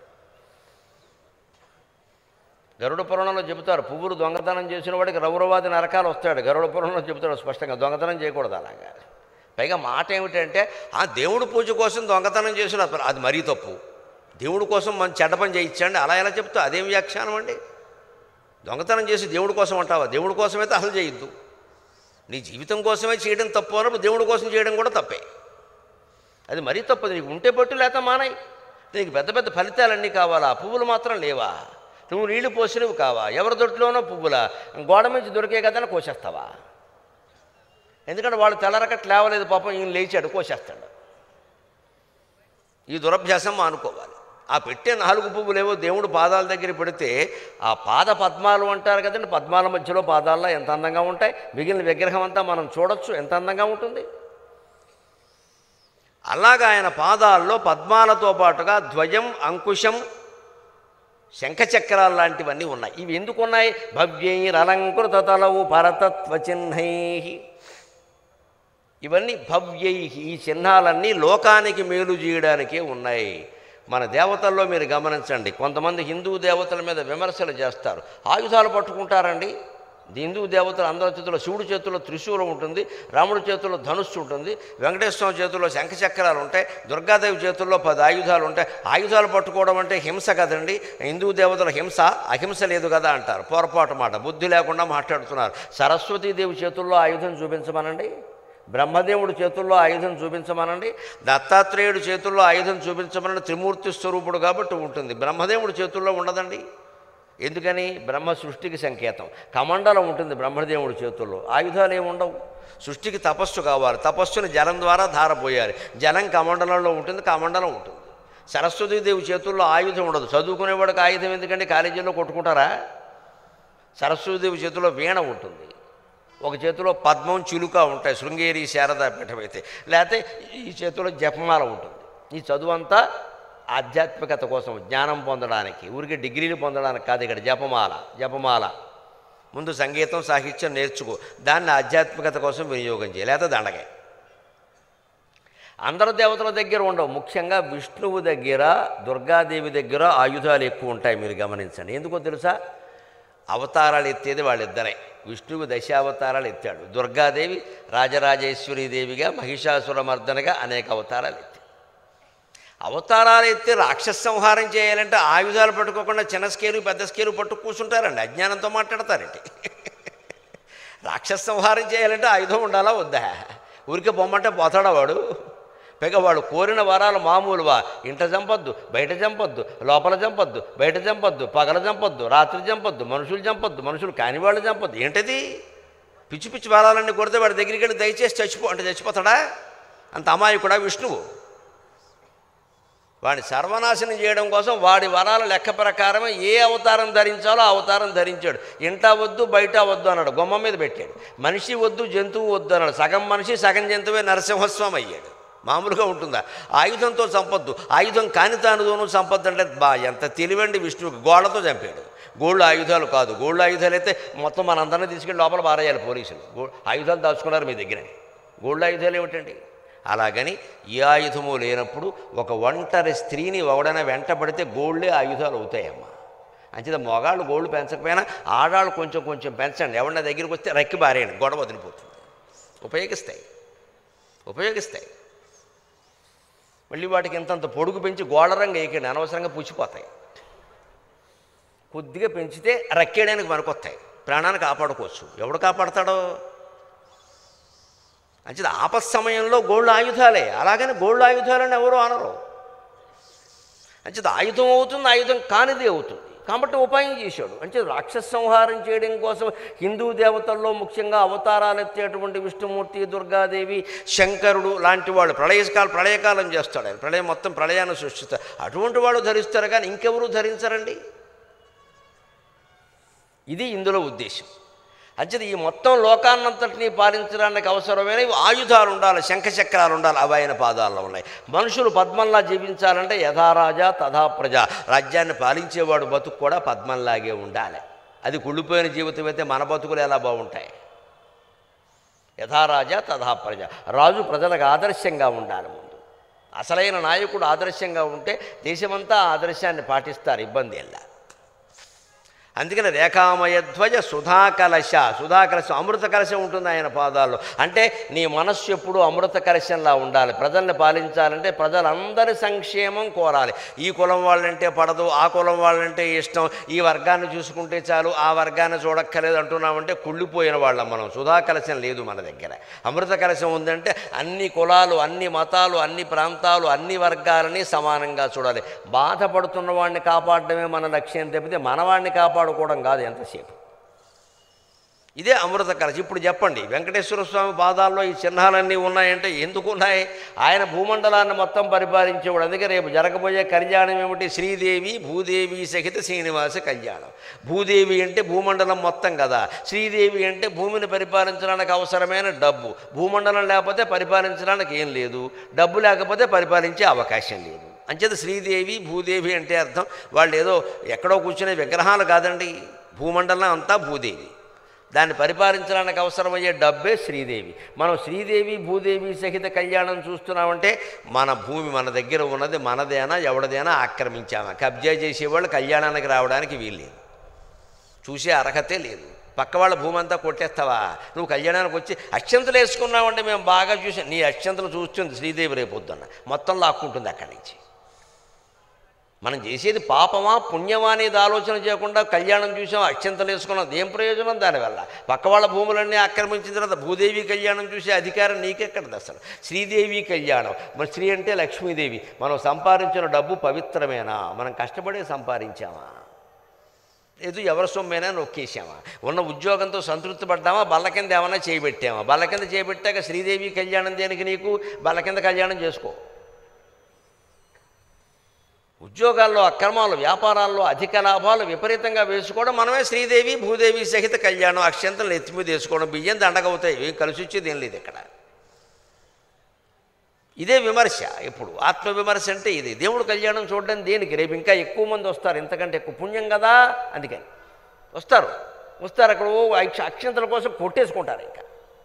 గరుడ పురాణంలో చెబుతారు పువ్వులు దొంగతనం చేసిన వాడికి రౌరవాది నరకాలు వస్తాడు గరుడ పురాణంలో చెబుతాడు స్పష్టంగా దొంగతనం చేయకూడదు అలాగా పైగా మాట ఏమిటంటే ఆ దేవుడు పూజ కోసం దొంగతనం చేసిన అది మరీ తప్పు దేవుడి కోసం మనం చెడ్డ పని చేయించండి అలా ఎలా చెప్తా అదేం వ్యాఖ్యానం అండి దొంగతనం చేసి దేవుడి కోసం అంటావా దేవుడి కోసమైతే అసలు చేయొద్దు నీ జీవితం కోసమే చేయడం తప్పు అన్నప్పుడు దేవుడి కోసం చేయడం కూడా తప్పే అది మరీ తప్పదు నీకు ఉంటే పట్టు లేక మానాయి నీకు పెద్ద పెద్ద ఫలితాలన్నీ కావాలా పువ్వులు మాత్రం లేవా నువ్వు నీళ్లు పోసినవి కావా ఎవరి దొడ్లోనో పువ్వులా గోడ నుంచి దొరికే కదని కోసేస్తావా ఎందుకంటే వాళ్ళు తెల్లరకట్ లేవలేదు పాపం ఈయన లేచాడు కోసేస్తాడు ఈ దురభ్యాసం మానుకోవాలి ఆ పెట్టే నాలుగు పువ్వులేవో దేవుడు పాదాల దగ్గర పెడితే ఆ పాద పద్మాలు అంటారు కదండి పద్మాల మధ్యలో పాదాల్లో ఎంత అందంగా ఉంటాయి మిగిలిన విగ్రహం అంతా మనం చూడొచ్చు ఎంత అందంగా ఉంటుంది అలాగా ఆయన పాదాల్లో పద్మాలతో పాటుగా ధ్వజం అంకుశం శంఖచక్రాలు లాంటివన్నీ ఉన్నాయి ఇవి ఎందుకు ఉన్నాయి భవ్యైరలంకృత తలవు పరతత్వ చిహ్నై ఇవన్నీ భవ్యై ఈ చిహ్నాలన్నీ లోకానికి మేలు చేయడానికే ఉన్నాయి మన దేవతల్లో మీరు గమనించండి కొంతమంది హిందూ దేవతల మీద విమర్శలు చేస్తారు ఆయుధాలు పట్టుకుంటారండి హిందూ దేవతలు అందరి చేతుల్లో శివుడి చేతుల్లో త్రిశూలం ఉంటుంది రాముడి చేతుల్లో ధనుస్సు ఉంటుంది వెంకటేశ్వర చేతుల్లో శంఖచక్రాలు ఉంటాయి దుర్గాదేవి చేతుల్లో పది ఆయుధాలు ఉంటాయి ఆయుధాలు పట్టుకోవడం అంటే హింస కదండి హిందూ దేవతల హింస అహింస లేదు కదా అంటారు పొరపాటు మాట బుద్ధి లేకుండా మాట్లాడుతున్నారు సరస్వతీదేవి చేతుల్లో ఆయుధం చూపించమనండి బ్రహ్మదేవుడి చేతుల్లో ఆయుధం చూపించమనండి దత్తాత్రేయుడి చేతుల్లో ఆయుధం చూపించమనండి త్రిమూర్తి స్వరూపుడు కాబట్టి ఉంటుంది బ్రహ్మదేవుడి చేతుల్లో ఉండదండి ఎందుకని బ్రహ్మ సృష్టికి సంకేతం కమండలం ఉంటుంది బ్రహ్మదేవుడి చేతుల్లో ఆయుధాలు ఏమి ఉండవు సృష్టికి తపస్సు కావాలి తపస్సుని జలం ద్వారా ధారపోయాలి జలం కమండలంలో ఉంటుంది కమండలం ఉంటుంది సరస్వతీదేవి చేతుల్లో ఆయుధం ఉండదు చదువుకునేవాడికి ఆయుధం ఎందుకంటే కాలేజీలో కొట్టుకుంటారా సరస్వతీదేవి చేతిలో వీణ ఉంటుంది ఒక చేతిలో పద్మం చిలుక ఉంటాయి శృంగేరి శారదా పీఠం అయితే లేకపోతే ఈ చేతిలో జపమాల ఉంటుంది ఈ చదువు అంతా ఆధ్యాత్మికత కోసం జ్ఞానం పొందడానికి ఊరికి డిగ్రీలు పొందడానికి కాదు ఇక్కడ జపమాల జపమాల ముందు సంగీతం సాహిత్యం నేర్చుకో దాన్ని ఆధ్యాత్మికత కోసం వినియోగం చేయాలి లేకపోతే దండగే అందరు దేవతల దగ్గర ఉండవు ముఖ్యంగా విష్ణువు దగ్గర దుర్గాదేవి దగ్గర ఆయుధాలు ఎక్కువ ఉంటాయి మీరు గమనించండి ఎందుకో తెలుసా అవతారాలు ఎత్తేది వాళ్ళిద్దరే విష్ణువు దశావతారాలు ఎత్తాడు దుర్గాదేవి రాజరాజేశ్వరీదేవిగా మహిషాసురమర్దనగా అనేక అవతారాలు ఎత్తాడు అవతారాలు ఎత్తి రాక్షస సంహారం చేయాలంటే ఆయుధాలు పట్టుకోకుండా చిన్న స్కేలు పెద్ద స్కేలు పట్టు కూర్చుంటారండి అజ్ఞానంతో మాట్లాడతారండి రాక్షస సంహారం చేయాలంటే ఆయుధం ఉండాలా వద్దా ఊరికే పొమ్మంటే పోతాడా వాడు పైగా వాడు కోరిన వరాలు మామూలువా ఇంట చంపొద్దు బయట చంపొద్దు లోపల చంపొద్దు బయట చంపొద్దు పగల చంపొద్దు రాత్రి చంపొద్దు మనుషులు చంపొద్దు మనుషులు కాని వాళ్ళు చంపొద్దు ఏంటది పిచ్చి పిచ్చి వరాలన్నీ కొడితే వాడి దగ్గరికి వెళ్ళి దయచేసి చచ్చిపో అంటే చచ్చిపోతాడా అంత అమాయకుడా విష్ణువు వాడిని సర్వనాశనం చేయడం కోసం వాడి వరాల లెక్క ప్రకారమే ఏ అవతారం ధరించాలో ఆ అవతారం ధరించాడు ఇంట వద్దు బయట వద్దు అన్నాడు గొమ్మ మీద పెట్టాడు మనిషి వద్దు జంతువు వద్దు అన్నాడు సగం మనిషి సగం జంతువే నరసింహస్వామి అయ్యాడు మామూలుగా ఉంటుందా ఆయుధంతో చంపొద్దు ఆయుధం కాని తానుదోనూ చంపొద్దు అంటే బా ఎంత తెలివండి విష్ణువుకి గోళ్లతో చంపాడు గోళ్ళు ఆయుధాలు కాదు గోళ్ళు ఆయుధాలు అయితే మొత్తం మనందరినీ తీసుకెళ్ళి లోపల పారేయాలి పోలీసులు గో ఆయుధాలు దాచుకున్నారు మీ దగ్గర గోళ్ళు ఆయుధాలు ఏమిటండి అలాగని ఏ ఆయుధము లేనప్పుడు ఒక ఒంటరి స్త్రీని ఎవడైనా వెంటబడితే గోళ్ళే ఆయుధాలు అవుతాయమ్మా అంచేత మొగాళ్ళు గోళ్ళు పెంచకపోయినా ఆడాళ్ళు కొంచెం కొంచెం పెంచండి ఎవరిన దగ్గరికి వస్తే రెక్కి బారేయండి గొడవ వదిలిపోతుంది ఉపయోగిస్తాయి ఉపయోగిస్తాయి మళ్ళీ వాటికి ఇంతంత పొడుగు పెంచి గోడరంగా వేయకండి అనవసరంగా పుచ్చిపోతాయి కొద్దిగా పెంచితే రక్కేయడానికి పనికొస్తాయి ప్రాణాన్ని కాపాడుకోవచ్చు ఎవడు కాపాడతాడో అంచేది ఆపత్ సమయంలో గోళ్ళు ఆయుధాలే అలాగని గోళ్ళు ఆయుధాలని ఎవరు అనరు అంచేది ఆయుధం అవుతుంది ఆయుధం కానిది అవుతుంది కాబట్టి ఉపాయం చేశాడు అంటే రాక్షస సంహారం చేయడం కోసం హిందూ దేవతల్లో ముఖ్యంగా అవతారాలు ఎత్తేటువంటి విష్ణుమూర్తి దుర్గాదేవి శంకరుడు లాంటి వాళ్ళు ప్రళయకాల ప్రళయకాలం చేస్తాడు ఆయన ప్రళయం మొత్తం ప్రళయాన్ని సృష్టిస్తారు అటువంటి వాళ్ళు ధరిస్తారు కానీ ఇంకెవరు ధరించరండి ఇది ఇందులో ఉద్దేశం అంచేది ఈ మొత్తం లోకాన్నంతటినీ పాలించడానికి అవసరమైన ఆయుధాలు ఉండాలి శంఖచక్రాలు ఉండాలి అవి ఆయన పాదాల్లో ఉన్నాయి మనుషులు పద్మంలా జీవించాలంటే యథారాజా తథా ప్రజ రాజ్యాన్ని పాలించేవాడు బతుకు కూడా పద్మంలాగే ఉండాలి అది కుళ్ళిపోయిన జీవితం అయితే మన బతుకులు ఎలా బాగుంటాయి యథారాజా తథా ప్రజ రాజు ప్రజలకు ఆదర్శంగా ఉండాలి ముందు అసలైన నాయకుడు ఆదర్శంగా ఉంటే దేశమంతా ఆ ఆదర్శాన్ని పాటిస్తారు ఇబ్బంది ఎలా అందుకని రేఖామయధ్వజ సుధాకలశ సుధాకలశం అమృత కలశం ఉంటుంది ఆయన పాదాల్లో అంటే నీ మనస్సు ఎప్పుడు అమృత కలశంలా ఉండాలి ప్రజల్ని పాలించాలంటే ప్రజలందరి సంక్షేమం కోరాలి ఈ కులం వాళ్ళంటే పడదు ఆ కులం వాళ్ళంటే ఇష్టం ఈ వర్గాన్ని చూసుకుంటే చాలు ఆ వర్గాన్ని చూడక్కర్లేదు అంటున్నామంటే కుళ్ళిపోయిన వాళ్ళం మనం సుధాకలశం లేదు మన దగ్గర అమృత కలశం ఉందంటే అన్ని కులాలు అన్ని మతాలు అన్ని ప్రాంతాలు అన్ని వర్గాలని సమానంగా చూడాలి బాధపడుతున్న వాడిని కాపాడడమే మన లక్ష్యం తప్పితే మనవాడిని కాపాడుకోవడం కాదు ఎంతసేపు ఇదే అమృత కలశం ఇప్పుడు చెప్పండి వెంకటేశ్వర స్వామి పాదాల్లో ఈ చిహ్నాలన్నీ ఉన్నాయంటే ఎందుకు ఉన్నాయి ఆయన భూమండలాన్ని మొత్తం పరిపాలించేవాడు అందుకే రేపు జరగబోయే కళ్యాణం ఏమిటి శ్రీదేవి భూదేవి సహిత శ్రీనివాస కళ్యాణం భూదేవి అంటే భూమండలం మొత్తం కదా శ్రీదేవి అంటే భూమిని పరిపాలించడానికి అవసరమైన డబ్బు భూమండలం లేకపోతే పరిపాలించడానికి ఏం లేదు డబ్బు లేకపోతే పరిపాలించే అవకాశం లేదు అంచేత శ్రీదేవి భూదేవి అంటే అర్థం వాళ్ళు ఏదో ఎక్కడో కూర్చునే విగ్రహాలు కాదండి భూమండలం అంతా భూదేవి దాన్ని పరిపాలించడానికి అవసరమయ్యే డబ్బే శ్రీదేవి మనం శ్రీదేవి భూదేవి సహిత కళ్యాణం చూస్తున్నామంటే మన భూమి మన దగ్గర ఉన్నది మనదేనా ఎవడదేనా ఆక్రమించామా కబ్జా చేసేవాళ్ళు కళ్యాణానికి రావడానికి వీల్లేదు చూసే అర్హతే లేదు పక్క వాళ్ళ భూమి అంతా కొట్టేస్తావా నువ్వు కళ్యాణానికి వచ్చి అక్షంతలు వేసుకున్నావంటే మేము బాగా చూసాం నీ అక్షంతలు చూస్తుంది శ్రీదేవి రేపొద్దున్న మొత్తం లాక్కుంటుంది అక్కడి నుంచి మనం చేసేది పాపమా పుణ్యమా అనేది ఆలోచన చేయకుండా కళ్యాణం చూసాం అక్షంతలు వేసుకున్నాం ఏం ప్రయోజనం దానివల్ల పక్క వాళ్ళ భూములన్నీ ఆక్రమించిన తర్వాత భూదేవి కళ్యాణం చూసే అధికారం నీకెక్కడది అసలు శ్రీదేవి కళ్యాణం మరి శ్రీ అంటే లక్ష్మీదేవి మనం సంపాదించిన డబ్బు పవిత్రమేనా మనం కష్టపడే సంపాదించామా లేదు ఎవరి సొమ్మేనా నొక్కేసామా ఉన్న ఉద్యోగంతో సంతృప్తి పడ్డామా బల్ల కింద ఏమన్నా చేయబెట్టామా బల్ల కింద చేయబెట్టాక శ్రీదేవి కళ్యాణం దేనికి నీకు బల్ల కింద కళ్యాణం చేసుకో ఉద్యోగాల్లో అక్రమాలు వ్యాపారాల్లో అధిక లాభాలు విపరీతంగా వేసుకోవడం మనమే శ్రీదేవి భూదేవి సహిత కళ్యాణం అక్షంతలు నెత్తి మీద వేసుకోవడం బియ్యం దండగవుతాయి ఏం కలిసి వచ్చేది ఏం లేదు ఇక్కడ ఇదే విమర్శ ఇప్పుడు ఆత్మవిమర్శ అంటే ఇది దేవుడు కళ్యాణం చూడడం దేనికి రేపు ఇంకా ఎక్కువ మంది వస్తారు ఇంతకంటే ఎక్కువ పుణ్యం కదా అందుకని వస్తారు వస్తారు అక్కడ ఓ అక్ష- అక్షంతల కోసం కొట్టేసుకుంటారు ఇంకా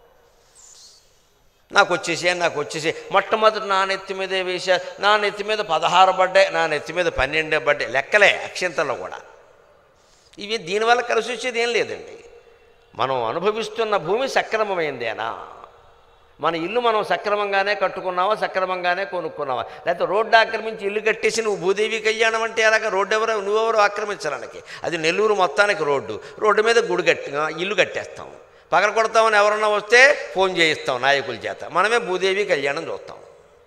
నాకు వచ్చేసే నాకు వచ్చేసే మొట్టమొదటి నా నెత్తి మీదే వేసా నా నెత్తి మీద పదహారు పడ్డాయి నా నెత్తి మీద పన్నెండే పడ్డాయి లెక్కలే అక్షంతల్లో కూడా ఇవి దీనివల్ల కలిసి వచ్చేది ఏం లేదండి మనం అనుభవిస్తున్న భూమి సక్రమమైందేనా మన ఇల్లు మనం సక్రమంగానే కట్టుకున్నావా సక్రమంగానే కొనుక్కున్నావా లేకపోతే రోడ్డు ఆక్రమించి ఇల్లు కట్టేసి నువ్వు భూదేవి కళ్యాణం అంటే అలాగా రోడ్డు ఎవరో నువ్వెవరో ఆక్రమించడానికి అది నెల్లూరు మొత్తానికి రోడ్డు రోడ్డు మీద గుడి కట్టి ఇల్లు కట్టేస్తాం పగల కొడతామని ఎవరన్నా వస్తే ఫోన్ చేయిస్తాం నాయకుల చేత మనమే భూదేవి కళ్యాణం చూస్తాం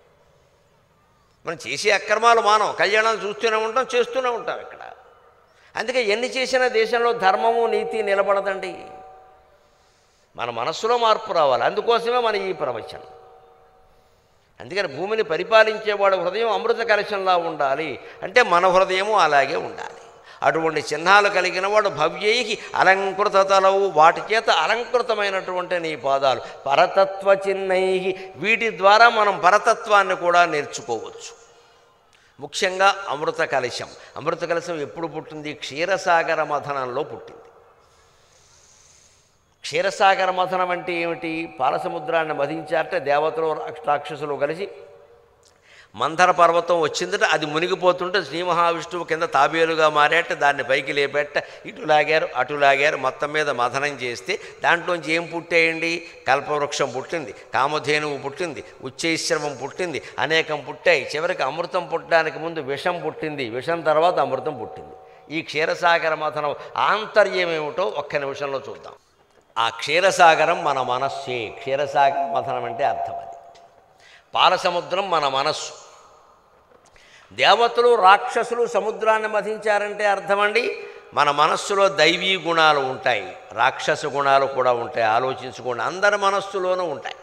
మనం చేసే అక్రమాలు మానం కళ్యాణాలు చూస్తూనే ఉంటాం చేస్తూనే ఉంటాం ఇక్కడ అందుకే ఎన్ని చేసినా దేశంలో ధర్మము నీతి నిలబడదండి మన మనస్సులో మార్పు రావాలి అందుకోసమే మన ఈ ప్రవచనం అందుకని భూమిని పరిపాలించేవాడు హృదయం అమృత కలశంలా ఉండాలి అంటే మన హృదయము అలాగే ఉండాలి అటువంటి చిహ్నాలు కలిగిన వాడు భవ్యైకి అలంకృత తలవు వాటి చేత అలంకృతమైనటువంటి నీ పాదాలు పరతత్వ చిహ్నై వీటి ద్వారా మనం పరతత్వాన్ని కూడా నేర్చుకోవచ్చు ముఖ్యంగా అమృత కలశం అమృత కలశం ఎప్పుడు పుట్టింది క్షీరసాగర మథనంలో పుట్టింది క్షీరసాగర మథనం అంటే ఏమిటి పాలసముద్రాన్ని మధించారట దేవతలు రాక్ష- రాక్షసులు కలిసి మందర పర్వతం వచ్చిందట అది మునిగిపోతుంటే శ్రీ మహావిష్ణువు కింద తాబేలుగా మారేట దాన్ని పైకి లేపెట్ట ఇటు లాగారు అటు లాగారు మొత్తం మీద మథనం చేస్తే దాంట్లోంచి ఏం పుట్టేయండి కల్పవృక్షం పుట్టింది కామధేనువు పుట్టింది ఉచ్చైశ్రవం పుట్టింది అనేకం పుట్టాయి చివరికి అమృతం పుట్టడానికి ముందు విషం పుట్టింది విషం తర్వాత అమృతం పుట్టింది ఈ క్షీరసాగర మథనం ఆంతర్యం ఏమిటో ఒక్క నిమిషంలో చూద్దాం ఆ క్షీరసాగరం మన మనస్సే క్షీరసాగర మథనం అంటే అర్థం అది పాలసముద్రం మన మనస్సు దేవతలు రాక్షసులు సముద్రాన్ని మధించారంటే అర్థమండి మన మనస్సులో దైవీ గుణాలు ఉంటాయి రాక్షస గుణాలు కూడా ఉంటాయి ఆలోచించుకోండి అందరి మనస్సులోనూ ఉంటాయి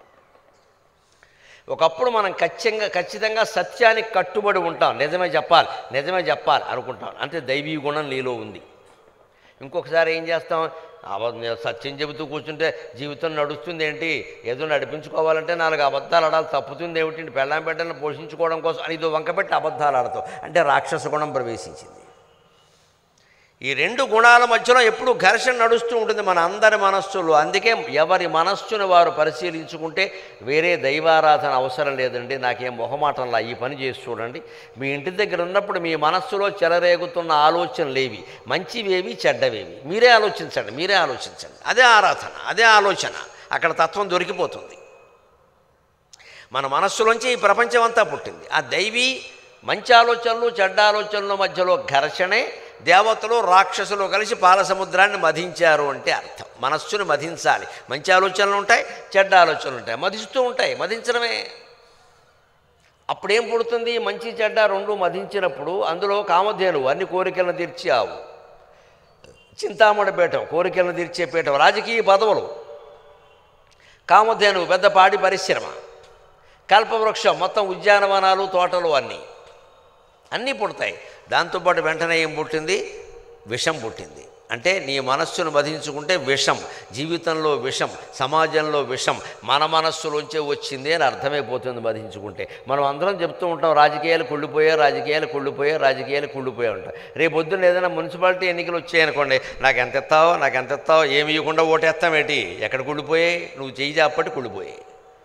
ఒకప్పుడు మనం ఖచ్చితంగా ఖచ్చితంగా సత్యానికి కట్టుబడి ఉంటాం నిజమే చెప్పాలి నిజమే చెప్పాలి అనుకుంటాం అంటే దైవీ గుణం నీలో ఉంది ఇంకొకసారి ఏం చేస్తాం అబద్ధ నేను సత్యం చెబుతూ కూర్చుంటే జీవితం నడుస్తుంది ఏంటి ఏదో నడిపించుకోవాలంటే నాలుగు అబద్ధాలు ఆడాలి తప్పుతుంది ఏమిటి పెళ్ళాం బిడ్డలను పోషించుకోవడం కోసం అని ఇదో వంకపెట్టి అబద్ధాలు ఆడతాం అంటే రాక్షస గుణం ప్రవేశించింది ఈ రెండు గుణాల మధ్యలో ఎప్పుడు ఘర్షణ నడుస్తూ ఉంటుంది మన అందరి మనస్సులో అందుకే ఎవరి మనస్సును వారు పరిశీలించుకుంటే వేరే దైవారాధన అవసరం లేదండి నాకేం మొహమాటంలా ఈ పని చేసి చూడండి మీ ఇంటి దగ్గర ఉన్నప్పుడు మీ మనస్సులో చెలరేగుతున్న ఆలోచనలేవి మంచివేవి చెడ్డవేవి మీరే ఆలోచించండి మీరే ఆలోచించండి అదే ఆరాధన అదే ఆలోచన అక్కడ తత్వం దొరికిపోతుంది మన మనస్సులోంచి ఈ ప్రపంచం అంతా పుట్టింది ఆ దైవీ మంచి ఆలోచనలు చెడ్డ ఆలోచనల మధ్యలో ఘర్షణే దేవతలు రాక్షసులు కలిసి పాలసముద్రాన్ని మధించారు అంటే అర్థం మనస్సును మధించాలి మంచి ఆలోచనలు ఉంటాయి చెడ్డ ఆలోచనలు ఉంటాయి మధిస్తూ ఉంటాయి మధించడమే అప్పుడేం పుడుతుంది మంచి చెడ్డ రెండు మధించినప్పుడు అందులో కామధేను అన్ని కోరికలను తీర్చి ఆవు చింతామణి పీఠం కోరికలను తీర్చే పీఠం రాజకీయ పదవులు కామధేను పెద్ద పాడి పరిశ్రమ కల్పవృక్షం మొత్తం ఉద్యానవనాలు తోటలు అన్నీ అన్నీ పుడతాయి దాంతోపాటు వెంటనే ఏం పుట్టింది విషం పుట్టింది అంటే నీ మనస్సును వధించుకుంటే విషం జీవితంలో విషం సమాజంలో విషం మన మనస్సులోంచే వచ్చింది అని అర్థమైపోతుంది వధించుకుంటే మనం అందరం చెప్తూ ఉంటాం రాజకీయాలు కుళ్ళిపోయా రాజకీయాలు కుళ్ళిపోయా రాజకీయాలు కుళ్ళిపోయా ఉంటాం రేపు పొద్దున్న ఏదైనా మున్సిపాలిటీ ఎన్నికలు వచ్చాయనుకోండి నాకు ఎంత ఎత్తావో నాకు ఎంత ఎత్తావో ఏమి ఇవ్వకుండా ఓటేస్తామేటి ఎక్కడ కుళ్ళిపోయాయి నువ్వు చెయ్యి చాపట్టి కుళ్ళిపోయాయి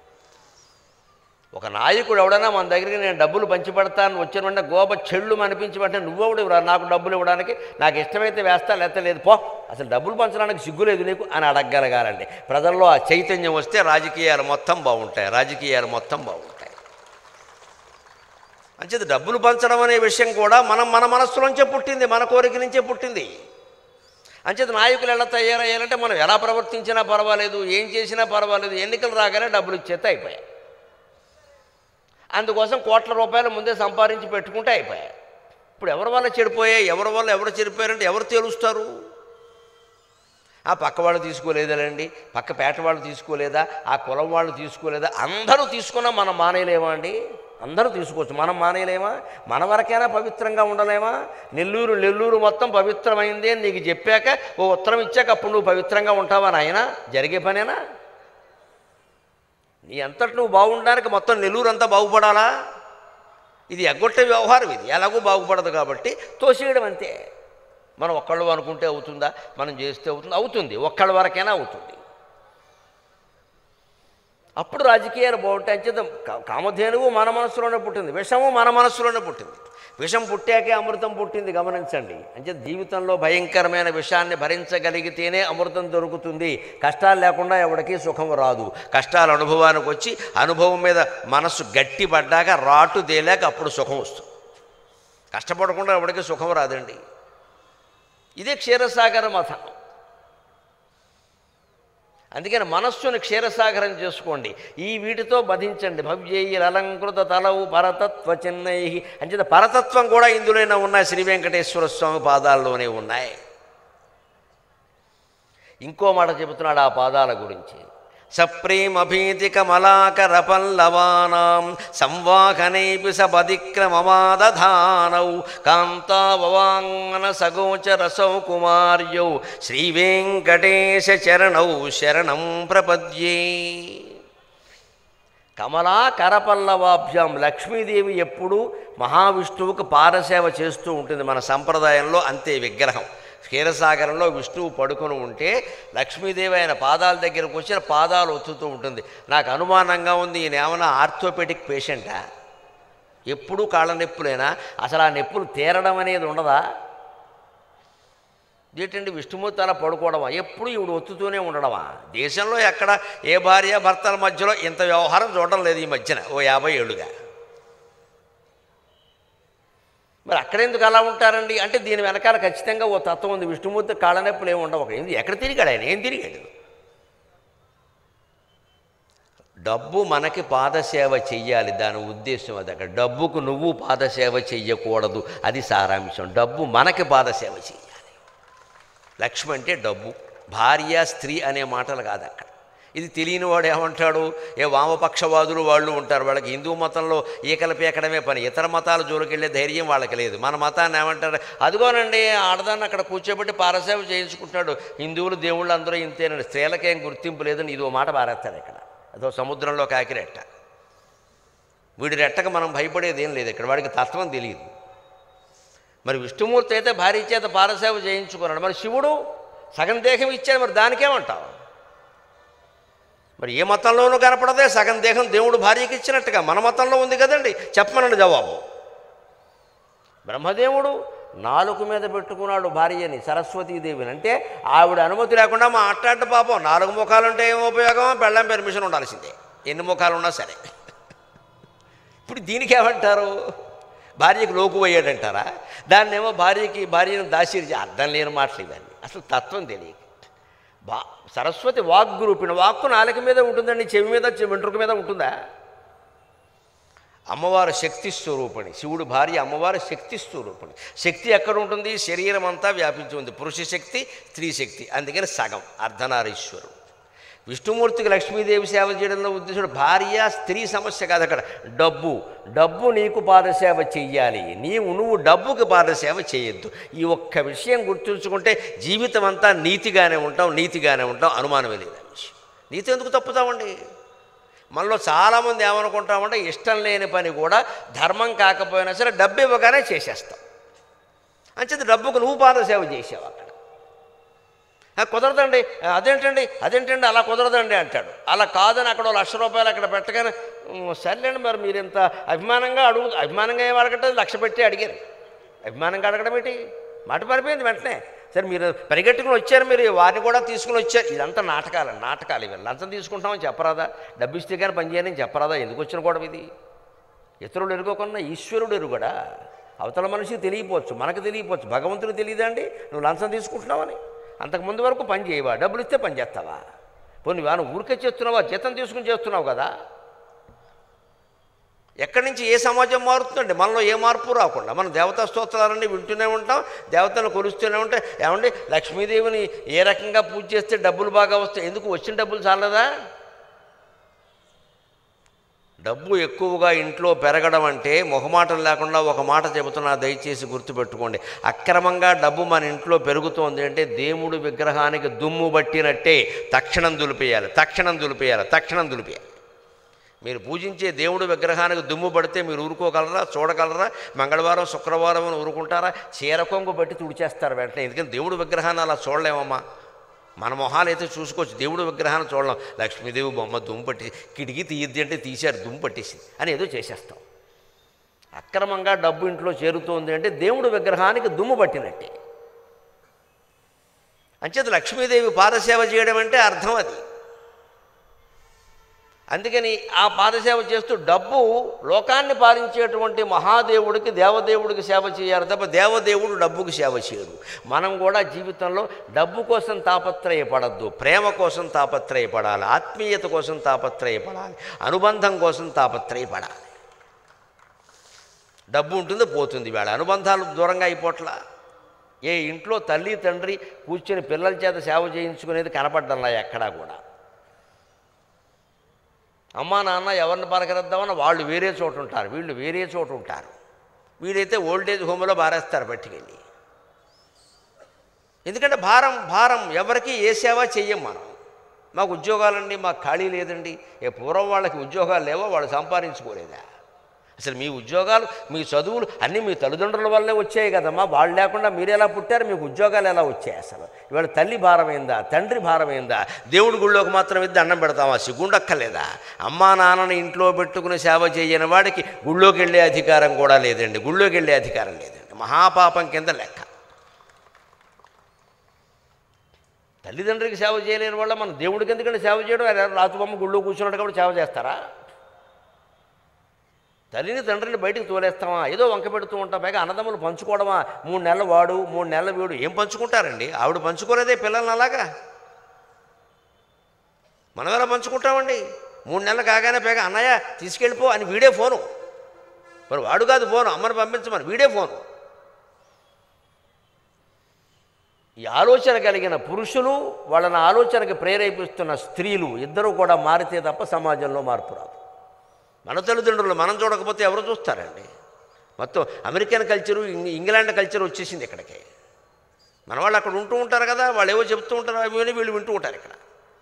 ఒక నాయకుడు ఎవడైనా మన దగ్గరికి నేను డబ్బులు పంచిపెడతాను వచ్చిన వెంటనే గోప చెళ్ళు అనిపించి వెంటనే నువ్వెవడు ఇవ్వరా నాకు డబ్బులు ఇవ్వడానికి నాకు ఇష్టమైతే వేస్తా లేకపోతే లేదు పో అసలు డబ్బులు పంచడానికి సిగ్గులేదు నీకు అని అడగగలగాలండి ప్రజల్లో ఆ చైతన్యం వస్తే రాజకీయాలు మొత్తం బాగుంటాయి రాజకీయాలు మొత్తం బాగుంటాయి అంచేది డబ్బులు పంచడం అనే విషయం కూడా మనం మన మనస్సులోంచే పుట్టింది మన కోరిక నుంచే పుట్టింది అంచేది నాయకులు ఎలా తయారయ్యారంటే మనం ఎలా ప్రవర్తించినా పర్వాలేదు ఏం చేసినా పర్వాలేదు ఎన్నికలు రాగానే డబ్బులు ఇచ్చేస్తే అయిపోయాయి అందుకోసం కోట్ల రూపాయలు ముందే సంపాదించి పెట్టుకుంటే అయిపోయాయి ఇప్పుడు ఎవరి వల్ల చెడిపోయాయి ఎవరి వల్ల ఎవరు చెడిపోయారంటే ఎవరు తేలుస్తారు ఆ పక్క వాళ్ళు తీసుకోలేదండి పక్క పేట వాళ్ళు తీసుకోలేదా ఆ కులం వాళ్ళు తీసుకోలేదా అందరూ తీసుకున్నా మనం మానేయలేమా అండి అందరూ తీసుకోవచ్చు మనం మానేయలేమా మన వరకైనా పవిత్రంగా ఉండలేమా నెల్లూరు నెల్లూరు మొత్తం పవిత్రమైంది అని నీకు చెప్పాక ఓ ఉత్తరం ఇచ్చాక అప్పుడు నువ్వు పవిత్రంగా ఉంటావా నాయన జరిగే పనేనా నీ అంతటి నువ్వు బాగుండడానికి మొత్తం నెల్లూరు అంతా బాగుపడాలా ఇది ఎగ్గొట్టే వ్యవహారం ఇది ఎలాగో బాగుపడదు కాబట్టి తోసేయడం అంతే మనం ఒక్కళ్ళు అనుకుంటే అవుతుందా మనం చేస్తే అవుతుంది అవుతుంది ఒక్కళ్ళ వరకైనా అవుతుంది అప్పుడు రాజకీయాలు బాగుంటాయి అంచేత కా- కామధేనువు మన మనస్సులోనే పుట్టింది విషము మన మనస్సులోనే పుట్టింది విషం పుట్టాకే అమృతం పుట్టింది గమనించండి అంటే జీవితంలో భయంకరమైన విషాన్ని భరించగలిగితేనే అమృతం దొరుకుతుంది కష్టాలు లేకుండా ఎవరికి సుఖం రాదు కష్టాలు అనుభవానికి వచ్చి అనుభవం మీద మనస్సు గట్టి పడ్డాక రాటు తేలాక అప్పుడు సుఖం వస్తుంది కష్టపడకుండా ఎవరికి సుఖం రాదండి ఇదే క్షీరసాగర మతం అందుకని మనస్సును క్షీరసాగరం చేసుకోండి ఈ వీటితో బధించండి భవ్యేయులు అలంకృత తలవు పరతత్వ చెన్నై అంచేత పరతత్వం కూడా ఇందులోనే ఉన్నాయి శ్రీ వెంకటేశ్వర స్వామి పాదాల్లోనే ఉన్నాయి ఇంకో మాట చెబుతున్నాడు ఆ పాదాల గురించి సప్రేమభీతి కమలాకర పల్లవానాం సంవాహనేపి సపదిక్రమమాదధానౌ కాంతావవాంగన సగోచర సౌకుమార్యౌ శ్రీవేంకటేశ చరణౌ శరణం ప్రపద్యే కమలా కరపల్లవాభ్యాం లక్ష్మీదేవి ఎప్పుడూ మహావిష్ణువుకు పారసేవ చేస్తూ ఉంటుంది మన సంప్రదాయంలో అంతే విగ్రహం క్షీరసాగరంలో విష్ణువు పడుకొని ఉంటే లక్ష్మీదేవి ఆయన పాదాల దగ్గరకు వచ్చిన పాదాలు ఒత్తుతూ ఉంటుంది నాకు అనుమానంగా ఉంది ఈయన ఏమైనా ఆర్థోపెడిక్ పేషెంటా ఎప్పుడూ కాళ్ళ నొప్పులేనా అసలు ఆ నొప్పులు తీరడం అనేది ఉండదా ఏంటండి విష్ణుమూర్తి అలా పడుకోవడమా ఎప్పుడు ఇవిడు ఒత్తుతూనే ఉండడమా దేశంలో ఎక్కడ ఏ భార్య భర్తల మధ్యలో ఇంత వ్యవహారం చూడడం లేదు ఈ మధ్యన ఓ యాభై ఏళ్ళుగా మరి అక్కడెందుకు అలా ఉంటారండి అంటే దీని వెనకాల ఖచ్చితంగా ఓ తత్వం ఉంది విష్ణుమూర్తి కాళ్ళ నొప్పులు ఏమి ఉండవు ఏంది ఎక్కడ తిరిగాడు ఆయన ఏం తిరిగాడు డబ్బు మనకి పాదసేవ చెయ్యాలి దాని ఉద్దేశం అది అక్కడ డబ్బుకు నువ్వు పాదసేవ చెయ్యకూడదు అది సారాంశం డబ్బు మనకి పాదసేవ చెయ్యాలి లక్ష్మి అంటే డబ్బు భార్య స్త్రీ అనే మాటలు కాదు అక్కడ ఇది తెలియని వాడు ఏమంటాడు ఏ వామపక్షవాదులు వాళ్ళు ఉంటారు వాళ్ళకి హిందూ మతంలో ఈకలు పీకడమే పని ఇతర మతాల జోలికెళ్ళే ధైర్యం వాళ్ళకి లేదు మన మతాన్ని ఏమంటారు అదిగోనండి ఆడదాన్ని అక్కడ కూర్చోబెట్టి పారసేవ చేయించుకుంటాడు హిందువులు దేవుళ్ళు అందరూ ఇంతేనండి స్త్రీలకేం గుర్తింపు లేదని ఇదో మాట పారేస్తాడు ఇక్కడ అదో సముద్రంలో కాకిరెట్ట వీడి రెట్టకు మనం భయపడేది ఏం లేదు ఇక్కడ వాడికి తత్వం తెలియదు మరి విష్ణుమూర్తి అయితే భార్య చేత పారసేవ చేయించుకున్నాడు మరి శివుడు సగం దేహం ఇచ్చాడు మరి దానికేమంటావు మరి ఏ మతంలోనూ కనపడదే సగం దేహం దేవుడు భార్యకి ఇచ్చినట్టుగా మన మతంలో ఉంది కదండి చెప్పమనండి జవాబు బ్రహ్మదేవుడు నాలుగు మీద పెట్టుకున్నాడు భార్యని సరస్వతీదేవిని అంటే ఆవిడ అనుమతి లేకుండా మాట్లాడ్డ పాపం నాలుగు ముఖాలుంటే ఏం ఉపయోగం పెళ్ళం పెర్మిషన్ ఉండాల్సిందే ఎన్ని ముఖాలు ఉన్నా సరే ఇప్పుడు దీనికి ఏమంటారు భార్యకి లోకు పోయాడంటారా దాన్నేమో భార్యకి భార్యను దాసిరి అర్థం లేని మాటలు ఇవన్నీ అసలు తత్వం తెలియక బా సరస్వతి వాగ్రూపిణ వాక్కు నాలుక మీద ఉంటుందండి చెవి మీద చెవి వెంట్రుక మీద ఉంటుందా అమ్మవారు శక్తి స్వరూపిణి శివుడు భార్య అమ్మవారు శక్తి స్వరూపిణి శక్తి ఎక్కడ ఉంటుంది శరీరం అంతా వ్యాపించి ఉంది పురుష శక్తి స్త్రీ శక్తి అందుకని సగం అర్ధనారీశ్వరుడు విష్ణుమూర్తికి లక్ష్మీదేవి సేవ చేయడంలో ఉద్దేశుడు భార్య స్త్రీ సమస్య కాదు అక్కడ డబ్బు డబ్బు నీకు పాదసేవ చెయ్యాలి నీవు నువ్వు డబ్బుకి పాదసేవ చేయొద్దు ఈ ఒక్క విషయం గుర్తుంచుకుంటే జీవితం అంతా నీతిగానే ఉంటాం నీతిగానే ఉంటాం అనుమానమే లేదు ఆ విషయం నీతి ఎందుకు తప్పుతామండి మనలో చాలామంది ఏమనుకుంటామంటే ఇష్టం లేని పని కూడా ధర్మం కాకపోయినా సరే డబ్బు ఇవ్వగానే చేసేస్తాం అంచేది డబ్బుకు నువ్వు పాదసేవ చేసావు అక్కడ "ఆ, కుదరదండి ఆ, అదేంటండి అదేంటండి అలా కుదరదండి అంటాడు అలా కాదని అక్కడ ఓ లక్ష రూపాయలు అక్కడ పెట్టగానే "ఉమ్, సర్లేండి మరి మీరు ఇంత అభిమానంగా అడుగు అభిమానంగా ఏం అడగటం లక్ష పెట్టి అడిగారు అభిమానంగా అడగడం ఏంటి మాట పారిపోయింది వెంటనే సరే మీరు పరిగెట్టుకుని వచ్చారు మీరు వారిని కూడా తీసుకుని వచ్చారు ఇదంతా నాటకాలు నాటకాలు ఇవి లంచం తీసుకుంటామని చెప్పరాదా డబ్బు ఇస్తే కానీ పని చేయని చెప్పరాదా ఎందుకు వచ్చిన గొడవ ఇది ఇతరులు ఎరుగకుండా ఈశ్వరుడు ఎరుగడా అవతల మనిషికి తెలియపోవచ్చు మనకు తెలియపోవచ్చు భగవంతుడికి తెలియదా అండి నువ్వు లంచం తీసుకుంటున్నావని అంతకుముందు వరకు పని చేయవా డబ్బులు ఇస్తే పని చేస్తావా పోనీ వాను ఊరికే చేస్తున్నావా జీతం తీసుకుని చేస్తున్నావు కదా ఎక్కడి నుంచి ఏ సమాజం మారుతుందండి మనలో ఏ మార్పు రాకుండా మనం దేవతా స్తోత్రాలన్నీ వింటూనే ఉంటాం దేవతలను కొలుస్తూనే ఉంటాం ఏమండి లక్ష్మీదేవిని ఏ రకంగా పూజ చేస్తే డబ్బులు బాగా వస్తాయి ఎందుకు వచ్చిన డబ్బులు చాలదా డబ్బు ఎక్కువగా ఇంట్లో పెరగడం అంటే మొహమాటం లేకుండా ఒక మాట చెబుతున్నా దయచేసి గుర్తుపెట్టుకోండి అక్రమంగా డబ్బు మన ఇంట్లో పెరుగుతోంది అంటే దేవుడు విగ్రహానికి దుమ్ము పట్టినట్టే తక్షణం దులిపేయాలి తక్షణం దులిపేయాలి తక్షణం దులిపేయాలి మీరు పూజించే దేవుడు విగ్రహానికి దుమ్ము పడితే మీరు ఊరుకోగలరా చూడగలరా మంగళవారం శుక్రవారం అని ఊరుకుంటారా చీర కొంగు బట్టి తుడిచేస్తారు వెంటనే ఎందుకంటే దేవుడు విగ్రహాన్ని అలా చూడలేమమ్మా మన మొహాలు అయితే చూసుకోవచ్చు దేవుడు విగ్రహాన్ని చూడలేం లక్ష్మీదేవి బొమ్మ దుమ్ము పట్టి కిటికీ తీయద్ది అంటే తీశారు దుమ్ము పట్టేసింది అని ఏదో చేసేస్తాం అక్రమంగా డబ్బు ఇంట్లో చేరుతోంది అంటే దేవుడు విగ్రహానికి దుమ్ము పట్టినట్టే అంచేత లక్ష్మీదేవి పాదసేవ చేయడం అంటే అర్థం అది అందుకని ఆ పాదసేవ చేస్తూ డబ్బు లోకాన్ని పాలించేటువంటి మహాదేవుడికి దేవదేవుడికి సేవ చేయాలి తప్ప దేవదేవుడు డబ్బుకి సేవ చేయడు మనం కూడా జీవితంలో డబ్బు కోసం తాపత్రయపడద్దు ప్రేమ కోసం తాపత్రయపడాలి ఆత్మీయత కోసం తాపత్రయపడాలి అనుబంధం కోసం తాపత్రయపడాలి డబ్బు ఉంటుంది పోతుంది వేళ అనుబంధాలు దూరంగా అయిపోట్లా ఏ ఇంట్లో తల్లి తండ్రి కూర్చొని పిల్లల చేత సేవ చేయించుకునేది కనపడ్డంలా ఎక్కడా కూడా అమ్మా నాన్న ఎవరిని పలకరిద్దామన్నా వాళ్ళు వేరే చోట ఉంటారు వీళ్ళు వేరే చోట ఉంటారు వీడైతే ఓల్డేజ్ హోమ్లో బారేస్తారు పట్టుకెళ్ళి ఎందుకంటే భారం భారం ఎవరికి ఏ సేవ చెయ్యం మనం మాకు ఉద్యోగాలండి మాకు ఖాళీ లేదండి ఏ పూర్వం వాళ్ళకి ఉద్యోగాలు లేవో వాళ్ళు సంపాదించుకోలేదా అసలు మీ ఉద్యోగాలు మీ చదువులు అన్నీ మీ తల్లిదండ్రుల వల్లే వచ్చాయి కదమ్మా వాళ్ళు లేకుండా మీరు ఎలా పుట్టారు మీకు ఉద్యోగాలు ఎలా వచ్చాయి అసలు ఇవాళ తల్లి భారమైందా తండ్రి భారమైందా దేవుడి గుళ్ళోకి మాత్రం ఇద్ది అన్నం పెడతామా సిగ్గుండక్కర్లేదా అమ్మా నాన్నని ఇంట్లో పెట్టుకుని సేవ చేయని వాడికి గుళ్ళోకి వెళ్ళే అధికారం కూడా లేదండి గుళ్ళోకి వెళ్ళే అధికారం లేదండి మహాపాపం కింద లెక్క తల్లిదండ్రికి సేవ చేయలేని వాళ్ళ మన దేవుడికి ఎందుకంటే సేవ చేయడం ఆయన రాతుబొమ్మ గుళ్ళో కూర్చున్నట్టు కాబట్టి సేవ చేస్తారా తల్లిని తండ్రిని బయటికి తోలేస్తామా ఏదో వంక పెడుతూ ఉంటాం పైగా అన్నదమ్ములు పంచుకోవడమా మూడు నెలలు వాడు మూడు నెలల వీడు ఏం పంచుకుంటారండి ఆవిడ పంచుకోలేదే పిల్లల్ని అలాగా మనం ఎలా పంచుకుంటామండి మూడు నెలలు కాగానే పైగా అన్నయ్య తీసుకెళ్ళిపో అని వీడే ఫోను మరి వాడు కాదు ఫోను అమ్మని పంపించమని వీడే ఫోను ఈ ఆలోచన కలిగిన పురుషులు వాళ్ళని ఆలోచనకి ప్రేరేపిస్తున్న స్త్రీలు ఇద్దరూ కూడా మారితే తప్ప సమాజంలో మార్పు రాదు మన తల్లిదండ్రులు మనం చూడకపోతే ఎవరు చూస్తారండి మొత్తం అమెరికన్ కల్చరు ఇంగ్- ఇంగ్లాండ్ కల్చర్ వచ్చేసింది ఇక్కడికి మన వాళ్ళు అక్కడ ఉంటూ ఉంటారు కదా వాళ్ళు ఏవో చెప్తూ ఉంటారు అవి విని వీళ్ళు వింటూ ఉంటారు ఇక్కడ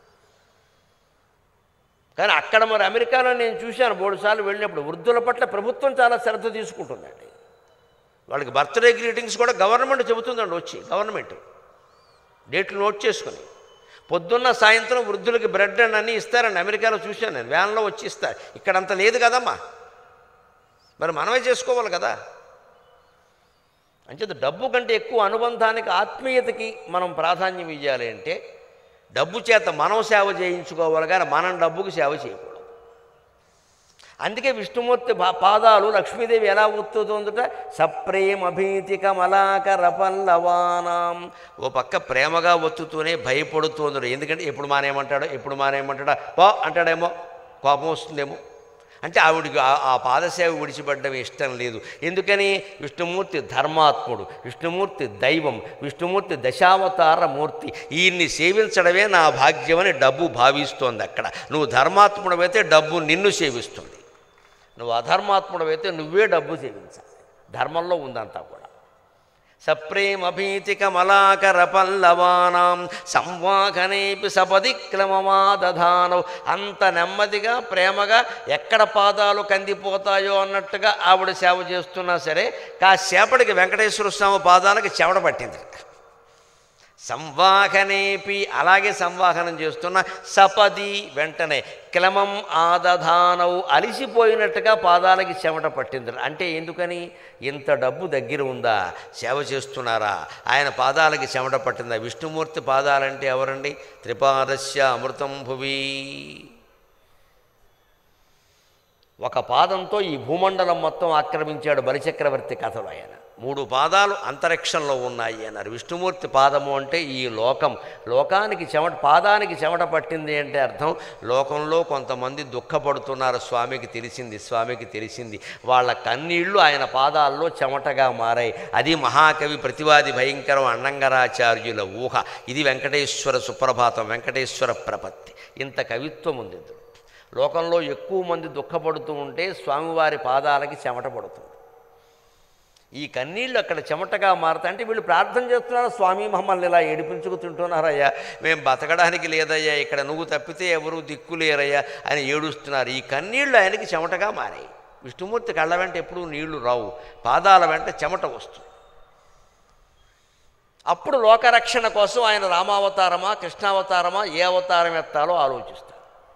కానీ అక్కడ మరి అమెరికాలో నేను చూశాను మూడు సార్లు వెళ్ళినప్పుడు వృద్ధుల పట్ల ప్రభుత్వం చాలా శ్రద్ధ తీసుకుంటుందండి వాళ్ళకి బర్త్డే గ్రీటింగ్స్ కూడా గవర్నమెంట్ చెబుతుందండి వచ్చి గవర్నమెంట్ డేట్లు నోట్ చేసుకుని పొద్దున్న సాయంత్రం వృద్ధులకి బ్రెడ్ అండ్ అన్నీ ఇస్తారండి అమెరికాలో చూశాను నేను వ్యాన్లో వచ్చి ఇస్తారు ఇక్కడంత లేదు కదమ్మా మరి మనమే చేసుకోవాలి కదా అంచేత డబ్బు కంటే ఎక్కువ అనుబంధానికి ఆత్మీయతకి మనం ప్రాధాన్యం ఇవ్వాలి అంటే డబ్బు చేత మనం సేవ చేయించుకోవాలి కానీ మనం డబ్బుకి సేవ చేయకూడదు అందుకే విష్ణుమూర్తి పా- పాదాలు లక్ష్మీదేవి ఎలా ఒత్తుతుందట సప్రేమభీతి కమలాకర పల్లవానాం ఓ పక్క ప్రేమగా ఒత్తుతూనే భయపడుతోంది ఎందుకంటే ఎప్పుడు మానేమంటాడో ఎప్పుడు మానేయమంటాడా పో అంటాడేమో కోపం వస్తుందేమో అంటే ఆవిడికి ఆ- ఆ పాదసేవ విడిచిపెట్టడం ఇష్టం లేదు ఎందుకని విష్ణుమూర్తి ధర్మాత్ముడు విష్ణుమూర్తి దైవం విష్ణుమూర్తి దశావతార మూర్తి ఈయన్ని సేవించడమే నా భాగ్యమని డబ్బు భావిస్తోంది అక్కడ నువ్వు ధర్మాత్ముడవైతే డబ్బు నిన్ను సేవిస్తుంది నువ్వు అధర్మాత్ముడవైతే నువ్వే డబ్బు సేవించాలి ధర్మంలో ఉందంతా కూడా సప్రేమభీతి కమలాకర పల్లవానాం సంవాహనేపి సపది క్రమమాదధానవు అంత నెమ్మదిగా ప్రేమగా ఎక్కడ పాదాలు కందిపోతాయో అన్నట్టుగా ఆవిడ సేవ చేస్తున్నా సరే కాసేపటికి వెంకటేశ్వర స్వామి పాదాలకు చెవడ పట్టింది సంవాహనేపి అలాగే సంవాహనం చేస్తున్న సపది వెంటనే క్లమం ఆదధానవు అలిసిపోయినట్టుగా పాదాలకి చెమట పట్టింది అంటే ఎందుకని ఇంత డబ్బు దగ్గర ఉందా సేవ చేస్తున్నారా ఆయన పాదాలకి చెమట పట్టిందా విష్ణుమూర్తి పాదాలంటే ఎవరండి త్రిపాదస్య అమృతం భువి ఒక పాదంతో ఈ భూమండలం మొత్తం ఆక్రమించాడు బలిచక్రవర్తి కథలు ఆయన మూడు పాదాలు అంతరిక్షంలో ఉన్నాయి అన్నారు విష్ణుమూర్తి పాదము అంటే ఈ లోకం లోకానికి చెమట పాదానికి చెమట పట్టింది అంటే అర్థం లోకంలో కొంతమంది దుఃఖపడుతున్నారు స్వామికి తెలిసింది స్వామికి తెలిసింది వాళ్ళ కన్నీళ్లు ఆయన పాదాల్లో చెమటగా మారాయి అది మహాకవి ప్రతివాది భయంకరం అన్నంగరాచార్యుల ఊహ ఇది వెంకటేశ్వర సుప్రభాతం వెంకటేశ్వర ప్రపత్తి ఇంత కవిత్వం ఉంది ఇందులో. లోకంలో ఎక్కువ మంది దుఃఖపడుతూ ఉంటే స్వామివారి పాదాలకి చెమట పడుతుంది ఈ కన్నీళ్ళు అక్కడ చెమటగా మారుతాయి అంటే వీళ్ళు ప్రార్థన చేస్తున్నారు స్వామి మమ్మల్ని ఇలా ఏడిపించుకు తింటున్నారయ్యా మేము బతకడానికి లేదయ్యా ఇక్కడ నువ్వు తప్పితే ఎవరు దిక్కు లేరయ్యా అని ఏడుస్తున్నారు ఈ కన్నీళ్లు ఆయనకి చెమటగా మారాయి విష్ణుమూర్తి కళ్ళ వెంట ఎప్పుడూ నీళ్లు రావు పాదాల వెంట చెమట వస్తుంది అప్పుడు లోకరక్షణ కోసం ఆయన రామావతారమా కృష్ణావతారమా ఏ అవతారం ఎత్తాలో ఆలోచిస్తారు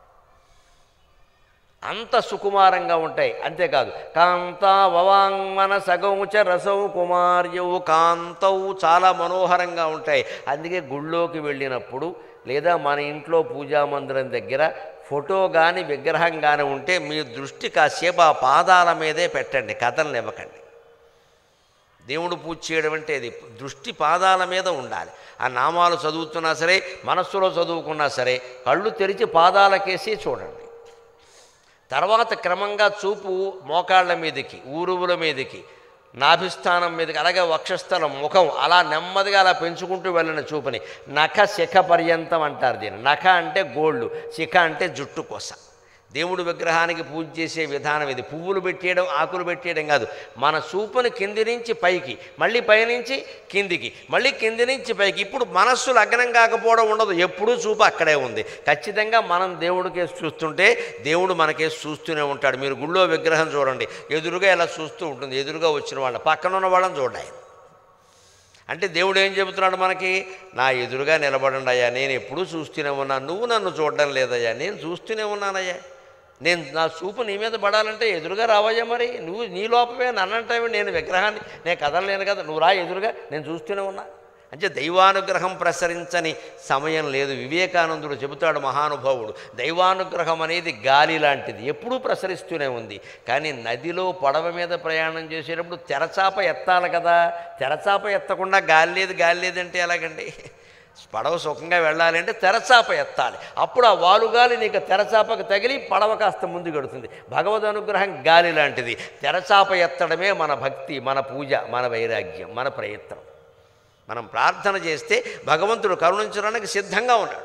అంత సుకుమారంగా ఉంటాయి అంతేకాదు కాంతా వవాంగ్మన సగౌచ రసౌ కుమార్యవు కాంతవు చాలా మనోహరంగా ఉంటాయి అందుకే గుళ్ళోకి వెళ్ళినప్పుడు లేదా మన ఇంట్లో పూజా మందిరం దగ్గర ఫోటో కానీ విగ్రహం కానీ ఉంటే మీ దృష్టి కాసేపు ఆ పాదాల మీదే పెట్టండి కథలను ఇవ్వకండి దేవుడు పూజ చేయడం అంటే ఇది దృష్టి పాదాల మీద ఉండాలి ఆ నామాలు చదువుతున్నా సరే మనస్సులో చదువుకున్నా సరే కళ్ళు తెరిచి పాదాలకేసి చూడండి తర్వాత క్రమంగా చూపు మోకాళ్ళ మీదకి ఊరువుల మీదకి నాభిస్థానం మీదకి అలాగే వక్షస్థలం ముఖం అలా నెమ్మదిగా అలా పెంచుకుంటూ వెళ్ళిన చూపుని నఖ శిఖ పర్యంతం అంటారు దీన్ని నఖ అంటే గోళ్ళు శిఖ అంటే జుట్టు కొస దేవుడు విగ్రహానికి పూజ చేసే విధానం ఇది పువ్వులు పెట్టేయడం ఆకులు పెట్టేయడం కాదు మన చూపుని కింది నుంచి పైకి మళ్ళీ పైనుంచి కిందికి మళ్ళీ కింది నుంచి పైకి ఇప్పుడు మనస్సు లగ్నం కాకపోవడం ఉండదు ఎప్పుడూ చూపు అక్కడే ఉంది ఖచ్చితంగా మనం దేవుడికేసి చూస్తుంటే దేవుడు మనకేసి చూస్తూనే ఉంటాడు మీరు గుళ్ళో విగ్రహం చూడండి ఎదురుగా ఇలా చూస్తూ ఉంటుంది ఎదురుగా వచ్చిన వాళ్ళ పక్కన ఉన్న వాళ్ళని చూడండి ఆయన అంటే దేవుడు ఏం చెబుతున్నాడు మనకి నా ఎదురుగా నిలబడండి అయ్యా నేను ఎప్పుడూ చూస్తూనే ఉన్నాను నువ్వు నన్ను చూడడం లేదయ్యా నేను చూస్తూనే ఉన్నానయ్యా నేను నా చూపు నీ మీద పడాలంటే ఎదురుగా రావయ్యా మరి నువ్వు నీ లోపమే నన్నంటావి నేను విగ్రహాన్ని నేను కదలలేను కదా నువ్వు రా ఎదురుగా నేను చూస్తూనే ఉన్నా అంటే దైవానుగ్రహం ప్రసరించని సమయం లేదు వివేకానందుడు చెబుతాడు మహానుభావుడు దైవానుగ్రహం అనేది గాలి లాంటిది ఎప్పుడూ ప్రసరిస్తూనే ఉంది కానీ నదిలో పడవ మీద ప్రయాణం చేసేటప్పుడు తెరచాప ఎత్తాలి కదా తెరచాప ఎత్తకుండా గాలి లేదు గాలి లేదంటే ఎలాగండి పడవ సుఖంగా వెళ్ళాలి అంటే తెరచాప ఎత్తాలి అప్పుడు ఆ వాలుగాలి నీకు తెరచాపకు తగిలి పడవ కాస్త ముందు గడుతుంది భగవద్ అనుగ్రహం గాలి లాంటిది తెరచాప ఎత్తడమే మన భక్తి మన పూజ మన వైరాగ్యం మన ప్రయత్నం మనం ప్రార్థన చేస్తే భగవంతుడు కరుణించడానికి సిద్ధంగా ఉన్నాడు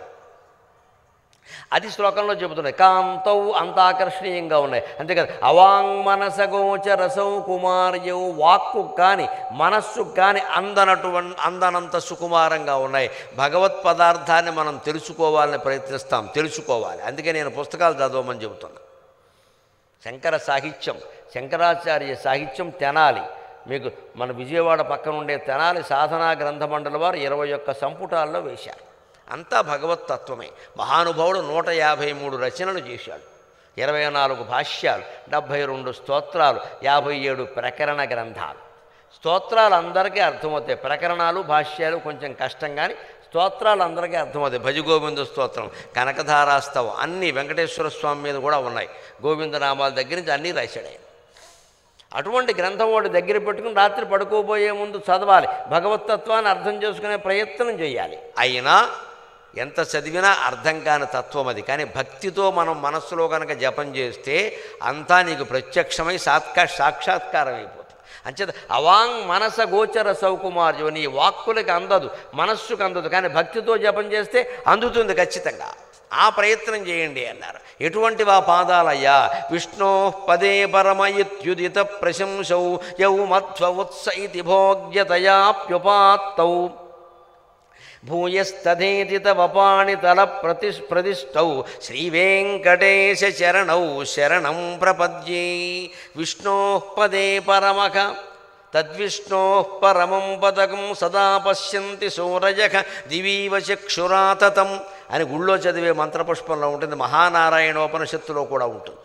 అది శ్లోకంలో చెబుతున్నాయి కాంతౌ అంత ఆకర్షణీయంగా ఉన్నాయి అంతేకాదు అవాంగ్ మనస గోచరసౌ కుమార్యౌ వాక్కు కానీ మనస్సు కానీ అందనటువంటి అందనంత సుకుమారంగా ఉన్నాయి భగవత్ పదార్థాన్ని మనం తెలుసుకోవాలని ప్రయత్నిస్తాం తెలుసుకోవాలి అందుకే నేను పుస్తకాలు చదవమని చెబుతున్నా శంకర సాహిత్యం శంకరాచార్య సాహిత్యం తెనాలి మీకు మన విజయవాడ పక్కన ఉండే తెనాలి సాధనా గ్రంథ మండలి వారు ఇరవై ఒక్క సంపుటాల్లో వేశారు అంతా భగవత్ తత్వమే మహానుభావుడు నూట యాభై మూడు రచనలు చేశాడు ఇరవై నాలుగు భాష్యాలు డెబ్భై రెండు స్తోత్రాలు యాభై ఏడు ప్రకరణ గ్రంథాలు స్తోత్రాలు అందరికీ అర్థమవుతాయి ప్రకరణాలు భాష్యాలు కొంచెం కష్టం కానీ స్తోత్రాలు అందరికీ అర్థమవుతాయి భజగోవింద స్తోత్రం కనకధారాస్తవం అన్నీ వెంకటేశ్వర స్వామి మీద కూడా ఉన్నాయి గోవిందనామాల దగ్గర నుంచి అన్నీ రాశాడు ఆయన అటువంటి గ్రంథం వాడి దగ్గర పెట్టుకుని రాత్రి పడుకోబోయే ముందు చదవాలి భగవతత్వాన్ని అర్థం చేసుకునే ప్రయత్నం చేయాలి అయినా ఎంత చదివినా అర్థం కాని తత్వం అది కానీ భక్తితో మనం మనస్సులో కనుక జపం చేస్తే అంతా నీకు ప్రత్యక్షమై సాత్కా సాక్షాత్కారం అయిపోతుంది అంచేత అవాంగ్ మనస గోచర సౌకుమార్యం నీ వాక్కులకి అందదు మనస్సుకు అందదు కానీ భక్తితో జపం చేస్తే అందుతుంది ఖచ్చితంగా ఆ ప్రయత్నం చేయండి అన్నారు ఎటువంటి వా పాదాలయ్యా విష్ణో పదే పరమయుద్యుదిత ప్రశంసౌ యౌ మధ్వ ఉత్స ఇతి భోగ్యతయాప్యుపాత్తౌ భూయస్తథేతి తవపాణి తల ప్రతి ప్రతిష్టౌ శ్రీవేంకటేశ చరణౌ శరణం ప్రపద్యే విష్ణో పదే పరమక తద్విష్ణో పరమం పదకం సదా పశ్యంతి సూరజక దివీవ చక్షురాతతం అని గుళ్ళో చదివే మంత్రపుష్పంలో ఉంటుంది మహానారాయణోపనిషత్తులో కూడా ఉంటుంది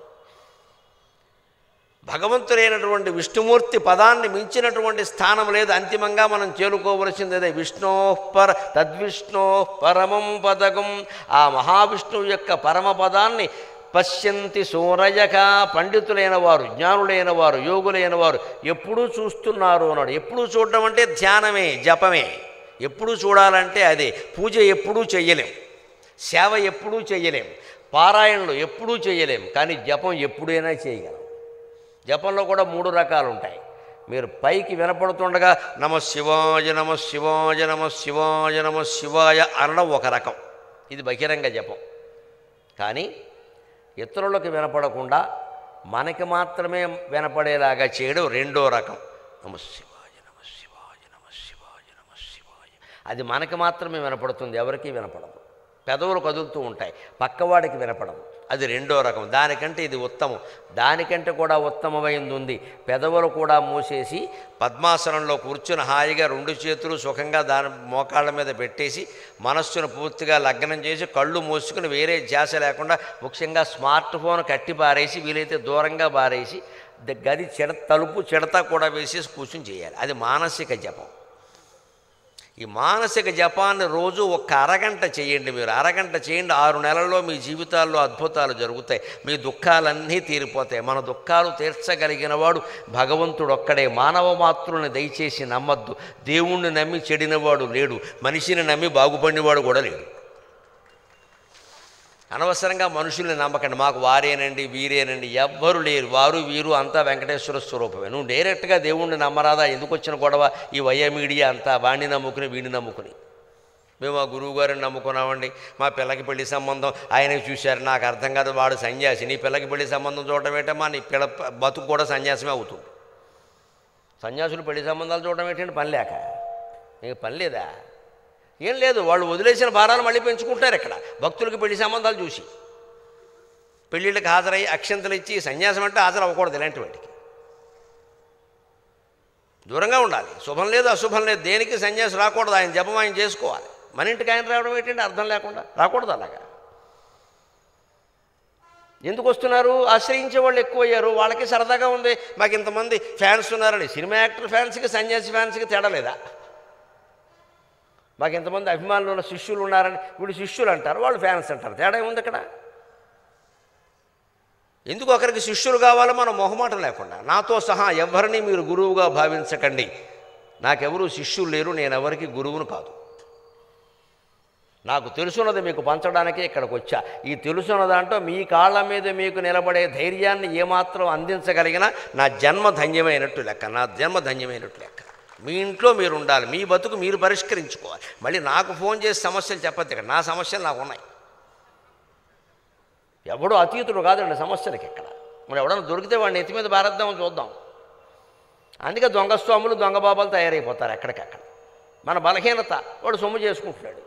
భగవంతుడైనటువంటి విష్ణుమూర్తి పదాన్ని మించినటువంటి స్థానం లేదు అంతిమంగా మనం చేరుకోవలసింది అదే విష్ణో పర తద్విష్ణో పరమం పదకం ఆ మహావిష్ణువు యొక్క పరమ పదాన్ని పశ్యంతి సూరయక పండితులైన వారు జ్ఞానులైన వారు యోగులైన వారు ఎప్పుడూ చూస్తున్నారు అన్నాడు ఎప్పుడూ చూడడం అంటే ధ్యానమే జపమే ఎప్పుడూ చూడాలంటే అదే పూజ ఎప్పుడూ చెయ్యలేం సేవ ఎప్పుడూ చెయ్యలేం పారాయణలు ఎప్పుడూ చేయలేం కానీ జపం ఎప్పుడైనా చేయగలం జపంలో కూడా మూడు రకాలు ఉంటాయి మీరు పైకి వినపడుతుండగా నమ శివాయ నమ శివాయ నమ శివాయ నమ శివాయ అనడం ఒక రకం ఇది బహిరంగ జపం కానీ ఇతరులకు వినపడకుండా మనకి మాత్రమే వినపడేలాగా చేయడం రెండో రకం నమ శివాయ నమ శివాయ నమ శివాయ నమ శివాయ అది మనకి మాత్రమే వినపడుతుంది ఎవరికీ వినపడదు పెదవులు కదులుతూ ఉంటాయి పక్కవాడికి వినపడదు అది రెండో రకం దానికంటే ఇది ఉత్తమం దానికంటే కూడా ఉత్తమమైంది ఉంది పెదవులు కూడా మూసేసి పద్మాసనంలో కూర్చుని హాయిగా రెండు చేతులు సుఖంగా దాని మోకాళ్ళ మీద పెట్టేసి మనస్సును పూర్తిగా లగ్నం చేసి కళ్ళు మూసుకుని వేరే ధ్యాస లేకుండా ముఖ్యంగా స్మార్ట్ ఫోన్ కట్టి పారేసి వీలైతే దూరంగా పారేసి ద- గది చెడ తలుపు చెడత కూడా వేసేసి కూర్చుని చేయాలి అది మానసిక జపం ఈ మానసిక జపాన్ని రోజు ఒక్క అరగంట చేయండి మీరు అరగంట చేయండి ఆరు నెలల్లో మీ జీవితాల్లో అద్భుతాలు జరుగుతాయి మీ దుఃఖాలన్నీ తీరిపోతాయి మన దుఃఖాలు తీర్చగలిగిన వాడు భగవంతుడు ఒక్కడే మానవ మాతృని దయచేసి నమ్మద్దు దేవుణ్ణి నమ్మి చెడినవాడు లేడు మనిషిని నమ్మి బాగుపడినవాడు కూడా లేడు అనవసరంగా మనుషుల్ని నమ్మకండి మాకు వారేనండి వీరేనండి ఎవ్వరు లేరు వారు వీరు అంతా వెంకటేశ్వర స్వరూపమే నువ్వు డైరెక్ట్గా దేవుణ్ణి నమ్మరాదా ఎందుకు వచ్చిన గొడవ ఈ వయ మీడియా అంతా వాణ్ణి నమ్ముకుని వీడిని నమ్ముకుని మేము మా గురువు గారిని నమ్ముకున్నామండి మా పిల్లకి పెళ్లి సంబంధం ఆయనకి చూశారు నాకు అర్థం కాదు వాడు సన్యాసి నీ పిల్లకి పెళ్లి సంబంధం చూడటం ఏంటమ్మా నీ పిల్ల బతుకు కూడా సన్యాసమే అవుతుంది సన్యాసులు పెళ్లి సంబంధాలు చూడడం ఏంటంటే పని లేక నీకు పని లేదా ఏం లేదు వాళ్ళు వదిలేసిన భారాలు మళ్ళీ పెంచుకుంటారు ఇక్కడ భక్తులకు పెళ్లి సంబంధాలు చూసి పెళ్ళిళ్ళకి హాజరయ్యి అక్షంతలు ఇచ్చి సన్యాసం అంటే హాజరు అవ్వకూడదు ఇలాంటి వాటికి దూరంగా ఉండాలి శుభం లేదు అశుభం లేదు దేనికి సన్యాసి రాకూడదు ఆయన జపం ఆయన చేసుకోవాలి మన ఇంటికి ఆయన రావడం ఏంటంటే అర్థం లేకుండా రాకూడదు అలాగా ఎందుకు వస్తున్నారు ఆశ్రయించే వాళ్ళు ఎక్కువ అయ్యారు వాళ్ళకి సరదాగా ఉంది మాకు ఇంతమంది ఫ్యాన్స్ ఉన్నారని సినిమా యాక్టర్ ఫ్యాన్స్కి సన్యాసి ఫ్యాన్స్కి తేడా లేదా మాకు ఇంతమంది అభిమానులు ఉన్న శిష్యులు ఉన్నారని వీళ్ళు శిష్యులు అంటారు వాళ్ళు ఫ్యాన్స్ అంటారు తేడా ఏముంది అక్కడ ఎందుకు ఒకరికి శిష్యులు కావాలో మనం మొహమాటం లేకుండా నాతో సహా ఎవరిని మీరు గురువుగా భావించకండి నాకెవరూ శిష్యులు లేరు నేను ఎవరికి గురువును కాదు నాకు తెలుసున్నది మీకు పంచడానికే ఇక్కడికి వచ్చా ఈ తెలుసున్న దాంట్లో మీ కాళ్ళ మీద మీకు నిలబడే ధైర్యాన్ని ఏమాత్రం అందించగలిగినా నా జన్మ ధన్యమైనట్టు లెక్క నా జన్మ ధన్యమైనట్టు లెక్క మీ ఇంట్లో మీరు ఉండాలి మీ బతుకు మీరు పరిష్కరించుకోవాలి మళ్ళీ నాకు ఫోన్ చేసి సమస్యలు చెప్పద్దు ఇక్కడ నా సమస్యలు నాకు ఉన్నాయి ఎవడో అతీతుడు కాదండి సమస్యలకి ఇక్కడ మరి ఎవడన్నా దొరికితే వాడిని ఎత్తి మీద భారద్దామని చూద్దాం అందుకే దొంగ స్వాములు దొంగ బాబాలు తయారైపోతారు ఎక్కడికక్కడ మన బలహీనత వాడు సొమ్ము చేసుకుంటున్నాడు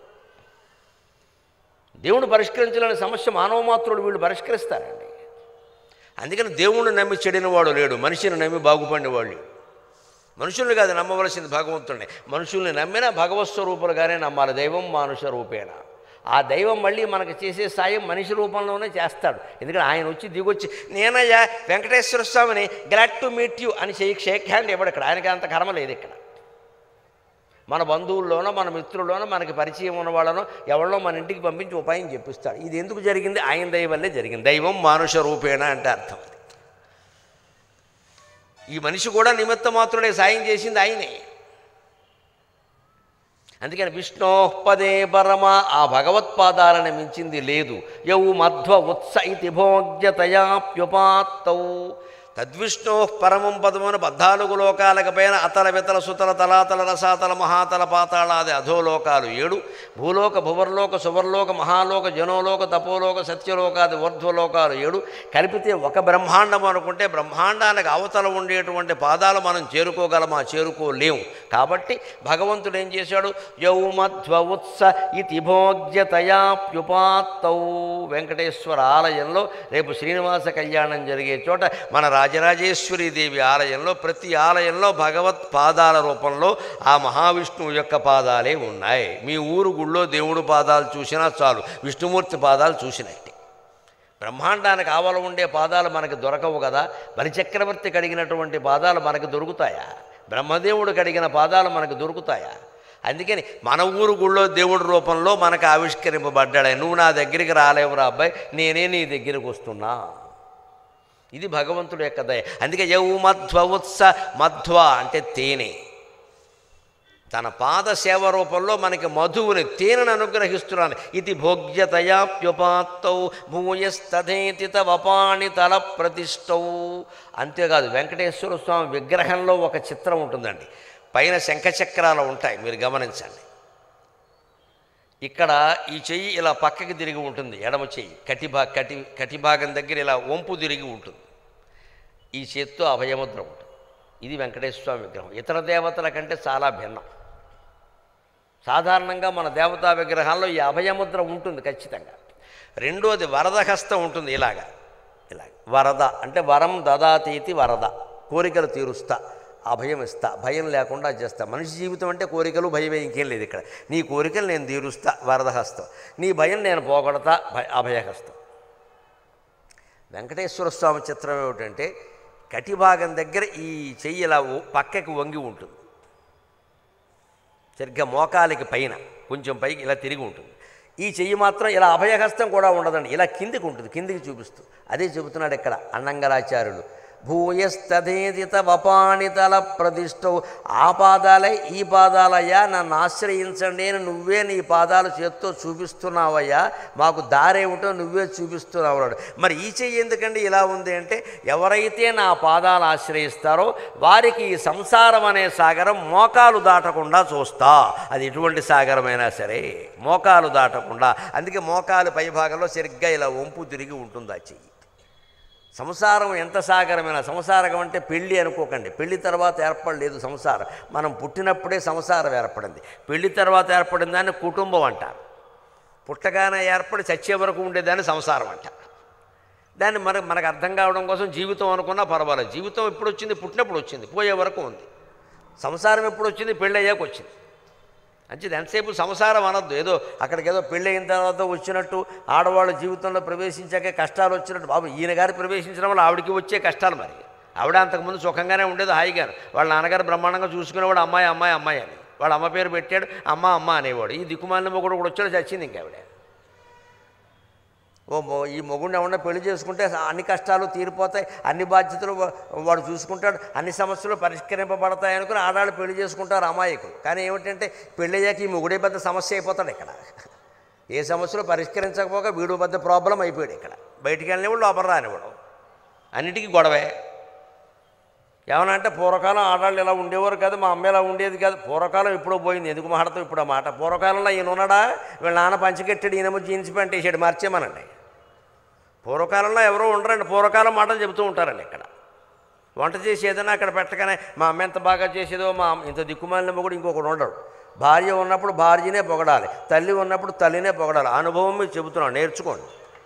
దేవుడు పరిష్కరించాలనే సమస్య మానవ మాత్రుడు వీళ్ళు పరిష్కరిస్తారండి అందుకని దేవుణ్ణి నమ్మి చెడినవాడు లేడు మనిషిని నమ్మి బాగుపడినవాడు లేడు మనుషుల్ని కాదు నమ్మవలసింది భగవంతుడిని మనుషుల్ని నమ్మినా భగవత్ స్వరూపులుగానే నమ్మాలి దైవం మానుష రూపేణ ఆ దైవం మళ్ళీ మనకు చేసే సాయం మనిషి రూపంలోనే చేస్తాడు ఎందుకంటే ఆయన వచ్చి దిగొచ్చి నేనయ్యా వెంకటేశ్వర స్వామిని గ్లాడ్ టు మీట్ యూ అని షేక్ షేక్ హ్యాండ్ ఇవ్వడు ఇక్కడ ఆయనకి అంత కర్మ లేదు ఇక్కడ మన బంధువుల్లోనో మన మిత్రుల్లోనో మనకి పరిచయం ఉన్న వాళ్ళనో ఎవరినో మన ఇంటికి పంపించి ఉపాయం చెప్పిస్తాడు ఇది ఎందుకు జరిగింది ఆయన దయ వల్లే జరిగింది దైవం మానుష రూపేణ అంటే అర్థం అది ఈ మనిషి కూడా నిమిత్త మాత్రుడే సాయం చేసింది ఆయనే అందుకని విష్ణో పదే పరమ ఆ భగవత్పాదాలను మించింది లేదు యౌ మధ్వ ఉత్స ఇతి భోగ్యతయాప్యుపాత్తౌ తద్విష్ణో పరమం పదమున పద్నాలుగు లోకాలకు పైన అతల వితల సుతల తలాతల రసాతల మహాతల పాతాళాది అధోలోకాలు ఏడు భూలోక భువర్లోక సువర్లోక మహాలోక జనోలోక తపోలోక సత్యలోకాది ఊర్ధ్వలోకాలు ఏడు కలిపితే ఒక బ్రహ్మాండం అనుకుంటే బ్రహ్మాండానికి అవతల ఉండేటువంటి పాదాలు మనం చేరుకోగలమా చేరుకోలేము కాబట్టి భగవంతుడు ఏం చేశాడు యౌమధ్వ ఉత్స ఇతి భోగ్యతయాప్యుపాత్తౌ వెంకటేశ్వర ఆలయంలో రేపు శ్రీనివాస కళ్యాణం జరిగే చోట మన రాజరాజేశ్వరి దేవి ఆలయంలో ప్రతి ఆలయంలో భగవత్ పాదాల రూపంలో ఆ మహావిష్ణువు యొక్క పాదాలే ఉన్నాయి మీ ఊరు గుళ్ళో దేవుడు పాదాలు చూసినా చాలు విష్ణుమూర్తి పాదాలు చూసినట్టే బ్రహ్మాండానికి ఆవల ఉండే పాదాలు మనకి దొరకవు కదా బలిచక్రవర్తి కడిగినటువంటి పాదాలు మనకు దొరుకుతాయా బ్రహ్మదేవుడు కడిగిన పాదాలు మనకు దొరుకుతాయా అందుకని మన ఊరు గుళ్ళో దేవుడి రూపంలో మనకు ఆవిష్కరింపబడ్డాడు ఆయన. నువ్వు నా దగ్గరికి రాలేవురా అబ్బాయి నేనే నీ దగ్గరికి వస్తున్నా ఇది భగవంతుడు యొక్క దయ అందుకే యౌ మధ్వ ఉత్స మధ్వ అంటే తేనె తన పాద సేవ రూపంలో మనకి మధువుని తేనెను అనుగ్రహిస్తున్నాను ఇది భోగ్యతయాప్యుపాత్తౌ భూయస్తథేతి వపాణి తల ప్రతిష్టౌ అంతేకాదు వెంకటేశ్వర స్వామి విగ్రహంలో ఒక చిత్రం ఉంటుందండి పైన శంఖచక్రాలు ఉంటాయి మీరు గమనించండి ఇక్కడ ఈ చెయ్యి ఇలా పక్కకి తిరిగి ఉంటుంది ఎడమ చెయ్యి కటిభా కటి కటిభాగం దగ్గర ఇలా వంపు తిరిగి ఉంటుంది ఈ చేత్తో అభయముద్ర ఉంటుంది ఇది వెంకటేశ్వర స్వామి విగ్రహం ఇతర దేవతల కంటే చాలా భిన్నం సాధారణంగా మన దేవతా విగ్రహాల్లో ఈ అభయముద్ర ఉంటుంది ఖచ్చితంగా రెండోది వరదహస్తం ఉంటుంది ఇలాగా ఇలాగ వరద అంటే వరం దదాతీతి వరద కోరికలు తీరుస్తా అభయం ఇస్తా భయం లేకుండా చేస్తా మనిషి జీవితం అంటే కోరికలు భయమే ఇంకేం లేదు ఇక్కడ నీ కోరికలు నేను తీరుస్తా వరదహస్తం నీ భయం నేను పోగొడతా భయ అభయహస్తం వెంకటేశ్వర స్వామి చిత్రం ఏమిటంటే కటిభాగం దగ్గర ఈ చెయ్యి ఇలా వ- పక్కకి వంగి ఉంటుంది సరిగ్గా మోకాలికి పైన కొంచెం పైకి ఇలా తిరిగి ఉంటుంది ఈ చెయ్యి మాత్రం ఇలా అభయహస్తం కూడా ఉండదండి ఇలా కిందికి ఉంటుంది కిందికి చూపిస్తూ అదే చెబుతున్నాడు ఇక్కడ అన్నంగరాచార్యులు భూయస్తధేదిత వపాణితల ప్రతిష్టవు ఆ పాదాలే ఈ పాదాలయ్యా నన్ను ఆశ్రయించండి అని నువ్వే నీ పాదాలు చేత్తో చూపిస్తున్నావయ్యా మాకు దారేమిటో నువ్వే చూపిస్తున్నావు అన్నాడు మరి ఈ చెయ్యి ఎందుకండి ఇలా ఉంది అంటే ఎవరైతే నా పాదాలు ఆశ్రయిస్తారో వారికి ఈ సంసారం అనే సాగరం మోకాలు దాటకుండా చూస్తా అది ఎటువంటి సాగరమైనా సరే మోకాలు దాటకుండా అందుకే మోకాలు పైభాగంలో సరిగ్గా ఇలా వంపు తిరిగి ఉంటుంది ఆ చెయ్యి సంసారం ఎంత సాగరమైన సంసారం అంటే పెళ్ళి అనుకోకండి పెళ్లి తర్వాత ఏర్పడలేదు సంసారం మనం పుట్టినప్పుడే సంసారం ఏర్పడింది పెళ్లి తర్వాత ఏర్పడిన దాన్ని కుటుంబం అంటారు పుట్టగానే ఏర్పడి చచ్చే వరకు ఉండేదాన్ని సంసారం అంటారు దాన్ని మరి మనకు అర్థం కావడం కోసం జీవితం అనుకున్నా పర్వాలేదు జీవితం ఎప్పుడు వచ్చింది పుట్టినప్పుడు వచ్చింది పోయే వరకు ఉంది సంసారం ఎప్పుడు వచ్చింది పెళ్ళి అయ్యాక వచ్చింది మంచిది ఎంతసేపు సంసారం అనొద్దు ఏదో అక్కడికి ఏదో పెళ్ళి అయిన తర్వాత వచ్చినట్టు ఆడవాళ్ళ జీవితంలో ప్రవేశించాకే కష్టాలు వచ్చినట్టు బాబు ఈయన గారు ప్రవేశించడం వల్ల ఆవిడకి వచ్చే కష్టాలు మరి ఆవిడ అంతకుముందు సుఖంగానే ఉండేది హాయిగాను వాళ్ళ నాన్నగారు బ్రహ్మాండంగా చూసుకునేవాడు అమ్మాయి అమ్మాయి అమ్మాయి అని వాళ్ళ అమ్మ పేరు పెట్టాడు అమ్మ అమ్మ అనేవాడు ఈ దిక్కుమాలిన మొగుడు కూడా వచ్చాడు చచ్చింది ఇంకా ఆవిడ ఓ మొ- ఈ మొగుడిని ఏమన్నా పెళ్లి చేసుకుంటే అన్ని కష్టాలు తీరిపోతాయి అన్ని బాధ్యతలు వా- వాడు చూసుకుంటాడు అన్ని సమస్యలు పరిష్కరింపబడతాయి అనుకుని ఆడాళ్ళు పెళ్లి చేసుకుంటారు అమాయకులు కానీ ఏమిటంటే పెళ్ళి అయ్యాక ఈ మొగుడే పెద్ద సమస్య అయిపోతాడు ఇక్కడ ఏ సమస్యలు పరిష్కరించకపోగా వీడు పెద్ద ప్రాబ్లం అయిపోయాడు ఇక్కడ బయటికి వెళ్ళినవాడు లోపల రానివాడు అన్నిటికీ గొడవే ఏమన్నా అంటే పూర్వకాలం ఆడాళ్ళు ఇలా ఉండేవారు కాదు మా అమ్మ ఇలా ఉండేది కాదు పూర్వకాలం ఇప్పుడు పోయింది ఎందుకు మాట్లాడతాం ఇప్పుడు ఆ మాట పూర్వకాలంలో ఈయన ఉన్నాడా వీళ్ళ నాన్న పంచకెట్టాడు ఈయనేమో జీన్స్ ప్యాంట్ వేసాడు మార్చేమనండి పూర్వకాలంలో ఎవరో ఉండరండి పూర్వకాలం మాటలు చెబుతూ ఉంటారండి ఇక్కడ వంట చేసి ఏదైనా అక్కడ పెట్టగానే మా అమ్మ ఎంత బాగా చేసేదో మా అమ్మ ఇంత దిక్కుమాలిన కూడా ఇంకొకడు ఉండడు భార్య ఉన్నప్పుడు భార్యనే పొగడాలి తల్లి ఉన్నప్పుడు తల్లినే పొగడాలి అనుభవం మీరు చెబుతున్నాను నేర్చుకోండి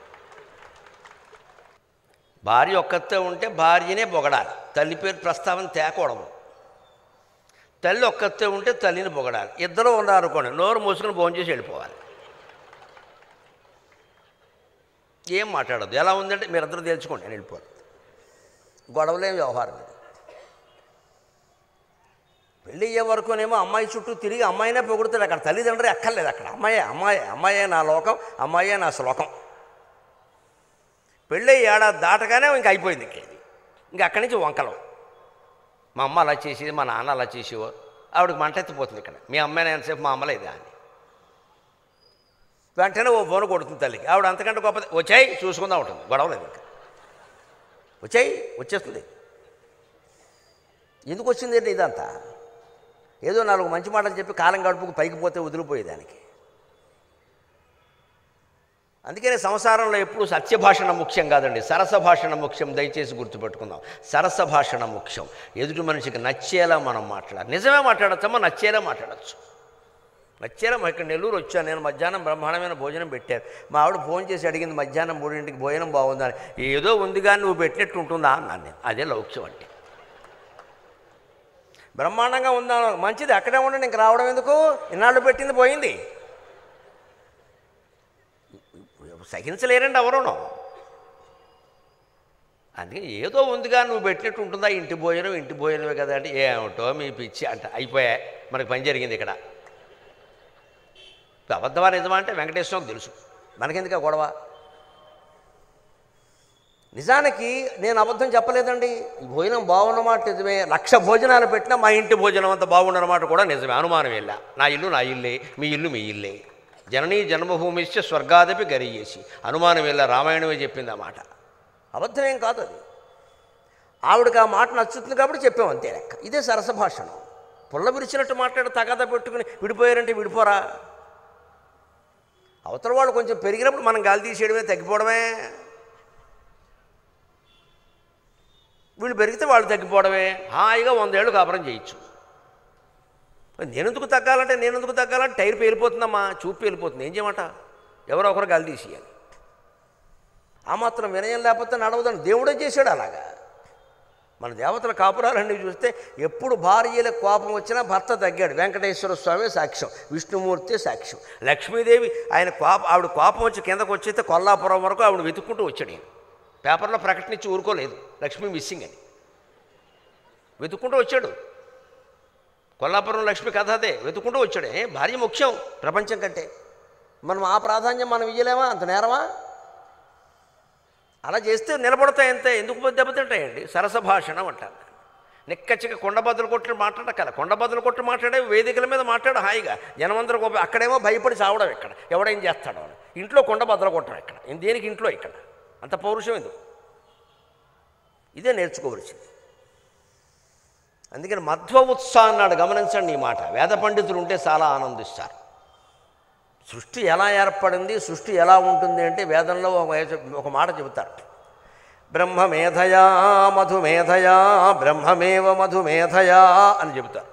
భార్య ఒక్కతే ఉంటే భార్యనే పొగడాలి తల్లి పేరు ప్రస్తావన తేకూడదు తల్లి ఒక్కతే ఉంటే తల్లిని పొగడాలి ఇద్దరు ఉన్నారనుకోండి నోరు మూసుకుని భోజనం చేసి వెళ్ళిపోవాలి ఏం మాట్లాడదు ఎలా ఉందంటే మీరిద్దరు తెలుసుకోండి నేను వెళ్ళిపోను గొడవలేం వ్యవహారం ఇది పెళ్ళి అయ్యే వరకునేమో అమ్మాయి చుట్టూ తిరిగి అమ్మాయినే పొగుడుతాడు అక్కడ తల్లిదండ్రులు ఎక్కర్లేదు అక్కడ అమ్మాయే అమ్మాయి అమ్మాయే నా లోకం అమ్మాయే నా శ్లోకం పెళ్ళి ఏడాది దాటగానే ఇంక అయిపోయింది ఇంక ఇది ఇంక అక్కడి నుంచి వంకలం మా అమ్మ అలా చేసేది మా నాన్న అలా చేసేవారు ఆవిడకి మంట ఎత్తిపోతుంది ఇక్కడ మీ అమ్మాయిని ఎంతసేపు మా అమ్మలేదా అని వెంటనే ఓ ఫోన్ కొడుతుంది తల్లికి ఆవిడ అంతకంటే గొప్ప వచ్చాయి చూసుకుందా ఉంటుంది గొడవలేదు ఇంకా వచ్చాయి వచ్చేస్తుంది ఎందుకు వచ్చింది ఏంటి ఇదంతా ఏదో నాలుగు మంచి మాటలు చెప్పి కాలం గడుపుకు పైకి పోతే వదిలిపోయేదానికి అందుకనే సంసారంలో ఎప్పుడు సత్యభాషణ ముఖ్యం కాదండి సరస భాషణ ముఖ్యం దయచేసి గుర్తుపెట్టుకుందాం సరస భాషణ ముఖ్యం ఎదుటి మనిషికి నచ్చేలా మనం మాట్లాడాలి నిజమే మాట్లాడచ్చమ్మా నచ్చేలా మాట్లాడచ్చు నచ్చేలా మా ఇక్కడ నెల్లూరు వచ్చాను నేను మధ్యాహ్నం బ్రహ్మాండమైన భోజనం పెట్టాను మా ఆవిడ ఫోన్ చేసి అడిగింది మధ్యాహ్నం మూడింటికి భోజనం బాగుందని ఏదో ఉంది కానీ నువ్వు పెట్టినట్టు ఉంటుందా అన్నాను నేను అదే లౌక్యం అంటే బ్రహ్మాండంగా ఉందా మంచిది అక్కడే ఉండండి ఇంక రావడం ఎందుకు ఇన్నాళ్ళు పెట్టింది పోయింది సహించలేరండి ఎవరును అందుకే ఏదో ఉందిగా నువ్వు పెట్టినట్టు ఉంటుందా ఇంటి భోజనం ఇంటి భోజనమే కదా అంటే ఏమిటో మీ పిచ్చి అంట అయిపోయా మనకి పని జరిగింది ఇక్కడ అబద్ధమా నిజమా అంటే వెంకటేశ్వరకు తెలుసు మనకెందుకు ఆ గొడవ నిజానికి నేను అబద్ధం చెప్పలేదండి ఈ భోజనం బాగున్నమాట నిజమే లక్ష భోజనాలు పెట్టినా మా ఇంటి భోజనం అంత బాగున్నమాట కూడా నిజమే అనుమానం వెళ్ళా నా ఇల్లు నా ఇల్లే మీ ఇల్లు మీ ఇల్లే జననీ జన్మభూమిశ్చ స్వర్గాదపి గరియేసి అనుమానం వెళ్ళా రామాయణమే చెప్పింది ఆ మాట అబద్ధమేం కాదు అది ఆవిడకి ఆ మాట నచ్చుతుంది కాబట్టి చెప్పాం అంతే లెక్క ఇదే సరస భాషణం పుల్ల విరిచినట్టు మాట్లాడి తగాద పెట్టుకుని విడిపోయారంటే విడిపోరా అవతల వాళ్ళు కొంచెం పెరిగినప్పుడు మనం గాలి తీసేయడమే తగ్గిపోవడమే వీళ్ళు పెరిగితే వాళ్ళు తగ్గిపోవడమే హాయిగా వందేళ్ళు కాపురం చేయొచ్చు మరి నేనెందుకు తగ్గాలంటే నేనెందుకు తగ్గాలంటే టైర్ పేలిపోతుందమ్మా చూపు పేలిపోతుంది ఏం చేయమంట ఎవరో ఒకరు గాలి తీసేయాలి ఆ మాత్రం వినయం లేకపోతే నడవదని దేవుడే చేశాడు అలాగా మన దేవతల కాపురాలన్నీ చూస్తే ఎప్పుడు భార్యలకు కోపం వచ్చినా భర్త తగ్గాడు వెంకటేశ్వర స్వామి సాక్ష్యం విష్ణుమూర్తి సాక్ష్యం లక్ష్మీదేవి ఆయన కోప ఆవిడ కోపం వచ్చి కిందకు వచ్చేస్తే కొల్లాపురం వరకు ఆవిడ వెతుక్కుంటూ వచ్చాడు ఈయన పేపర్లో ప్రకటించి ఊరుకోలేదు లక్ష్మీ మిస్సింగ్ అని వెతుక్కుంటూ వచ్చాడు కొల్లాపురం లక్ష్మి కథ అదే వెతుక్కుంటూ వచ్చాడే భార్య ముఖ్యం ప్రపంచం కంటే మనం ఆ ప్రాధాన్యం మనం ఇయ్యలేమా అంత నేరమా అలా చేస్తే నిలబడతాయి అంతే ఎందుకు దెబ్బతింటాయండి సరస భాషణం అంటారు నిక్కచ్చిగా కొండ బదులు కొట్టి మాట్లాడకల కొండ బదులు కొట్టి మాట్లాడే వేదికల మీద మాట్లాడు హాయిగా జనమందరూ గొప్ప అక్కడేమో భయపడి చావడం ఇక్కడ ఎవడేం చేస్తాడో అని ఇంట్లో కొండ బద్దలు కొట్టడం ఇక్కడ ఇం- దేనికి ఇంట్లో ఇక్కడ అంత పౌరుషం ఎందుకు ఇదే నేర్చుకోవలసింది అందుకని మధ్వ ఉత్సాహ అన్నాడు గమనించండి ఈ మాట వేద పండితులు ఉంటే చాలా ఆనందిస్తారు సృష్టి ఎలా ఏర్పడింది సృష్టి ఎలా ఉంటుంది అంటే వేదంలో ఒక ఒక మాట చెబుతారు బ్రహ్మమేధయా మధుమేధయా బ్రహ్మమేవ మధుమేధయా అని చెబుతారు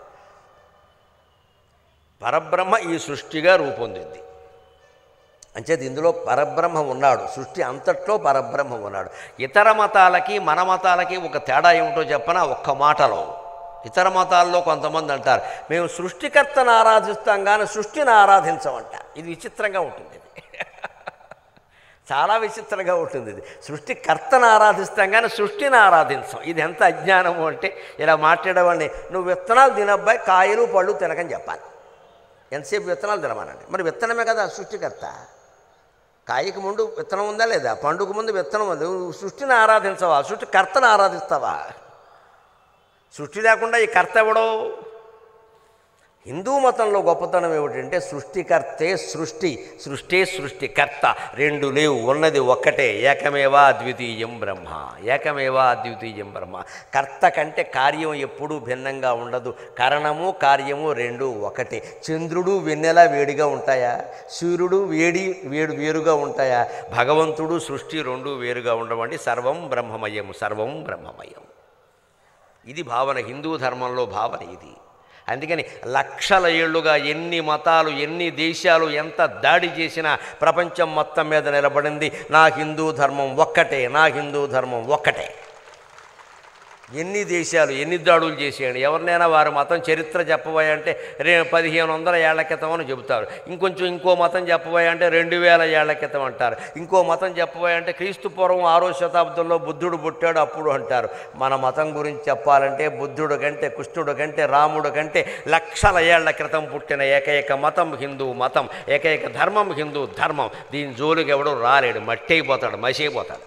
పరబ్రహ్మ ఈ సృష్టిగా రూపొందింది అంచేది ఇందులో పరబ్రహ్మ ఉన్నాడు సృష్టి అంతట్లో పరబ్రహ్మ ఉన్నాడు ఇతర మతాలకి మన మతాలకి ఒక తేడా ఏమిటో చెప్పనా ఒక్క మాటలో ఇతర మతాల్లో కొంతమంది అంటారు మేము సృష్టికర్తను ఆరాధిస్తాం కానీ సృష్టిని ఆరాధించమంట ఇది విచిత్రంగా ఉంటుంది ఇది. చాలా విచిత్రంగా ఉంటుంది ఇది సృష్టికర్తను ఆరాధిస్తాం కానీ సృష్టిని ఆరాధించం ఇది ఎంత అజ్ఞానము అంటే ఇలా మాట్లాడేవాడిని నువ్వు విత్తనాలు తినబ్బాయి కాయలు పళ్ళు తినకని చెప్పాలి ఎంతసేపు విత్తనాలు తినమానండి మరి విత్తనమే కదా సృష్టికర్త కాయకు ముందు విత్తనం ఉందా లేదా పండుగ ముందు విత్తనం ఉంది నువ్వు సృష్టిని ఆరాధించవా సృష్టికర్తను ఆరాధిస్తావా సృష్టి లేకుండా ఈ కర్త ఎవడో హిందూ మతంలో గొప్పతనం ఏమిటంటే సృష్టికర్తే సృష్టి సృష్టి సృష్టికర్త రెండు లేవు ఉన్నది ఒక్కటే ఏకమేవా అద్వితీయం బ్రహ్మ ఏకమేవా అద్వితీయం బ్రహ్మ కర్త కంటే కార్యం ఎప్పుడూ భిన్నంగా ఉండదు కరణము కార్యము రెండు ఒకటే చంద్రుడు వెన్నెల వేడిగా ఉంటాయా సూర్యుడు వేడి వేడు వేరుగా ఉంటాయా భగవంతుడు సృష్టి రెండు వేరుగా ఉండవండి సర్వం బ్రహ్మమయం సర్వం బ్రహ్మమయం ఇది భావన హిందూ ధర్మంలో భావన ఇది అందుకని లక్షల ఏళ్లుగా ఎన్ని మతాలు ఎన్ని దేశాలు ఎంత దాడి చేసినా ప్రపంచం మొత్తం మీద నిలబడింది నా హిందూ ధర్మం ఒక్కటే నా హిందూ ధర్మం ఒక్కటే ఎన్ని దేశాలు ఎన్ని దాడులు చేసేయండి ఎవరినైనా వారి మతం చరిత్ర చెప్పబోయా అంటే రే పదిహేను వందల ఏళ్ల క్రితం అని చెబుతారు ఇంకొంచెం ఇంకో మతం చెప్పబోయా అంటే రెండు వేల ఏళ్ల క్రితం అంటారు ఇంకో మతం చెప్పబోయా అంటే క్రీస్తు పూర్వం ఆరో శతాబ్దంలో బుద్ధుడు పుట్టాడు అప్పుడు అంటారు మన మతం గురించి చెప్పాలంటే బుద్ధుడు కంటే కృష్ణుడు కంటే రాముడు కంటే లక్షల ఏళ్ల క్రితం పుట్టిన ఏకైక మతం హిందూ మతం ఏకైక ధర్మం హిందూ ధర్మం దీని జోలికి ఎవడు రాలేడు మట్టి అయిపోతాడు మసి అయిపోతాడు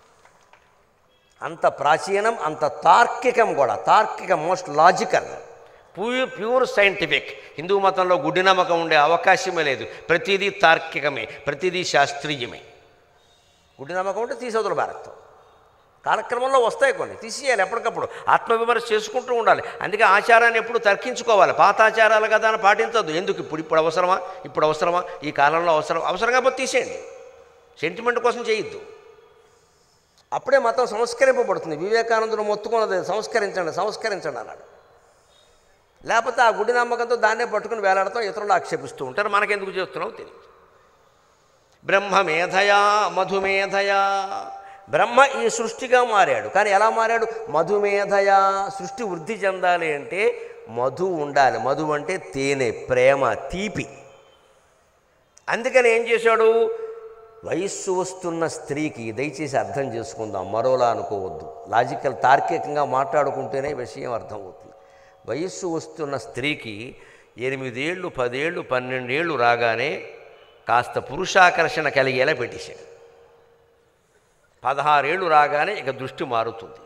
అంత ప్రాచీనం అంత తార్కికం కూడా తార్కికం most logical pure pure scientific Hindu మతంలో గుడ్డి నమ్మకం ఉండే అవకాశమే లేదు ప్రతిదీ తార్కికమే ప్రతిదీ శాస్త్రీయమే గుడ్డి నమ్మకం ఉంటే తీసవతల భారతం కాలక్రమంలో వస్తాయి కొన్ని తీసేయాలి ఎప్పటికప్పుడు ఆత్మవిమర్శ చేసుకుంటూ ఉండాలి అందుకే ఆచారాన్ని ఎప్పుడు తర్కించుకోవాలి పాత ఆచారాలు కదా అని పాటించద్దు ఎందుకు ఇప్పుడు ఇప్పుడు అవసరమా ఇప్పుడు అవసరమా ఈ కాలంలో అవసరం అవసరం కాకపోతే తీసేయండి సెంటిమెంట్ కోసం చేయొద్దు అప్పుడే మతం సంస్కరింపబడుతుంది వివేకానందుడు మొత్తుకున్నది సంస్కరించండి సంస్కరించండి అన్నాడు లేకపోతే ఆ గుడి నమ్మకంతో దాన్నే పట్టుకుని వేలాడతాం ఇతరులు ఆక్షేపిస్తూ ఉంటారు మనకెందుకు చేస్తున్నావు తెలియదు బ్రహ్మమేధయా మధుమేధయా బ్రహ్మ ఈ సృష్టిగా మారాడు కానీ ఎలా మారాడు మధుమేధయా సృష్టి వృద్ధి చెందాలి అంటే మధు ఉండాలి మధు అంటే తేనె ప్రేమ తీపి అందుకని ఏం చేశాడు వయస్సు వస్తున్న స్త్రీకి దయచేసి అర్థం చేసుకుందాం మరోలా అనుకోవద్దు లాజికల్ తార్కికంగా మాట్లాడుకుంటేనే విషయం అర్థమవుతుంది వయస్సు వస్తున్న స్త్రీకి ఎనిమిదేళ్ళు పదేళ్ళు పన్నెండేళ్ళు రాగానే కాస్త పురుషాకర్షణ కలిగేలా పెట్టేశాడు పదహారేళ్ళు రాగానే ఇక దృష్టి మారుతుంది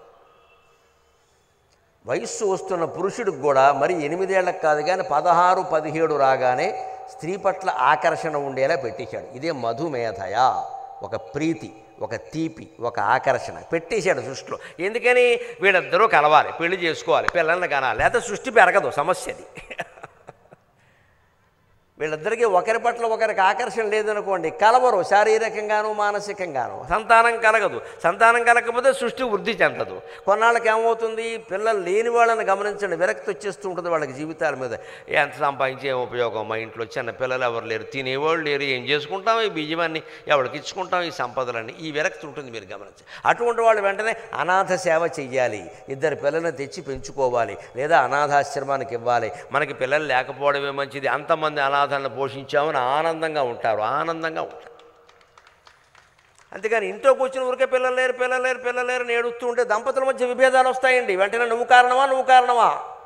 వయస్సు వస్తున్న పురుషుడికి కూడా మరి ఎనిమిదేళ్లకు కాదు కానీ పదహారు పదిహేడు రాగానే స్త్రీ పట్ల ఆకర్షణ ఉండేలా పెట్టేశాడు ఇదే మధుమేధయ ఒక ప్రీతి ఒక తీపి ఒక ఆకర్షణ పెట్టేశాడు సృష్టిలో ఎందుకని వీళ్ళిద్దరూ కలవాలి పెళ్లి చేసుకోవాలి పిల్లల్ని కనాలి లేకపోతే సృష్టి పెరగదు సమస్య అది వీళ్ళిద్దరికీ ఒకరి పట్ల ఒకరికి ఆకర్షణ లేదనుకోండి కలవరు శారీరకంగాను మానసికంగాను సంతానం కలగదు సంతానం కలగకపోతే సృష్టి వృద్ధి చెందదు కొన్నాళ్ళకి ఏమవుతుంది పిల్లలు లేని వాళ్ళని గమనించండి విరక్తి వచ్చేస్తూ ఉంటుంది వాళ్ళకి జీవితాల మీద ఎంత సంపాదించి ఏం ఉపయోగం మా ఇంట్లో చిన్న పిల్లలు ఎవరు లేరు తినేవాళ్ళు లేరు ఏం చేసుకుంటాం ఈ బియ్యమాన్ని ఎవరికి ఇచ్చుకుంటాం ఈ సంపదలన్నీ ఈ విరక్తి ఉంటుంది మీరు గమనించి అటువంటి వాళ్ళు వెంటనే అనాథ సేవ చెయ్యాలి ఇద్దరు పిల్లల్ని తెచ్చి పెంచుకోవాలి లేదా అనాథాశ్రమానికి ఇవ్వాలి మనకి పిల్లలు లేకపోవడమే మంచిది అంతమంది అనాథలను పోషించామని ఆనందంగా ఉంటారు ఆనందంగా ఉంటారు అంతేగాని ఇంట్లో కూర్చుని ఊరికే పిల్లలు లేరు పిల్లలు లేరు పిల్లలు లేరు అని ఏడుస్తూ ఉంటే దంపతుల మధ్య విభేదాలు వస్తాయండి వెంటనే నువ్వు కారణమా నువ్వు కారణమా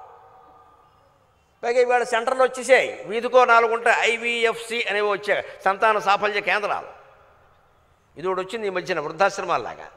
పైగా ఇవాళ సెంటర్లో వచ్చేసాయి వీధికో నాలుగు ఉంటాయి ఐవీఎఫ్సి అనేవి వచ్చాయి సంతాన సాఫల్య కేంద్రాలు ఇది ఒకటి వచ్చింది ఈ మధ్యన వృద్ధాశ్రమాల్లాగా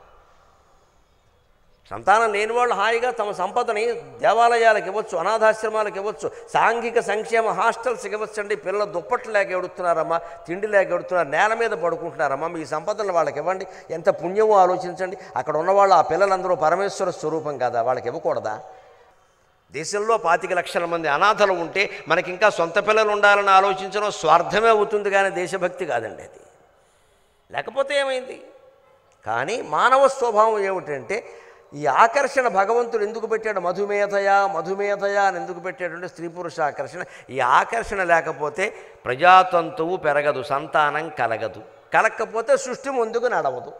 సంతానం లేని వాళ్ళు హాయిగా తమ సంపదని దేవాలయాలకు ఇవ్వచ్చు అనాథాశ్రమాలకు ఇవ్వచ్చు సాంఘిక సంక్షేమ హాస్టల్స్కి ఇవ్వచ్చు అండి పిల్లలు దుప్పట్లు లేక ఎడుతున్నారమ్మా తిండి లేక ఎడుతున్నారు నేల మీద పడుకుంటున్నారమ్మా మీ సంపదలు వాళ్ళకి ఇవ్వండి ఎంత పుణ్యమో ఆలోచించండి అక్కడ ఉన్నవాళ్ళు ఆ పిల్లలందరూ పరమేశ్వర స్వరూపం కదా వాళ్ళకి ఇవ్వకూడదా దేశంలో పాతిక లక్షల మంది అనాథలు ఉంటే మనకి ఇంకా సొంత పిల్లలు ఉండాలని ఆలోచించడం స్వార్థమే అవుతుంది కానీ దేశభక్తి కాదండి అది లేకపోతే ఏమైంది కానీ మానవ స్వభావం ఏమిటంటే ఈ ఆకర్షణ భగవంతుడు ఎందుకు పెట్టాడు మధుమేధయ మధుమేధయ అని ఎందుకు పెట్టాడంటే స్త్రీ పురుష ఆకర్షణ ఈ ఆకర్షణ లేకపోతే ప్రజాతంతువు పెరగదు సంతానం కలగదు కలగకపోతే సృష్టి ముందుకు నడవదు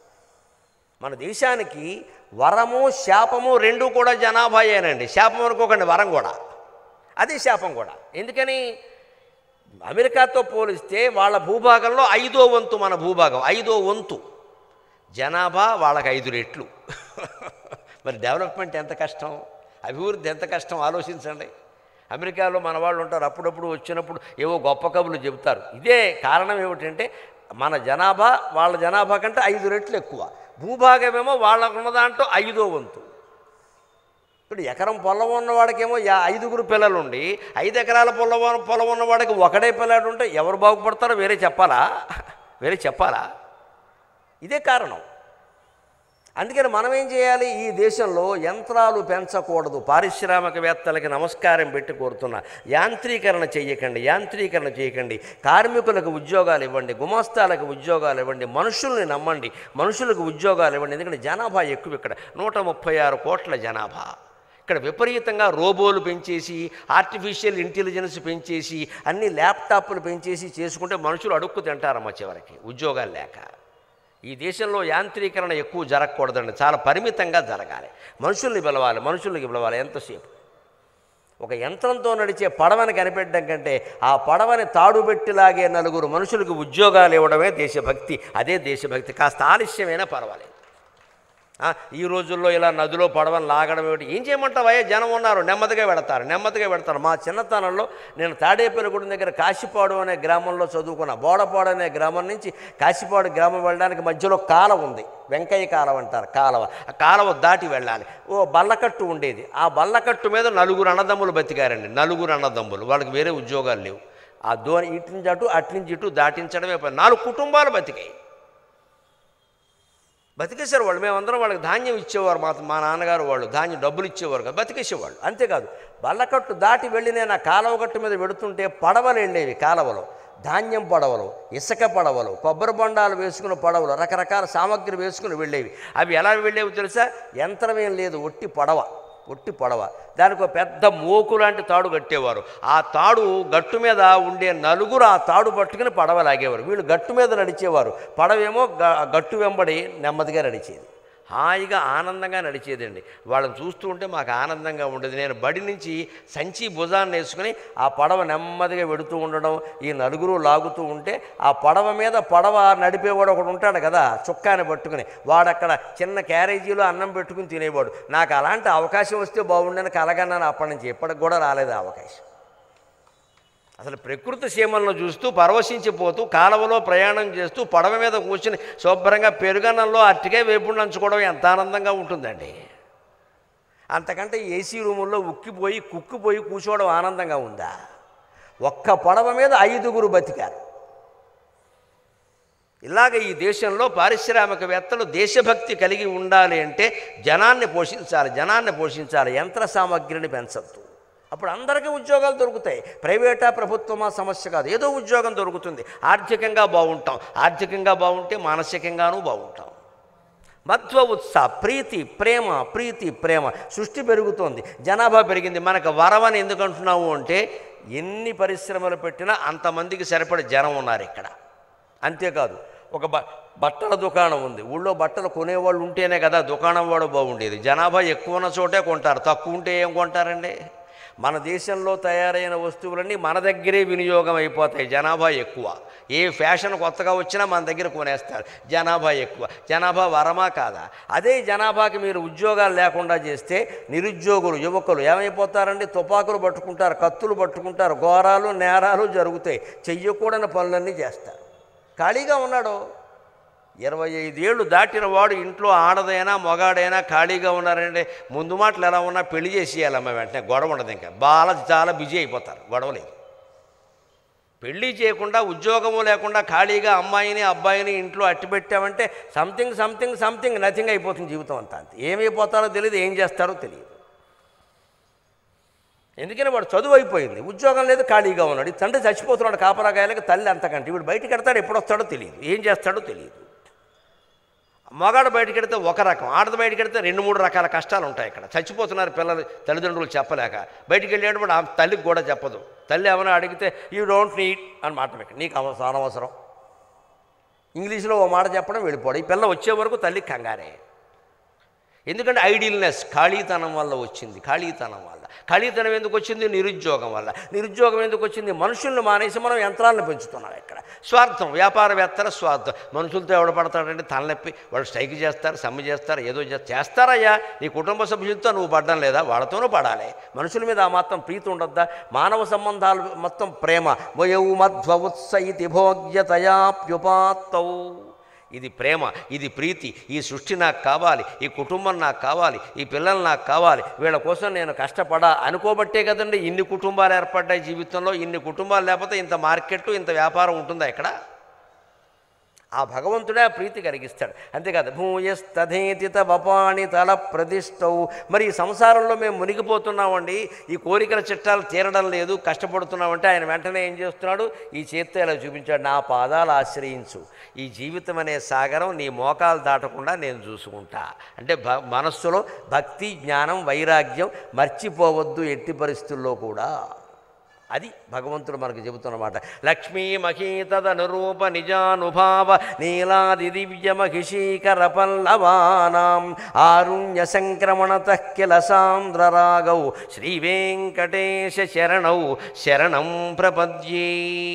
మన దేశానికి వరము శాపము రెండు కూడా జనాభాయేనండి శాపం అనుకోకండి వరం కూడా అది శాపం కూడా ఎందుకని అమెరికాతో పోలిస్తే వాళ్ళ భూభాగంలో ఐదో వంతు మన భూభాగం ఐదో వంతు జనాభా వాళ్ళకి ఐదు రెట్లు మరి డెవలప్మెంట్ ఎంత కష్టం అభివృద్ధి ఎంత కష్టం ఆలోచించండి అమెరికాలో మన వాళ్ళు ఉంటారు అప్పుడప్పుడు వచ్చినప్పుడు ఏవో గొప్ప కబులు చెబుతారు ఇదే కారణం ఏమిటంటే మన జనాభా వాళ్ళ జనాభా కంటే ఐదు రెట్లు ఎక్కువ భూభాగమేమో వాళ్ళకున్న దాంట్లో ఐదో వంతు ఇప్పుడు ఎకరం పొలం ఉన్నవాడికేమో యా ఐదుగురు పిల్లలు ఉండి ఐదు ఎకరాల పొలం పొలం ఉన్నవాడికి ఒకడే పిల్లాడు ఉంటే ఎవరు బాగుపడతారో వేరే చెప్పాలా వేరే చెప్పాలా ఇదే కారణం అందుకని మనం ఏం చేయాలి ఈ దేశంలో యంత్రాలు పెంచకూడదు పారిశ్రామికవేత్తలకి నమస్కారం పెట్టి కోరుతున్నా యాంత్రీకరణ చేయకండి యాంత్రీకరణ చేయకండి కార్మికులకు ఉద్యోగాలు ఇవ్వండి గుమాస్తాలకు ఉద్యోగాలు ఇవ్వండి మనుషుల్ని నమ్మండి మనుషులకు ఉద్యోగాలు ఇవ్వండి ఎందుకంటే జనాభా ఎక్కువ ఇక్కడ నూట ముప్పై ఆరు కోట్ల జనాభా ఇక్కడ విపరీతంగా రోబోలు పెంచేసి ఆర్టిఫిషియల్ ఇంటెలిజెన్స్ పెంచేసి అన్ని ల్యాప్టాప్లు పెంచేసి చేసుకుంటే మనుషులు అడుక్కు తింటారమ్మ చివరికి ఉద్యోగాలు లేక ఈ దేశంలో యాంత్రీకరణ ఎక్కువ జరగకూడదండి చాలా పరిమితంగా జరగాలి మనుషుల్ని పిలవాలి మనుషుల్ని పిలవాలి ఎంతసేపు ఒక యంత్రంతో నడిచే పడవని కనిపెట్టడం కంటే ఆ పడవని తాడుబెట్టిలాగే నలుగురు మనుషులకు ఉద్యోగాలు ఇవ్వడమే దేశభక్తి అదే దేశభక్తి కాస్త ఆలస్యమైనా పర్వాలేదు ఆ, ఈ రోజుల్లో ఇలా నదిలో పడవని లాగడం ఏమిటి ఏం చేయమంటావయ్యా జనం ఉన్నారు నెమ్మదిగా వెడతారు నెమ్మదిగా వెడతారు మా చిన్నతనంలో నేను తాడేపల్లిగూడెం దగ్గర కాశీపాడు అనే గ్రామంలో చదువుకున్న బోడపాడు అనే గ్రామం నుంచి కాశీపాడు గ్రామం వెళ్ళడానికి మధ్యలో కాలం ఉంది వెంకయ్య కాలం అంటారు కాలవ ఆ కాలవ దాటి వెళ్ళాలి ఓ బల్లకట్టు ఉండేది ఆ బల్లకట్టు మీద నలుగురు అన్నదమ్ములు బతికారండి నలుగురు అన్నదమ్ములు వాళ్ళకి వేరే ఉద్యోగాలు లేవు ఆ దోని ఇటు నుంచి అటు అటు నుంచి ఇటు దాటించడమే పని నాలుగు కుటుంబాలు బతికాయి బతికేశారు వాళ్ళు మేమందరం వాళ్ళకి ధాన్యం ఇచ్చేవారు మా మా నాన్నగారు వాళ్ళు ధాన్యం డబ్బులు ఇచ్చేవారు కదా బతికేసేవాళ్ళు అంతేకాదు బల్లకట్టు దాటి వెళ్ళి నేను ఆ కాలువ గట్టు మీద పెడుతుంటే పడవలు వెళ్ళేవి కాలువలో ధాన్యం పడవలు ఇసుక పడవలు కొబ్బరి బొండాలు వేసుకున్న పడవలు రకరకాల సామాగ్రి వేసుకుని వెళ్ళేవి అవి ఎలా వెళ్ళేవి తెలుసా యంత్రం ఏం లేదు ఒట్టి పడవ ఒట్టి పడవ దానికి ఒక పెద్ద మోకు లాంటి తాడు కట్టేవారు ఆ తాడు గట్టు మీద ఉండే నలుగురు ఆ తాడు పట్టుకుని పడవ లాగేవారు వీళ్ళు గట్టు మీద నడిచేవారు పడవేమో గ- గట్టు వెంబడి నెమ్మదిగా నడిచేది హాయిగా ఆనందంగా నడిచేదండి వాళ్ళని చూస్తూ ఉంటే మాకు ఆనందంగా ఉండేది నేను బడి నుంచి సంచి భుజాన్ని వేసుకుని ఆ పడవ నెమ్మదిగా వెడుతూ ఉండడం ఈ నలుగురు లాగుతూ ఉంటే ఆ పడవ మీద పడవ నడిపేవాడు ఒకడు ఉంటాడు కదా చుక్కాని పట్టుకుని వాడు అక్కడ చిన్న క్యారేజీలో అన్నం పెట్టుకుని తినేవాడు నాకు అలాంటి అవకాశం వస్తే బాగుండని కలగన్నాను అప్పటి నుంచి ఇప్పటికి కూడా రాలేదు ఆ అవకాశం అసలు ప్రకృతి సీమలను చూస్తూ పరవశించిపోతూ కాలువలో ప్రయాణం చేస్తూ పడవ మీద కూర్చుని శుభ్రంగా పెరుగన్నంలో అట్టికే వేపుడు నంచుకోవడం ఎంత ఆనందంగా ఉంటుందండి అంతకంటే ఏసీ రూముల్లో ఉక్కిపోయి కుక్కిపోయి కూర్చోవడం ఆనందంగా ఉందా ఒక్క పడవ మీద ఐదుగురు బతికారు ఇలాగ ఈ దేశంలో పారిశ్రామికవేత్తలు దేశభక్తి కలిగి ఉండాలి అంటే జనాన్ని పోషించాలి జనాన్ని పోషించాలి యంత్ర సామగ్రిని పెంచద్దు అప్పుడు అందరికీ ఉద్యోగాలు దొరుకుతాయి ప్రైవేటా ప్రభుత్వమా సమస్య కాదు ఏదో ఉద్యోగం దొరుకుతుంది ఆర్థికంగా బాగుంటాం ఆర్థికంగా బాగుంటే మానసికంగానూ బాగుంటాం మధ్వ ఉత్సాహ ప్రీతి ప్రేమ ప్రీతి ప్రేమ సృష్టి పెరుగుతోంది జనాభా పెరిగింది మనకు వరవని ఎందుకు అంటున్నాము అంటే ఎన్ని పరిశ్రమలు పెట్టినా అంతమందికి సరిపడే జనం ఉన్నారు ఇక్కడ అంతేకాదు ఒక బ బట్టల దుకాణం ఉంది ఊళ్ళో బట్టలు కొనేవాళ్ళు ఉంటేనే కదా దుకాణం వాడు బాగుండేది జనాభా ఎక్కువ ఉన్న చోటే కొంటారు తక్కువ ఉంటే ఏం కొంటారండి మన దేశంలో తయారైన వస్తువులన్నీ మన దగ్గరే వినియోగం అయిపోతాయి జనాభా ఎక్కువ ఏ ఫ్యాషన్ కొత్తగా వచ్చినా మన దగ్గర కొనేస్తారు జనాభా ఎక్కువ జనాభా వరమా కాదా అదే జనాభాకి మీరు ఉద్యోగాలు లేకుండా చేస్తే నిరుద్యోగులు యువకులు ఏమైపోతారండి తుపాకులు పట్టుకుంటారు కత్తులు పట్టుకుంటారు ఘోరాలు నేరాలు జరుగుతాయి చెయ్యకూడని పనులన్నీ చేస్తారు ఖాళీగా ఉన్నాడు ఇరవై ఐదేళ్ళు దాటిన వాడు ఇంట్లో ఆడదైనా మొగాడైనా ఖాళీగా ఉన్నారంటే ముందు మాటలు ఎలా ఉన్నా పెళ్లి చేసేయాలమ్మ వెంటనే గొడవ ఉండదు ఇంకా బాగా చాలా బిజీ అయిపోతారు గొడవలేదు పెళ్లి చేయకుండా ఉద్యోగము లేకుండా ఖాళీగా అమ్మాయిని అబ్బాయిని ఇంట్లో అట్టి పెట్టామంటే సంథింగ్ సంథింగ్ సంథింగ్ నథింగ్ అయిపోతుంది జీవితం అంతా అంతే ఏమైపోతారో తెలియదు ఏం చేస్తారో తెలియదు ఎందుకని వాడు చదువు అయిపోయింది ఉద్యోగం లేదు ఖాళీగా ఉన్నాడు ఈ తండ్రి చచ్చిపోతున్నాడు కాపరాగాయలకి తల్లి అంతకంటే వీడు బయటికి వెడతాడు ఎప్పుడు వస్తాడో తెలియదు ఏం చేస్తాడో తెలియదు మగాడు బయటికి వెడితే ఒక రకం ఆడది బయటికి వెడితే రెండు మూడు రకాల కష్టాలు ఉంటాయి ఇక్కడ చచ్చిపోతున్నారు పిల్లలు తల్లిదండ్రులు చెప్పలేక బయటికి వెళ్ళేటప్పుడు ఆ తల్లికి కూడా చెప్పదు తల్లి ఏమైనా అడిగితే యూ డోంట్ నీడ్ అని మాట పెట్టు నీకు అవసరం అనవసరం ఇంగ్లీష్లో ఓ మాట చెప్పడం వెళ్ళిపోవడం ఈ పిల్ల వచ్చే వరకు తల్లి కంగారే ఎందుకంటే ఐడియల్నెస్ ఖాళీతనం వల్ల వచ్చింది ఖాళీతనం వల్ల ఖాళీతనం ఎందుకు వచ్చింది నిరుద్యోగం వల్ల నిరుద్యోగం ఎందుకు వచ్చింది మనుషుల్ని మానేసి మనం యంత్రాలను పెంచుతున్నాం ఇక్కడ స్వార్థం వ్యాపారవేత్తల స్వార్థం మనుషులతో ఎవడ పడతాడంటే తలనొప్పి వాళ్ళు స్ట్రైక్ చేస్తారు సమ్మె చేస్తారు ఏదో చేస్తారు చేస్తారయ్యా నీ కుటుంబ సభ్యులతో నువ్వు పడడం లేదా వాళ్ళతోనూ పడాలి మనుషుల మీద ఆ మాత్రం ప్రీతి ఉండొద్దా మానవ సంబంధాలు మొత్తం ప్రేమ వయౌ మధ్వ ఉత్స ఇతి భోగ్యతయాప్యుపాత్తౌ ఇది ప్రేమ ఇది ప్రీతి ఈ సృష్టి నాకు కావాలి ఈ కుటుంబం నాకు కావాలి ఈ పిల్లలు నాకు కావాలి వీళ్ళ కోసం నేను కష్టపడా అనుకోబట్టే కదండి ఇన్ని కుటుంబాలు ఏర్పడ్డాయి జీవితంలో ఇన్ని కుటుంబాలు లేకపోతే ఇంత మార్కెట్ ఇంత వ్యాపారం ఉంటుందా ఇక్కడ ఆ భగవంతుడే ఆ ప్రీతి కలిగిస్తాడు అంతేకాదు భూయస్తధేతి వపాణి తల ప్రతిష్టౌ మరి ఈ సంసారంలో మేము మునిగిపోతున్నామండి ఈ కోరికల చిట్టాలు తీరడం లేదు కష్టపడుతున్నామంటే ఆయన వెంటనే ఏం చేస్తున్నాడు ఈ చేత్తో ఇలా చూపించాడు నా పాదాలు ఆశ్రయించు ఈ జీవితం అనే సాగరం నీ మోకాలు దాటకుండా నేను చూసుకుంటా అంటే భ మనస్సులో భక్తి జ్ఞానం వైరాగ్యం మర్చిపోవద్దు ఎట్టి పరిస్థితుల్లో కూడా అది భగవంతుడు మనకు చెబుతున్నమాట లక్ష్మీ మహీతదనురూప నిజానుభావ నీలాది దివ్య మహిషీకర పల్లవానాం ఆరుణ్య సంక్రమణత కిల సాంద్రరాగౌ శ్రీ వెంకటేశ శరణౌ శరణం ప్రపద్యే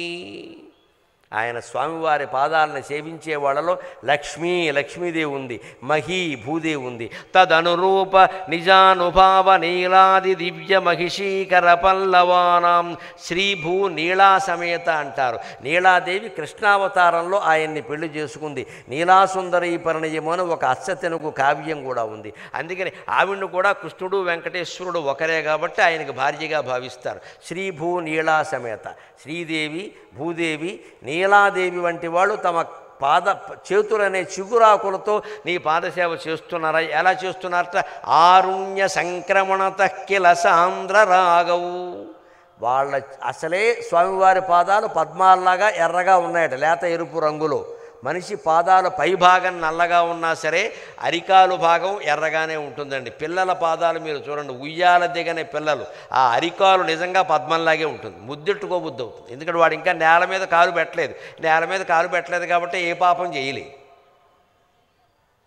ఆయన స్వామివారి పాదాలను సేవించే వాళ్ళలో లక్ష్మీ లక్ష్మీదేవి ఉంది మహీ భూదేవి ఉంది తదనురూప నిజానుభావ నీలాది దివ్య మహిషీకర పల్లవానాం శ్రీభూ నీళా సమేత అంటారు నీలాదేవి కృష్ణావతారంలో ఆయన్ని పెళ్లి చేసుకుంది నీలాసుందరి పరిణయము అని ఒక అచ్చతెనుగు కావ్యం కూడా ఉంది అందుకని ఆవిడ్ని కూడా కృష్ణుడు వెంకటేశ్వరుడు ఒకరే కాబట్టి ఆయనకు భార్యగా భావిస్తారు శ్రీభూ నీళా సమేత శ్రీదేవి భూదేవి నీలాదేవి వంటి వాళ్ళు తమ పాద చేతులనే చిగురాకులతో నీ పాదసేవ చేస్తున్నారా ఎలా చేస్తున్నారట ఆరుణ్య సంక్రమణత కిల సాంద్ర రాగవు వాళ్ళ అసలే స్వామివారి పాదాలు పద్మాల్లాగా ఎర్రగా ఉన్నాయట లేత ఎరుపు రంగులో మనిషి పాదాల పైభాగం నల్లగా ఉన్నా సరే అరికాలు భాగం ఎర్రగానే ఉంటుందండి పిల్లల పాదాలు మీరు చూడండి ఉయ్యాల దిగనే పిల్లలు ఆ అరికాలు నిజంగా పద్మంలాగే ఉంటుంది ముద్దెట్టుకో బుద్ధి అవుతుంది ఎందుకంటే వాడు ఇంకా నేల మీద కాలు పెట్టలేదు నేల మీద కాలు పెట్టలేదు కాబట్టి ఏ పాపం చేయలేదు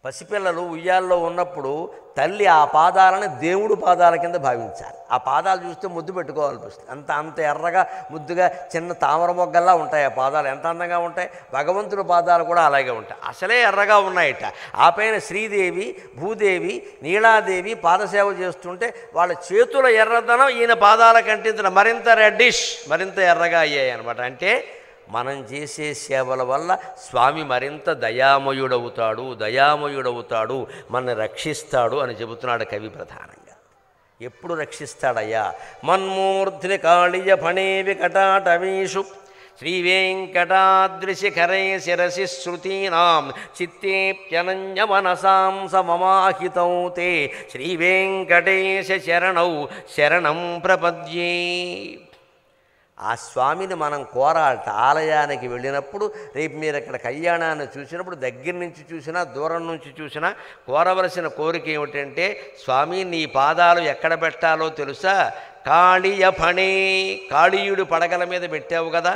పసిపిల్లలు ఉయ్యాల్లో ఉన్నప్పుడు తల్లి ఆ పాదాలను దేవుడు పాదాల కింద భావించాలి ఆ పాదాలు చూస్తే ముద్దు పెట్టుకోవాలనిపిస్తుంది అంత అంత ఎర్రగా ముద్దుగా చిన్న తామర మొగ్గల్లా ఉంటాయి ఆ పాదాలు ఎంత అందంగా ఉంటాయి భగవంతుడి పాదాలు కూడా అలాగే ఉంటాయి అసలే ఎర్రగా ఉన్నాయట ఆ పైన శ్రీదేవి భూదేవి నీలాదేవి పాదసేవ చేస్తుంటే వాళ్ళ చేతుల ఎర్రదనం ఈయన పాదాల కంటించిన మరింత రెడ్డిష్ మరింత ఎర్రగా అయ్యాయి అనమాట అంటే మనం చేసే సేవల వల్ల స్వామి మరింత దయామయుడవుతాడు దయామయుడవుతాడు మనని రక్షిస్తాడు అని చెబుతున్నాడు కవి ప్రధానంగా ఎప్పుడు రక్షిస్తాడయ్యా మన్మూర్ధిని కాళియ ఫణే వికటాటవీషు శ్రీవేంకటాద్రిశిఖరే శిరసి శృతీనాం చిత్తేప్యనంజ మనసాం సమమాహితం తే శ్రీవేంకటేశ శరణౌ శరణం ప్రపద్యే ఆ స్వామిని మనం కోరాలట ఆలయానికి వెళ్ళినప్పుడు రేపు మీరు ఇక్కడ కళ్యాణాన్ని చూసినప్పుడు దగ్గర నుంచి చూసినా దూరం నుంచి చూసినా కోరవలసిన కోరిక ఏమిటంటే స్వామి నీ పాదాలు ఎక్కడ పెట్టాలో తెలుసా కాళీయ ఫణే కాళీయుడు పడగల మీద పెట్టావు కదా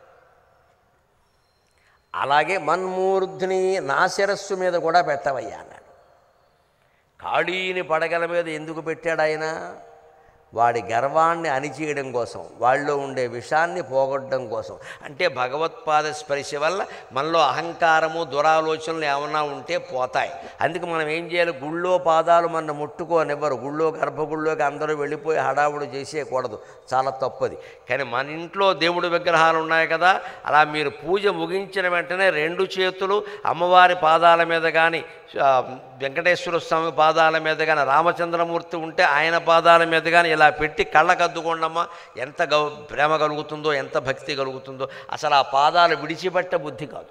అలాగే మన్మూర్ధిని నా శిరస్సు మీద కూడా పెట్టవయ్యా అన్నాడు కాళీని పడగల మీద ఎందుకు పెట్టాడు ఆయన వాడి గర్వాన్ని అణిచేయడం కోసం వాళ్ళలో ఉండే విషాన్ని పోగొట్టడం కోసం అంటే భగవత్పాద స్పర్శ వల్ల మనలో అహంకారము దురాలోచనలు ఏమన్నా ఉంటే పోతాయి అందుకే మనం ఏం చేయాలి గుళ్ళో పాదాలు మన ముట్టుకోనివ్వరు గుళ్ళో గర్భగుళ్ళోకి అందరూ వెళ్ళిపోయి హడావుడు చేసేయకూడదు చాలా తప్పది కానీ మన ఇంట్లో దేవుడి విగ్రహాలు ఉన్నాయి కదా అలా మీరు పూజ ముగించిన వెంటనే రెండు చేతులు అమ్మవారి పాదాల మీద కానీ ఆ, వెంకటేశ్వర స్వామి పాదాల మీద కానీ రామచంద్రమూర్తి ఉంటే ఆయన పాదాల మీద కానీ ఇలా పెట్టి కళ్ళకద్దుకోండమ్మా ఎంత గౌ ప్రేమ కలుగుతుందో ఎంత భక్తి కలుగుతుందో అసలు ఆ పాదాలు విడిచిపెట్ట బుద్ధి కాదు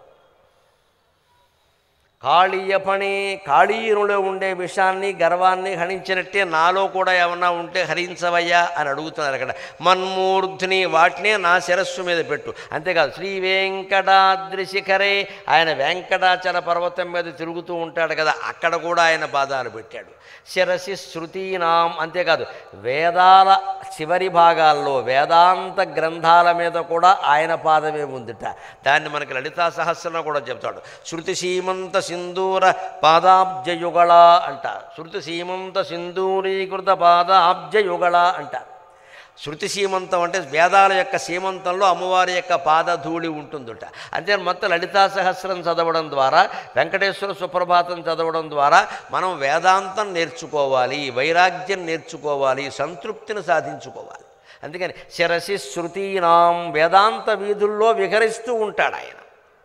కాళీయ పని కాళీయునిలో ఉండే విషాన్ని గర్వాన్ని హరించినట్టే నాలో కూడా ఏమన్నా ఉంటే హరించవయ్యా అని అడుగుతున్నారు అక్కడ మన్మూర్ధిని వాటినే నా శిరస్సు మీద పెట్టు అంతేకాదు శ్రీ వెంకటాద్రి శిఖరే ఆయన వెంకటాచల పర్వతం మీద తిరుగుతూ ఉంటాడు కదా అక్కడ కూడా ఆయన పాదాలు పెట్టాడు శిరసి శృతీనాం అంతేకాదు వేదాల చివరి భాగాల్లో వేదాంత గ్రంథాల మీద కూడా ఆయన పాదమే ఉందిట దాన్ని మనకి లలితా సహస్రంలో కూడా చెప్తాడు శృతి సీమంత సింధూర పాదాబ్జయుగళ అంట శృతి సీమంత సింధూరీకృత పాదాబ్జయుగళ అంటారు శృతి సీమంతం అంటే వేదాల యొక్క సీమంతంలో అమ్మవారి యొక్క పాదధూళి ఉంటుందట అంతే మొత్తం లలితా సహస్రం చదవడం ద్వారా వెంకటేశ్వర సుప్రభాతం చదవడం ద్వారా మనం వేదాంతం నేర్చుకోవాలి వైరాగ్యం నేర్చుకోవాలి సంతృప్తిని సాధించుకోవాలి అందుకని శిరసి శృతీనాం వేదాంత వీధుల్లో విహరిస్తూ ఉంటాడు ఆయన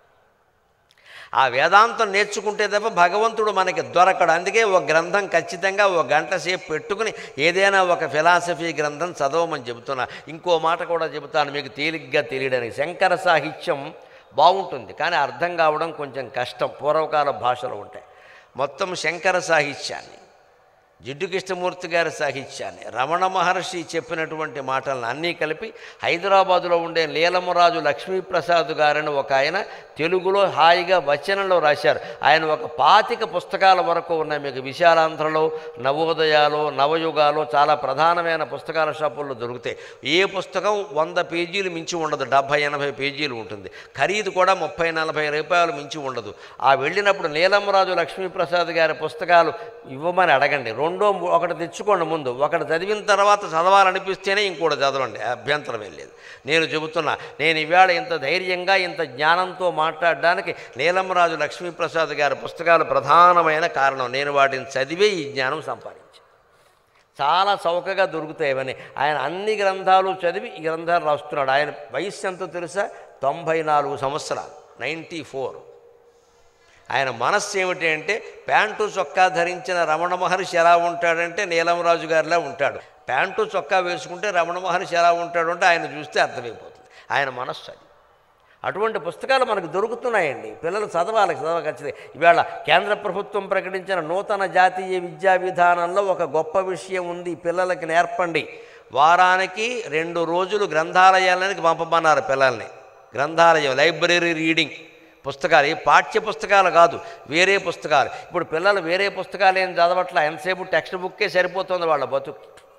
ఆ వేదాంతం నేర్చుకుంటే తప్ప భగవంతుడు మనకి దొరకడు అందుకే ఒక గ్రంథం ఖచ్చితంగా ఒక గంట సేపు పెట్టుకుని ఏదైనా ఒక ఫిలాసఫీ గ్రంథం చదవమని చెబుతున్నా ఇంకో మాట కూడా చెబుతాను మీకు తేలిగ్గా తెలియడానికి శంకర సాహిత్యం బాగుంటుంది కానీ అర్థం కావడం కొంచెం కష్టం పూర్వకాల భాషలో ఉంటాయి మొత్తం శంకర సాహిత్యాన్ని జిడ్డు కృష్ణమూర్తి గారి సాహిత్యాన్ని రమణ మహర్షి చెప్పినటువంటి మాటలను అన్నీ కలిపి హైదరాబాదులో ఉండే నీలమరాజు లక్ష్మీప్రసాద్ గారని ఒక ఆయన తెలుగులో హాయిగా వచనంలో రాశారు ఆయన ఒక పాతిక పుస్తకాల వరకు ఉన్నాయి మీకు విశాలాంధ్రలో నవోదయాలు నవయుగాలు చాలా ప్రధానమైన పుస్తకాల షాపుల్లో దొరుకుతాయి ఏ పుస్తకం వంద పేజీలు మించి ఉండదు డెబ్భై ఎనభై పేజీలు ఉంటుంది ఖరీదు కూడా ముప్పై నలభై రూపాయలు మించి ఉండదు ఆ వెళ్ళినప్పుడు నీలమరాజు లక్ష్మీప్రసాద్ గారి పుస్తకాలు ఇవ్వమని అడగండి రెండో మూ- ఒకటి తెచ్చుకోండి ముందు ఒకటి చదివిన తర్వాత చదవాలనిపిస్తేనే ఇంకోటి చదవండి అభ్యంతరం ఏం లేదు నేను చెబుతున్నా నేను ఇవాళ ఇంత ధైర్యంగా ఇంత జ్ఞానంతో మాట్లాడడానికి నీలమరాజు లక్ష్మీప్రసాద్ గారి పుస్తకాలు ప్రధానమైన కారణం నేను వాటిని చదివే ఈ జ్ఞానం సంపాదించాను చాలా చౌకగా దొరుకుతాయి ఇవన్నీ ఆయన అన్ని గ్రంథాలు చదివి ఈ గ్రంథాలు రాస్తున్నాడు ఆయన వయస్సు ఎంతో తెలుసా తొంభై నాలుగు సంవత్సరాలు నైంటీ ఫోర్ ఆయన మనస్సు ఏమిటి అంటే ప్యాంటు చొక్కా ధరించిన రమణ మహర్షి ఎలా ఉంటాడంటే నీలమరాజు గారిలా ఉంటాడు ప్యాంటు చొక్కా వేసుకుంటే రమణ మహర్షి ఎలా ఉంటాడు అంటే ఆయన చూస్తే అర్థమైపోతుంది ఆయన మనస్సు అది అటువంటి పుస్తకాలు మనకు దొరుకుతున్నాయండి పిల్లలు చదవాలి చదవ ఖచ్చితంగా ఇవాళ కేంద్ర ప్రభుత్వం ప్రకటించిన నూతన జాతీయ విద్యా విధానంలో ఒక గొప్ప విషయం ఉంది పిల్లలకి నేర్పండి వారానికి రెండు రోజులు గ్రంథాలయాలకి పంపమన్నారు పిల్లల్ని గ్రంథాలయం లైబ్రరీ రీడింగ్ పుస్తకాలు ఈ పాఠ్య పుస్తకాలు కాదు వేరే పుస్తకాలు ఇప్పుడు పిల్లలు వేరే పుస్తకాలు ఏం చదవట్లా ఎంతసేపు టెక్స్ట్ బుక్కే సరిపోతుంది వాళ్ళ బతుకు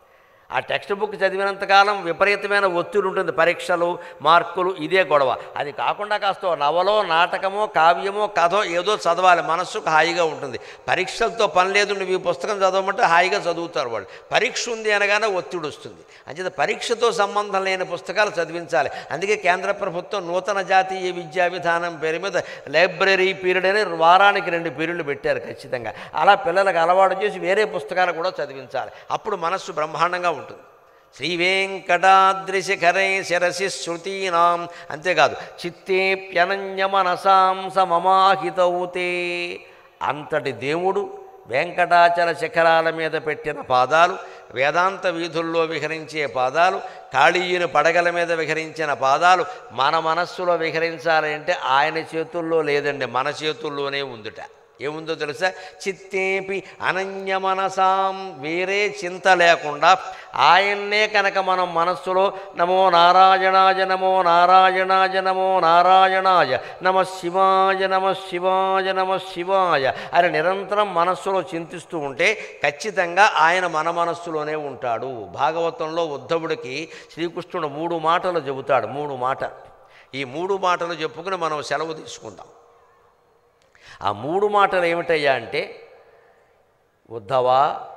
ఆ టెక్స్ట్ బుక్ చదివినంతకాలం విపరీతమైన ఒత్తిడి ఉంటుంది పరీక్షలు మార్కులు ఇదే గొడవ అది కాకుండా కాస్త ఓ నవలో నాటకమో కావ్యమో కథో ఏదో చదవాలి మనస్సుకు హాయిగా ఉంటుంది పరీక్షలతో పని లేదు నువ్వు ఈ పుస్తకం చదవమంటే హాయిగా చదువుతారు వాళ్ళు పరీక్ష ఉంది అనగానే ఒత్తిడి వస్తుంది అంచేత పరీక్షతో సంబంధం లేని పుస్తకాలు చదివించాలి అందుకే కేంద్ర ప్రభుత్వం నూతన జాతీయ విద్యా విధానం పేరు మీద లైబ్రరీ పీరియడ్ అని వారానికి రెండు పీరియడ్లు పెట్టారు ఖచ్చితంగా అలా పిల్లలకు అలవాటు చేసి వేరే పుస్తకాలు కూడా చదివించాలి అప్పుడు మనస్సు బ్రహ్మాండంగా ఉంటుంది శ్రీ వెంకటాద్రిశిఖరే శిరసి శృతీనాం అంతేకాదు చిత్తేప్యనన్య మనసాం సమమాహితవుతే అంతటి దేవుడు వెంకటాచల శిఖరాల మీద పెట్టిన పాదాలు వేదాంత వీధుల్లో విహరించే పాదాలు కాళీయుని పడగల మీద విహరించిన పాదాలు మన మనస్సులో విహరించాలి అంటే ఆయన చేతుల్లో లేదండి మన చేతుల్లోనే ఉందిట ఏముందో తెలుసా చిత్తేపి అనన్య మనసాం వేరే చింత లేకుండా ఆయన్నే కనుక మనం మనస్సులో నమో నారాయణాయ నమో నారాయణాయ నమో నారాయణాయ నమ శివాయ నమ శివాయ నమ శివాయ అని నిరంతరం మనస్సులో చింతిస్తూ ఉంటే ఖచ్చితంగా ఆయన మన మనస్సులోనే ఉంటాడు భాగవతంలో ఉద్ధవుడికి శ్రీకృష్ణుడు మూడు మాటలు చెబుతాడు మూడు మాటలు ఈ మూడు మాటలు చెప్పుకుని మనం సెలవు తీసుకుందాం ఆ మూడు మాటలు ఏమిటయ్యా అంటే ఉద్ధవా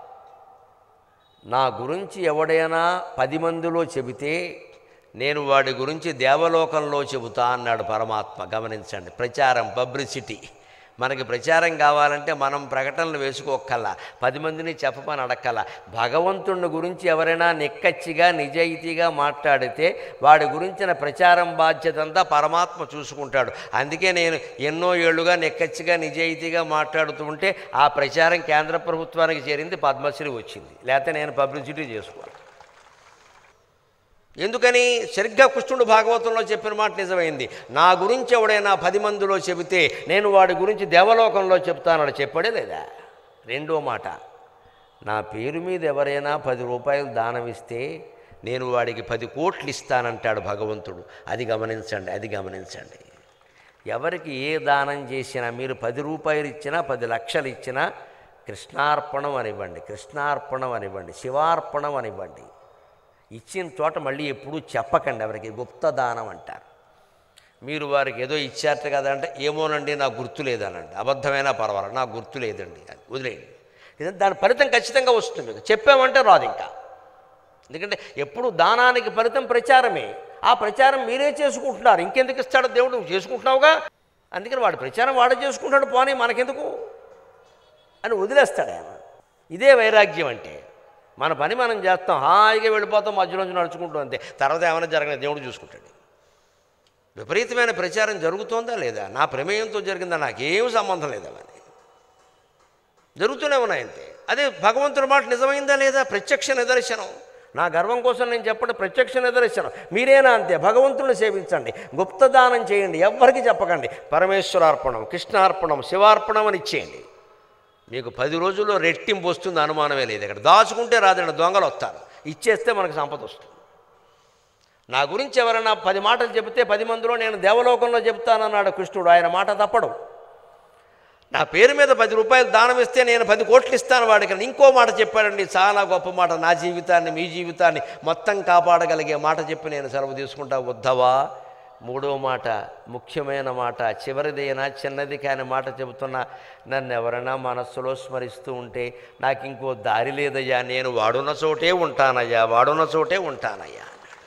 నా గురించి ఎవడైనా పది మందిలో చెబితే నేను వాడి గురించి దేవలోకంలో చెబుతా అన్నాడు పరమాత్మ గమనించండి ప్రచారం పబ్లిసిటీ మనకి ప్రచారం కావాలంటే మనం ప్రకటనలు వేసుకోక్కల్లా పది మందిని చెప్పమని అడక్కల్లా భగవంతుని గురించి ఎవరైనా నిక్కచ్చిగా నిజాయితీగా మాట్లాడితే వాడి గురించిన ప్రచారం బాధ్యత అంతా పరమాత్మ చూసుకుంటాడు అందుకే నేను ఎన్నో ఏళ్లుగా నిక్కచ్చిగా నిజాయితీగా మాట్లాడుతూ ఉంటే ఆ ప్రచారం కేంద్ర ప్రభుత్వానికి చేరింది పద్మశ్రీ వచ్చింది లేకపోతే నేను పబ్లిసిటీ చేసుకోవాలి ఎందుకని సరిగ్గా కృష్ణుడు భాగవతంలో చెప్పిన మాట నిజమైంది నా గురించి ఎవడైనా పది మందిలో చెబితే నేను వాడి గురించి దేవలోకంలో చెప్తానని చెప్పాడే లేదా రెండో మాట నా పేరు మీద ఎవరైనా పది రూపాయలు దానం ఇస్తే నేను వాడికి పది కోట్లు ఇస్తానంటాడు భగవంతుడు అది గమనించండి అది గమనించండి ఎవరికి ఏ దానం చేసినా మీరు పది రూపాయలు ఇచ్చినా పది లక్షలు ఇచ్చినా కృష్ణార్పణం అనివ్వండి కృష్ణార్పణం అనివ్వండి శివార్పణం అనివ్వండి ఇచ్చిన చోట మళ్ళీ ఎప్పుడూ చెప్పకండి ఎవరికి గుప్త దానం అంటారు మీరు వారికి ఏదో ఇచ్చారట కదా అంటే ఏమోనండి నాకు గుర్తు లేదనండి అబద్ధమైనా పర్వాలేదు నాకు గుర్తు లేదండి అని వదిలేయండి ఇదంతా దాని ఫలితం ఖచ్చితంగా వస్తుంది మీకు చెప్పామంటే రాదు ఇంకా ఎందుకంటే ఎప్పుడు దానానికి ఫలితం ప్రచారమే ఆ ప్రచారం మీరే చేసుకుంటున్నారు ఇంకెందుకు ఇస్తాడు దేవుడు నువ్వు చేసుకుంటున్నావుగా అందుకని వాడు ప్రచారం వాడే చేసుకుంటాడు పోనీ మనకెందుకు అని వదిలేస్తాడు ఆయన ఇదే వైరాగ్యం అంటే మన పని మనం చేస్తాం హాయిగా వెళ్ళిపోతాం మధ్యలోంచి నడుచుకుంటూ అంతే తర్వాత ఏమైనా జరగలేదు దేవుడు చూసుకుంటాడు విపరీతమైన ప్రచారం జరుగుతోందా లేదా నా ప్రమేయంతో జరిగిందా నాకేం సంబంధం లేదా మరి జరుగుతూనే ఉన్నాయి అంతే అదే భగవంతుడి మాట నిజమైందా లేదా ప్రత్యక్ష నిదర్శనం నా గర్వం కోసం నేను చెప్పడం ప్రత్యక్ష నిదర్శనం మీరేనా అంతే భగవంతుడిని సేవించండి గుప్తదానం చేయండి ఎవ్వరికి చెప్పకండి పరమేశ్వరార్పణం కృష్ణార్పణం శివార్పణం అని ఇచ్చేయండి మీకు పది రోజుల్లో రెట్టింపు వస్తుంది అనుమానమే లేదు ఇక్కడ దాచుకుంటే రాదండి దొంగలు వస్తారు ఇచ్చేస్తే మనకు సంపద వస్తుంది నా గురించి ఎవరైనా పది మాటలు చెబితే పది మందిలో నేను దేవలోకంలో చెప్తానన్నాడు కృష్ణుడు ఆయన మాట తప్పడు నా పేరు మీద పది రూపాయలు దానం ఇస్తే నేను పది కోట్లు ఇస్తాను వాడికి ఇంకో మాట చెప్పాడండి చాలా గొప్ప మాట నా జీవితాన్ని మీ జీవితాన్ని మొత్తం కాపాడగలిగే మాట చెప్పి నేను సెలవు తీసుకుంటా ఉద్ధవా మూడో మాట ముఖ్యమైన మాట చివరిదైనా చిన్నది కాని మాట చెబుతున్నా నన్ను ఎవరైనా మనస్సులో స్మరిస్తూ ఉంటే నాకు ఇంకో దారి లేదయ్యా నేను వాడున్న చోటే ఉంటానయ్యా వాడున్న చోటే ఉంటానయ్యా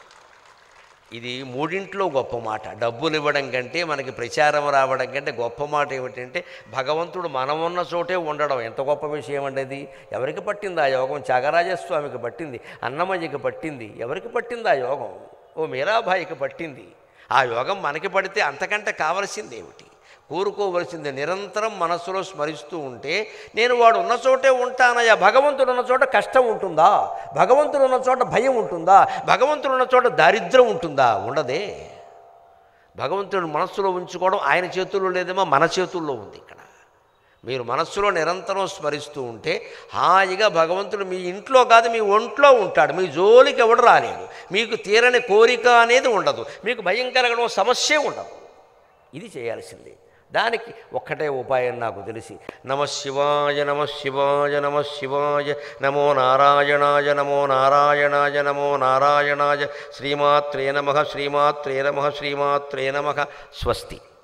ఇది మూడింట్లో గొప్ప మాట డబ్బులు ఇవ్వడం కంటే మనకి ప్రచారం రావడం కంటే గొప్ప మాట ఏమిటంటే భగవంతుడు మనం ఉన్న చోటే ఉండడం ఎంత గొప్ప విషయం అండి అది ఎవరికి పట్టింది ఆ యోగం త్యాగరాజస్వామికి పట్టింది అన్నమయ్యకి పట్టింది ఎవరికి పట్టింది ఆ యోగం ఓ మీరాబాయికి పట్టింది ఆ యోగం మనకి పడితే అంతకంటే కావలసింది ఏమిటి కోరుకోవలసింది నిరంతరం మనస్సులో స్మరిస్తూ ఉంటే నేను వాడు ఉన్న చోటే ఉంటానయ్యా భగవంతుడు ఉన్న చోట కష్టం ఉంటుందా భగవంతుడు ఉన్న చోట భయం ఉంటుందా భగవంతుడు ఉన్న చోట దారిద్ర్యం ఉంటుందా ఉండదే భగవంతుడు మనస్సులో ఉంచుకోవడం ఆయన చేతుల్లో లేదేమో మన చేతుల్లో ఉంది ఇక్కడ మీరు మనస్సులో నిరంతరం స్మరిస్తూ ఉంటే హాయిగా భగవంతుడు మీ ఇంట్లో కాదు మీ ఒంట్లో ఉంటాడు మీ జోలికి ఎవడు రాలేడు మీకు తీరని కోరిక అనేది ఉండదు మీకు భయం కలగడం సమస్య ఉండదు ఇది చేయాల్సింది దానికి ఒక్కటే ఉపాయం నాకు తెలిసి నమ శివాయ నమ శివాయ నమ శివాయ నమో నారాయణాయ నమో నారాయణాయ నమో నారాయణాయ శ్రీమాత్రే నమ శ్రీమాత్రే నమ శ్రీమాత్రే నమ స్వస్తి